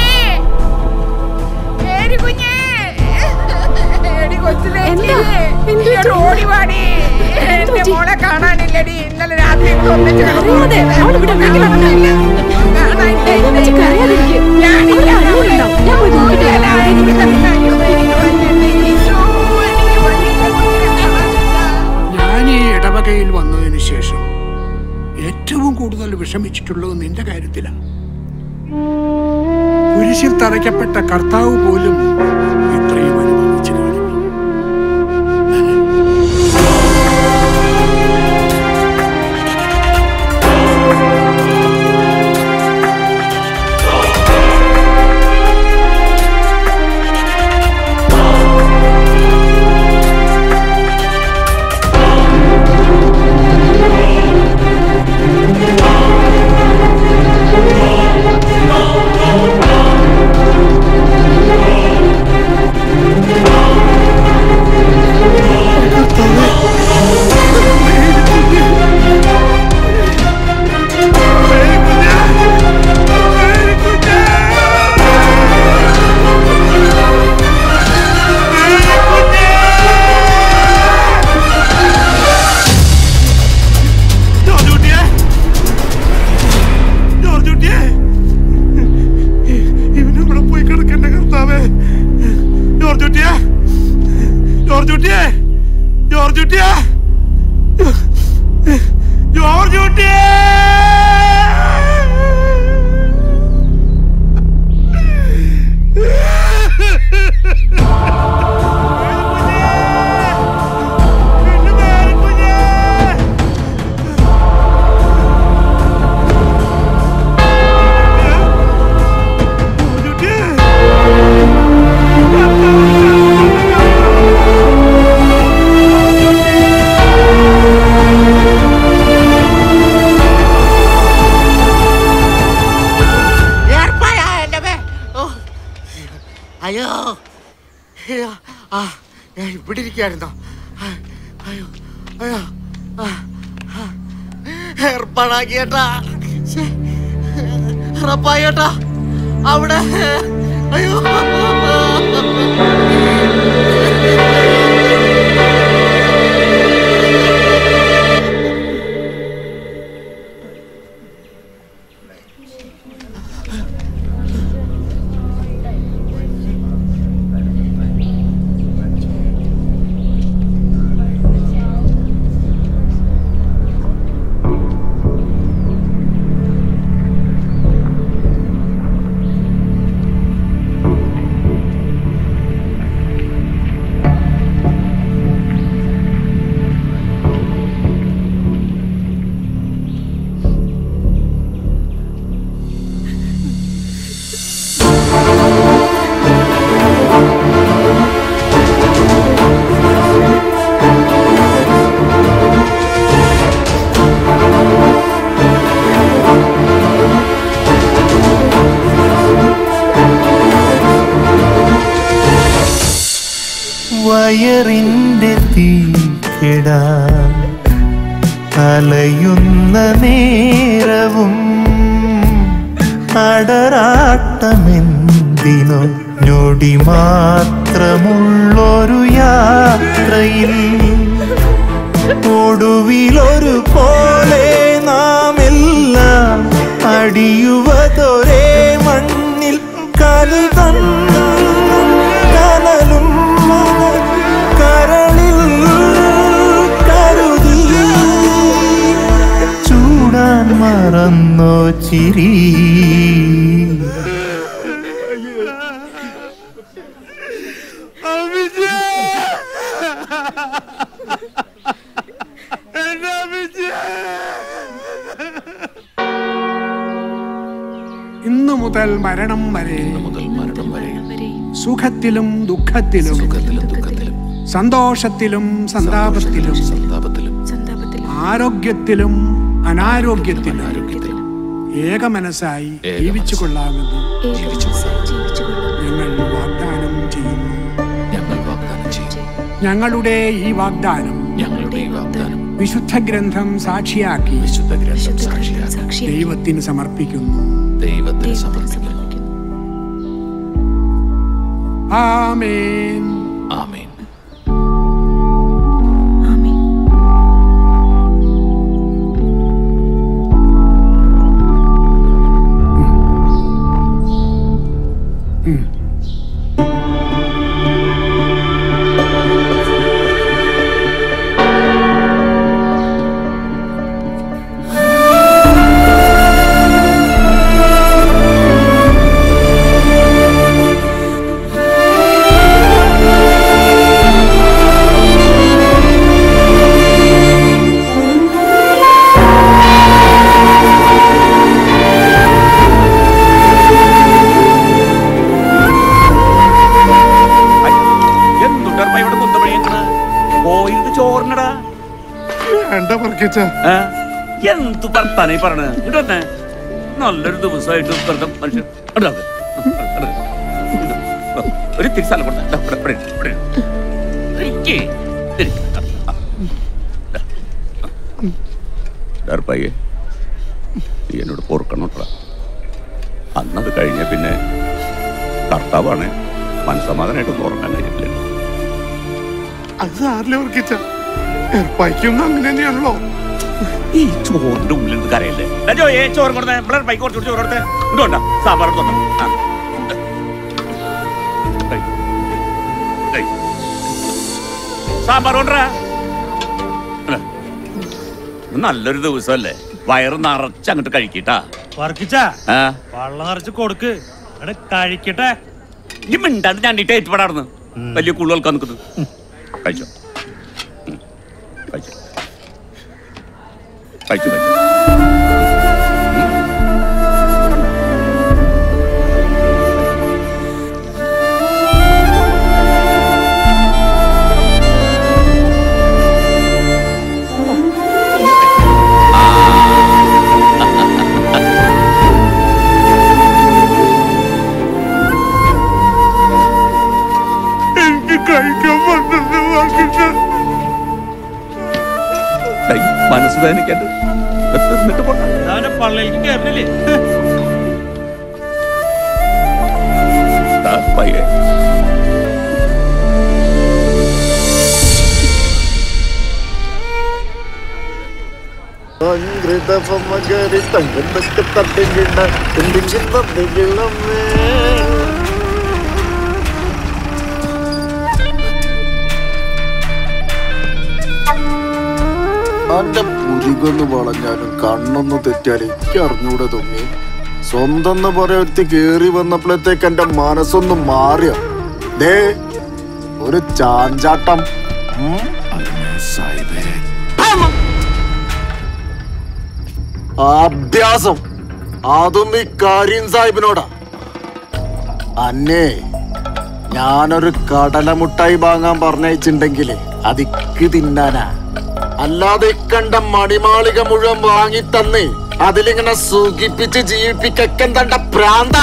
മേരി കുഞ്ഞേ എടി കൊച്ചിലെ ഓടി വാടി എന്റെ മോളെ കാണാനില്ലടി ഇന്നലെ രാത്രി കൂടെ ഒന്നിച്ച് ഞാൻ ഈ ഇടവകയിൽ വന്നതിന് ശേഷം ഏറ്റവും കൂടുതൽ വിഷമിച്ചിട്ടുള്ളത് നിന്റെ കാര്യത്തിലാണ് കുരിശിൽ തറയ്ക്കപ്പെട്ട കർത്താവ് പോലും ഇത്രയും അനുഭവിച്ചു കാണില്ല ജോർജ് കുട്ടിയെ ജോർജ് കുട്ടിയെ ഇവന് ഇവിടെ പോയി കിടക്കണ്ട കർത്താവേ ജോർജ് കുട്ടിയെ ജോർജ് കുട്ടിയെ ജോർജ് കുട്ടിയെ ജോർജ് കുട്ടിയെ ഏർപ്പാടാ എന്റെ മേ. ഓ. അയ്യോ അയ്യോ. ആ ഞാൻ ഇവിടെ ഇരിക്കായിരുന്നോ അയ്യോ അയ്യോ ആ, ആ. ഏർപ്പാടാക്കിയേട്ടാ ശ്ശേ. ഉറപ്പായേട്ടാ അവിടെ അയ്യോ വയറിന്റെ തീക്കിട അലയുന്ന നേരവും അടരാട്ടമെന്തിനോ ഞൊടി മാത്രമുള്ളൊരു യാത്രയിൽ ഒടുവിലൊരു പോലെ നാം എല്ലാം അടിയുവതൊരേ മണ്ണിൽ കരുതം കനലും കരളിൽ കരുതി ചൂടാൻ മറന്നോ ചിരി ഇന്നു മുതൽ മരണം വരെ സുഖത്തിലും ദുഃഖത്തിലും സന്തോഷത്തിലും സന്താപത്തിലും ആരോഗ്യത്തിലും അനാരോഗ്യത്തിലും ഏകമനസ്സായി ജീവിച്ചു കൊള്ളാമെന്ന് ഞങ്ങൾ വാഗ്ദാനം ചെയ്യുന്നു ഞങ്ങളുടെ ഈ വാഗ്ദാനം വിശുദ്ധ ഗ്രന്ഥം സാക്ഷിയാക്കി ദൈവത്തിന് സമർപ്പിക്കുന്നു ദൈവത്തിന് സമർപ്പിക്കുന്നു ആമേൻ ആമേൻ എന്തുണ്ടർമ്മ ഇവിടെ കുന്തമണിയങ്ങണ് പോയിട്ട് ചോറിനടാ വേണ്ട പറക്കിച്ച എന്തു വർത്താനായി പറഞ്ഞത് ഇങ്ങോട്ട് വന്നേ നല്ലൊരു ദിവസമായിട്ട് വെറുതെ മനുഷ്യൻ ഇങ്ങോട്ട് വാ. ഇങ്ങോട്ട് വാ. ഒരു തിരി സ്ഥലം കൊടുത്ത ഇവിടെ ഇവിടെ ഇരി, ഇവിടെ ഇരി. ഇരിക്ക്. ഇരി. ഡർപ്പയ്യെ നീ എന്നോട് പൊറുക്കണം കേട്ടോ അന്നത് കഴിഞ്ഞ പിന്നെ കർത്താവാണ് മനസ്സമാധാനമായിട്ടൊന്നും ഉറങ്ങാൻ കഴിഞ്ഞിട്ടില്ല അത് സാറിലെ പറക്കിച്ച ഏർപ്പായിക്കൊന്നും അങ്ങനെ തന്നെയാണല്ലോ ഈ ചോറിന്റെ ഉള്ളിൽ നിന്ന് കരയല്ലേ ജോയെ ചോറ് കൊടുത്തേ ഇവിടെ ബൈക്ക് കുറച്ച് ചോറ് കൊടുത്തേ ഇതുകൊണ്ടാ സാമ്പാർ തൊട്ടോ ആ ഏയ്. ഏയ്. സാമ്പാർ കൊണ്ടുവരാ ഇതാ. ഇത് നല്ലൊരു ദിവസമല്ലേ വയറ് നിറച്ച് അങ്ങോട്ട് കഴിക്കട്ടാ വർക്കിച്ച ആ വള്ളം നിറച്ച് കൊടുക്ക് അവിടെ കഴിക്കട്ടെ ഈ മിണ്ടാണ്ട് ഞണ്ടിട്ട് ഏറ്റുപടാർന്ന് വലിയ കൂടുതൽ നിൽക്കുന്നത് കഴിച്ചോ ഉം. കഴിച്ചോ കഴിച്ചു കഴിച്ചു എനിക്ക് കഴിക്കാൻ പറ്റുന്ന പറക്കിച്ച മനസ്സ് വേദനിക്കണ്ട് എന്നിട്ട് പോട്ടെ അവന്റെ പള്ളിയിലേക്ക് കയറില്ലേ ദാ പയ്യെ സംഗൃതപമകരി തങ്കത്തൊക്കെ തട്ടിക്കിണ്ട എന്തെങ്കിലും തട്ടിക്കിള്ളമേ അന്റെ പുരികൊന്ന് വളഞ്ഞാലും കണ്ണൊന്ന് തെറ്റിയാലും എനിക്ക് അറിഞ്ഞൂടെ തോന്നി സ്വന്തം എന്ന് പറയാ ഒരുത്തി കേറി വന്നപ്പോഴത്തേക്ക് എന്റെ മനസ്സൊന്ന് മാറിയ ദേ ഒരു ചാഞ്ചാട്ടം ഉം. അഭ്യാസം അതും ഈ കരീം സാഹിബിനോടാ അന്നേ ഞാനൊരു കടലമുട്ടായി വാങ്ങാൻ പറഞ്ഞയച്ചിണ്ടെങ്കില് അതിക്ക് തിന്നാനാ അല്ലാതെ ഇക്കണ്ട മണിമാളിക മുഴുവൻ വാങ്ങി തന്ന് അതിലിങ്ങനെ സുഖിപ്പിച്ച് ജീവിപ്പിക്കൻ തണ്ട പ്രാന്ത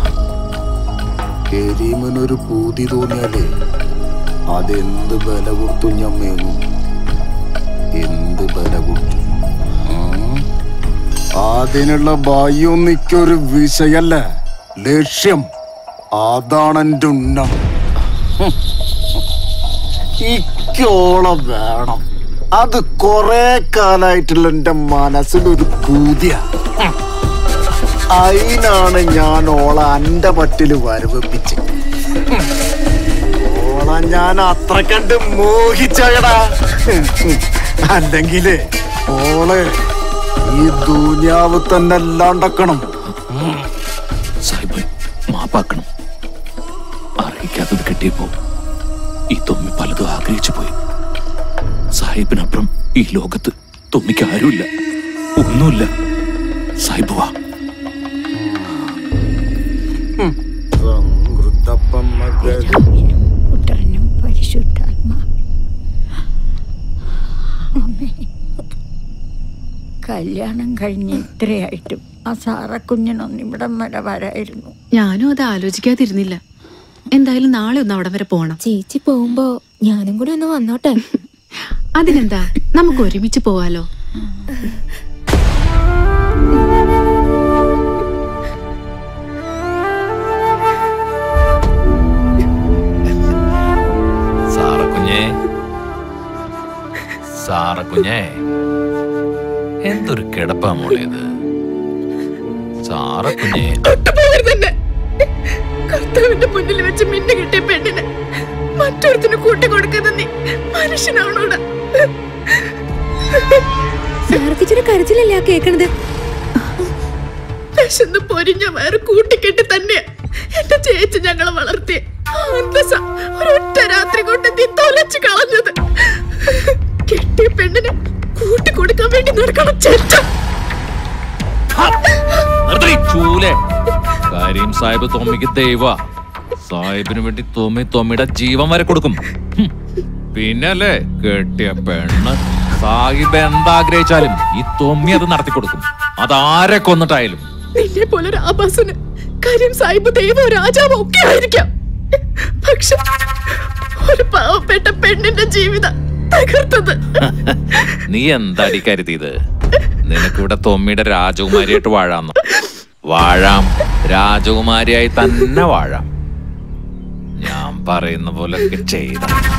കരീമിനൊരു പൂതി തോന്നിയാലേ അതെന്ത് ബല കൊടുത്തു ഞാൻ മേങ്ങും എന്ത് ബല കൊടുത്തു ഉം. അതിനുള്ള ഭയൊന്നിക്കൊരു വിഷയല്ല ലക്ഷ്യം അതാണ് എന്റെ ഉന്നം ഹും. ഇക്കോളം വേണം അത് കൊറേ കാലായിട്ടുള്ള എന്റെ മനസ്സിലൊരു കൂതിയ അതിനാണ് ഞാൻ ഓള എന്റെ പറ്റില് വരവിപ്പിച്ച് ഓള ഞാൻ അത്ര കണ്ട് മോഹിച്ചകടാ അല്ലെങ്കിലേ ഓള് ഈ ദുനിയാവ് തന്നെ അല്ലാണ്ടക്കണം സാഹിബ് മാപ്പാക്കണം അറിയിക്കാത്തത് കിട്ടിയപ്പോ ഈ തൊമ്മി പലതും ആഗ്രഹിച്ചു പോയി സാഹിബിനപ്പുറം ഈ ലോകത്ത് തൊമ്മിക്ക് ആരുമില്ല ഒന്നുമില്ല സാഹിബ് വാ പുത്രനും പരിശുദ്ധാത്മാ അമ്മേ കല്യാണം കഴിഞ്ഞ് ഇത്രയായിട്ടും ആ സാറക്കുഞ്ഞിനൊന്നും ഇവിടം വരെ വരായിരുന്നു ഞാനും അത് ആലോചിക്കാതിരുന്നില്ല എന്തായാലും നാളെ ഒന്ന് അവിടം വരെ പോകണം ചേച്ചി പോകുമ്പോ ഞാനും കൂടി ഒന്ന് വന്നോട്ടെ അതിനെന്താ നമുക്ക് ഒരുമിച്ച് പോവാലോ സാറക്കുഞ്ഞേ സാറക്കുഞ്ഞേ എന്തൊരു കിടപ്പാ മോളേത് സാറക്കുഞ്ഞേ തന്നെ കർത്താവിന്റെ മുന്നിൽ വെച്ച് മിന്നു കിട്ടിയ പെണ്ണിനെ മറ്റൊരുത്തിന് കൂട്ടിക്കൊടുക്കുന്ന നീ മനുഷ്യനാണോടാ സാർക്കിച്ചൊരു കരച്ചിലല്ലേ ആ കേക്കണത് വിശന്ന് പൊരിഞ്ഞ വയറ് കൂട്ടിക്കെട്ടി തന്നെ എന്റെ ചേച്ചി ഞങ്ങളെ വളർത്തി അന്തസ ഒരൊറ്റ രാത്രി കൊണ്ട് നീ തൊലച്ചു കളഞ്ഞത് കെട്ടിയ പെണ്ണിനെ കൂട്ടിക്കൊടുക്കാൻ വേണ്ടി നടക്കണം ചേച്ച നിർത്തി ചൂലെ കാര്യം സാഹിബ് തോമിക്ക് ദൈവ സാഹിബിന് വേണ്ടി തോമി തോമിയുടെ ജീവൻ വരെ കൊടുക്കും ഹും. പിന്നല്ലേ കെട്ടിയ പെണ്ണ് സാഹിബ് എന്താഗ്രഹിച്ചാലും ഈ തൊമ്മി അത് നടത്തി കൊടുക്കും അതാരെ കൊന്നിട്ടായാലും നിന്നെ പോലെ ഒരു ആഭാസന് കാര്യം സാഹിബ് ദൈവോ രാജാവോ ഒക്കെ ആയിരിക്കാം പക്ഷെ ഒരു പാവപ്പെട്ട പെണ്ണിന്റെ ജീവിതം തകർത്തത് നീ എന്താടി കരുതിയത് നിനക്കിവിടെ തൊമ്മിയുടെ രാജകുമാരിയായിട്ട് വാഴാന്ന് വാഴാം രാജകുമാരിയായി തന്നെ വാഴാം ഞാൻ പറയുന്ന പോലൊക്കെ ചെയ്ത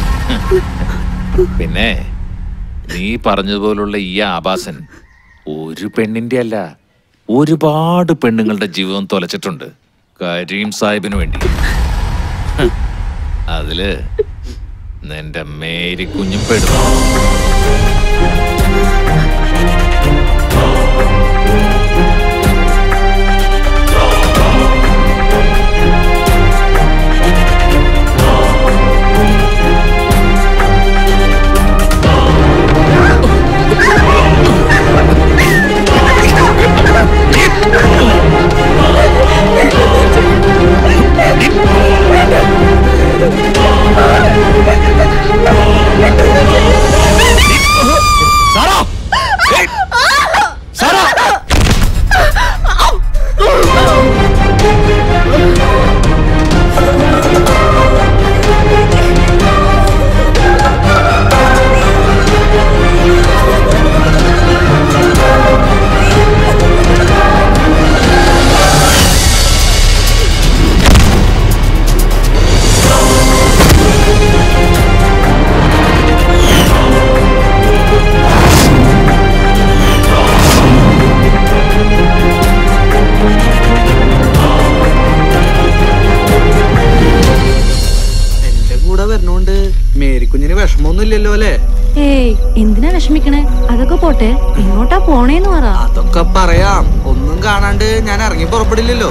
പിന്നെ നീ പറഞ്ഞതുപോലുള്ള ഈ ആഭാസൻ ഒരു പെണ്ണിന്റെ അല്ല ഒരുപാട് പെണ്ണുങ്ങളുടെ ജീവിതം തൊലച്ചിട്ടുണ്ട് കരീം സാഹിബിന് വേണ്ടി ഹ്, അതില് നിന്റെ മേരി കുഞ്ഞും പെടുന്നു എന്റെ കൂടെ വരണോണ്ട് മേരിക്കുഞ്ഞിന് വിഷമമൊന്നും ഇല്ലല്ലോ അല്ലേ ഏയ് എന്തിനാ വിഷമിക്കണേ അതൊക്കെ പോട്ടെ എങ്ങോട്ടാ പോണേന്ന് പറ അതൊക്കെ പറയാം ഒന്നും കാണാണ്ട് ഞാൻ ഇറങ്ങി പുറപ്പെടില്ലല്ലോ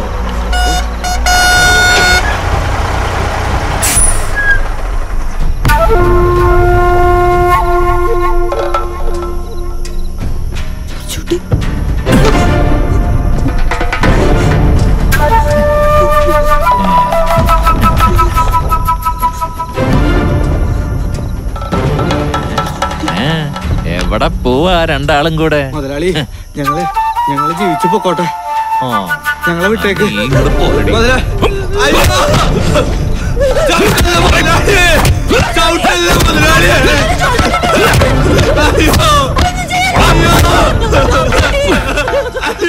ഏ, എവിടെ പോവാ രണ്ടാളും കൂടെ മുതലാളി ഞങ്ങള് ഞങ്ങള് ജീവിച്ചു പൊക്കോട്ടെ ആ ഞങ്ങളെ വിട്ടേക്ക് നീ ഇങ്ങട് പോരെടി. മുതലാ- അയ്യോ! ചവിട്ടല്ലേ മുതലാളി! ചവിട്ടല്ലേ മുതലാളി! അയ്യോ! അയ്യോ!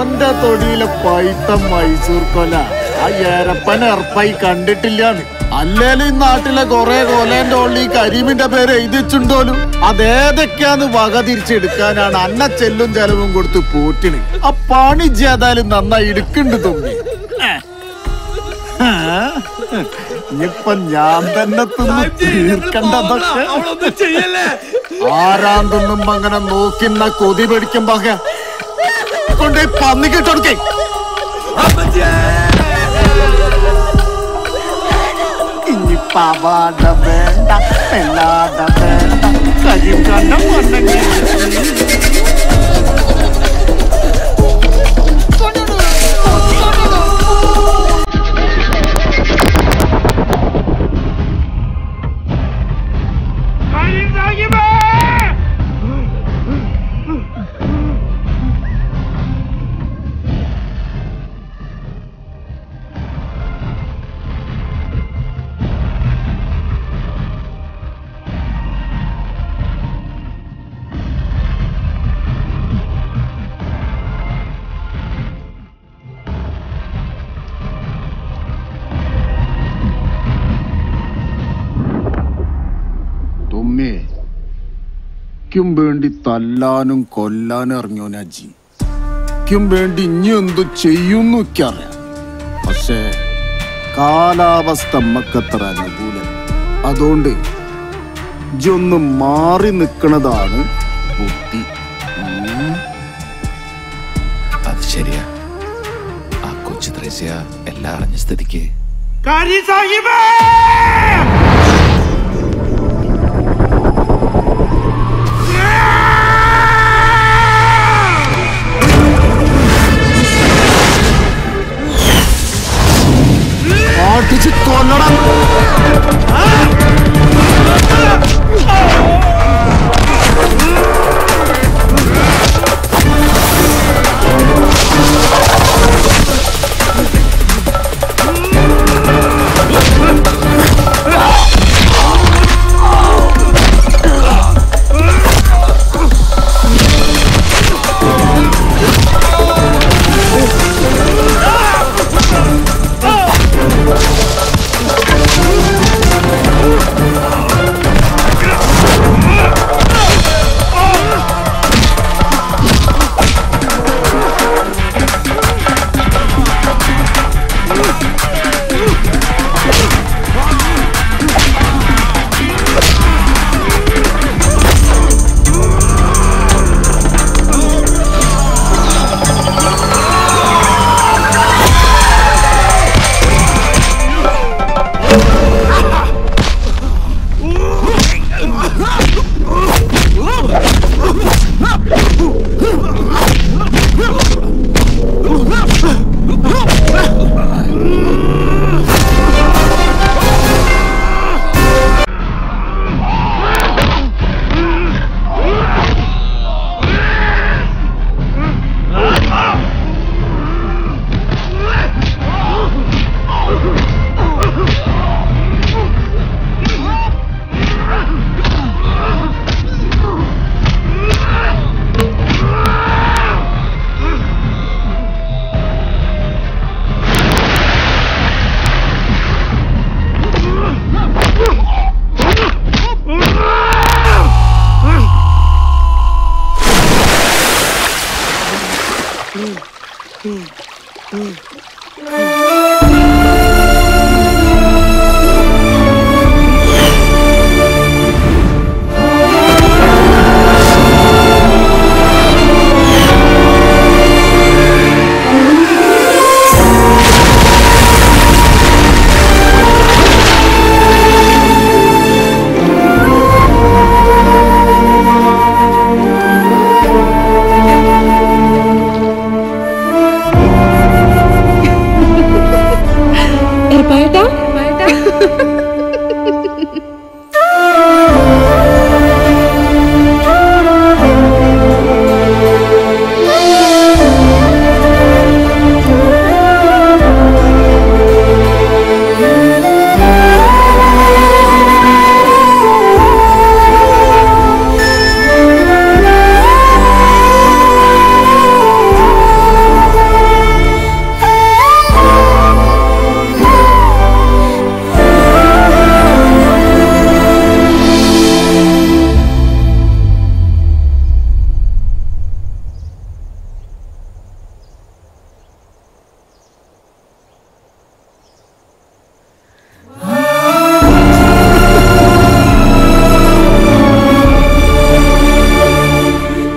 ഓന്റെ തൊടിയിലെ പൈത്ത മൈസൂർ കൊല ആ ഏരപ്പൻ എറപ്പായി കണ്ടിട്ടില്ലാന്ന് അല്ലേലും ഈ നാട്ടിലെ കൊറേ കൊലേന്റെ ഉള്ളിൽ ഈ കരീമിന്റെ പേര് എഴുതിച്ചുണ്ടോലും അതേതൊക്കെയാന്ന് വക തിരിച്ചെടുക്കാനാണ് അന്ന ചെല്ലും ചെലവും കൊടുത്ത് പൂട്ടിന് ആ പണി ചെയ്താലും നന്നായി എടുക്കുന്നുണ്ട് തൊമ്മി ഇനിയിപ്പൊ ഞാൻ തന്നെ തിന്ന് തീർക്കണ്ടതൊക്കെ ആരാൻ തിന്നുമ്പോ അങ്ങനെ നോക്കിന്ന കൊതി പിടിക്കുമ്പോ കൊണ്ടേ പന്നിക്കിട്ടൊടുക്കേ ഇനിയിപ്പ അവാട വേണ്ട പെല്ലാട വേണ്ട കരിയും കണ്ണം തൊമ്മേ ക്കും വേണ്ടി തല്ലാനും കൊല്ലാനും ഇറങ്ങിയോനാ ജി ക്കും വേണ്ടി ഇനി എന്തു ചെയ്യുന്നു അറിയാം പക്ഷേ കാലാവസ്ഥ നമ്മക്കത്ര അനുകൂലം അതുകൊണ്ട് ഇജ്ജ് ഒന്ന് മാറി നിൽക്കണതാണ് ബുദ്ധി ഉം. അത് ശരിയാ ആ കൊച്ചു ത്രേസ്യ എല്ലാം അറിഞ്ഞ സ്ഥിതിക്ക് കാരി സാഹിബേ അടിച്ച് കൊല്ലണം ആ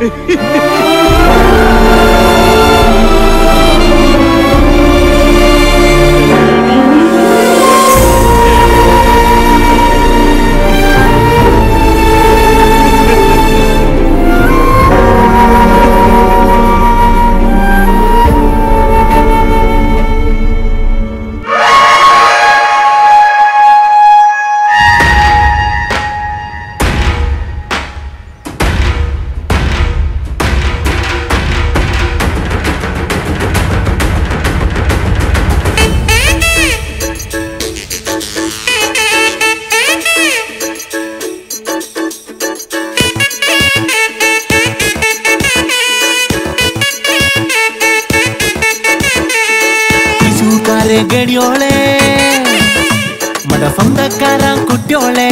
തൃശൂർക്കാരെ ഗടിയോളെ മട സ്വന്തക്കാരാൻ കുട്ടിയോളെ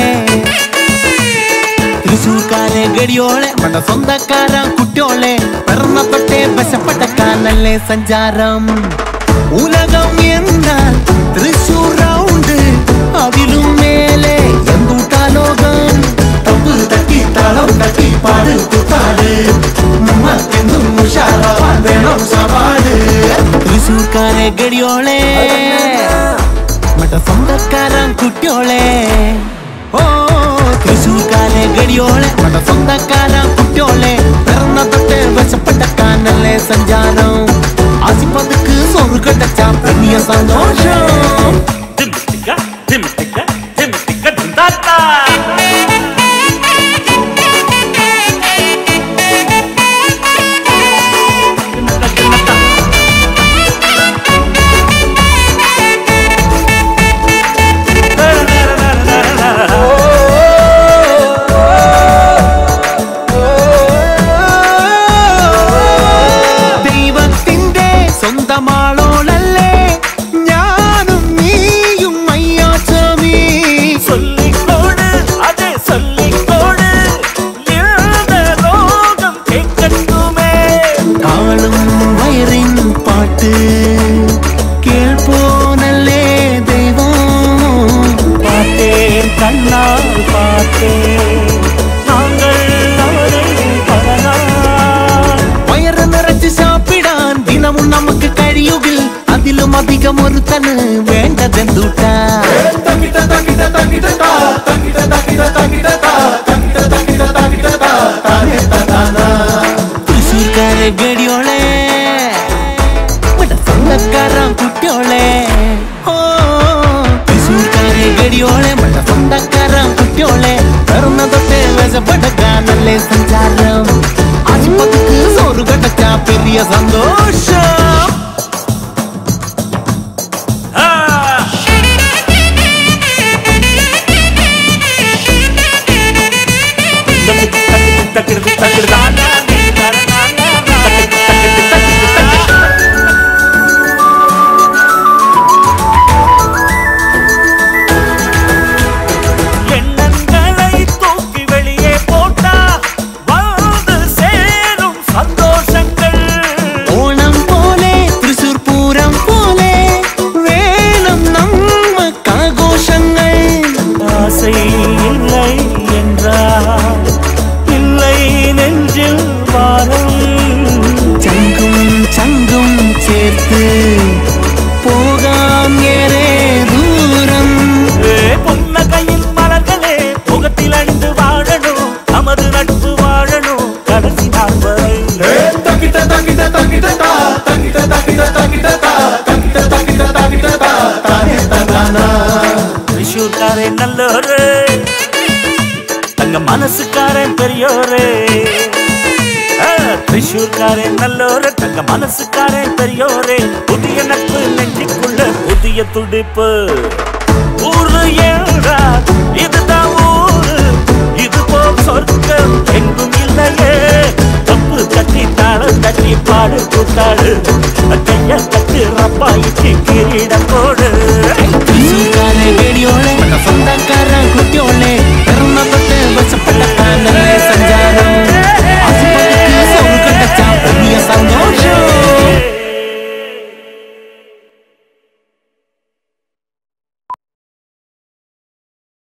തൃശൂർക്കാരെ ഗടിയോളെ മട സ്വന്തക്കാരാൻ കുട്ടിയോളെ പിറന്ന തൊട്ടേ വശപ്പെട്ടക്കാനല്ലേ സഞ്ചാരം ഉലകം എന്നാൽ തൃശൂർ റൗണ്ട് അതിലും മേലെ എന്തുട്ടാ ലോകം തമ്പ് തട്ടി താളം തട്ടി പാട് കുത്താട് നമ്മക്കെന്തും ഉഷാറാവാൻ വേണം സവാട് തൃശൂർക്കാരെ ഗടിയോളെ മറ്റ സ്വന്തക്കാരൻ കുട്ടിയോളെ ഓ തൃശൂർക്കാരെ ഗടിയോളെ മറ്റ സ്വന്തക്കാരൻ കുട്ടിയോളെ പിറന്ന തൊട്ട് വശപ്പെട്ടക്കാനല്ലേ സഞ്ചാരം ആസിപ്പതുക്ക് സോറ് കണ്ടച്ച വലിയ സന്തോഷം ദൈവത്തിന്റെ സ്വന്തമാളോളല്ലേ ഞാനും നീയും അയ്യാച്ചമീ சொல்லிக்கோடு அதே சொல்லிக்கோடு இந்த ரோகம் கேட்கட்டுமே താളും വയറിൻ പാട്ട് കേൾപ്പോനല്ലേ ദൈവം பார்த்தேன் கண்ணால் பார்த்தேன் நாங்கள் அவரை பல நாள் വയറ് നിറച്ച് സാപ്പിടാൻ ദിനവും നമുക്ക് കഴിയുകിൽ അതിലും അധികം ഒരുത്തന് വേണ്ടതെന്തൂട്ടാ തൃശ്ശൂർക്കാരെ ഗടിയോളെ ഇവിടെ സ്വന്തക്കാരാൻ കുട്ടിയോളെ ഓ തൃശ്ശൂർക്കാരെ ഗടിയോളെ ഇവിടെ സ്വന്തക്കാരാൻ കുട്ടിയോളെ പിറന്ന തൊട്ട് വശപ്പെടുക്കാനല്ലേ സഞ്ചാരം ആശുപത്രിക്ക് സോറ് കടച്ച പെരിയ സന്തോഷം எண்ணங்களை தூக்கி வெளியே போட்டா வந்து சேரும் சந்தோஷங்கள் ഓണം പോലെ തൃശൂർ പൂരം പോലെ വേണം നമ്മക്കാഘോഷങ്ങൾ ஆசை இல்லை என்றால் இல்லை நெஞ்சில் வாரம் ചങ്കും ചങ്കും ചേർത്ത് പോകാം ഏറെ ദൂരം ஏ, புன்னகையின் மலர்களே முகத்தில் அணிந்து வாழணும் நமது நட்பு வாழணும் கடைசி நாள் வரை திரிஷூர்காரன் நல்லோரு தங்க மனசுக்காரன் பெரியோரு ஆ, திரிஷூர்காரன் நல்லோரு தங்க மனசுக்காரன் பெரியோரே புதிய நட்பு நெஞ்சுக்குள்ள புதிய துடிப்பு ஊரு ஏழா இதுதான் ஊரு இது போல் சொர்க்கம் எங்கும் இல்லையே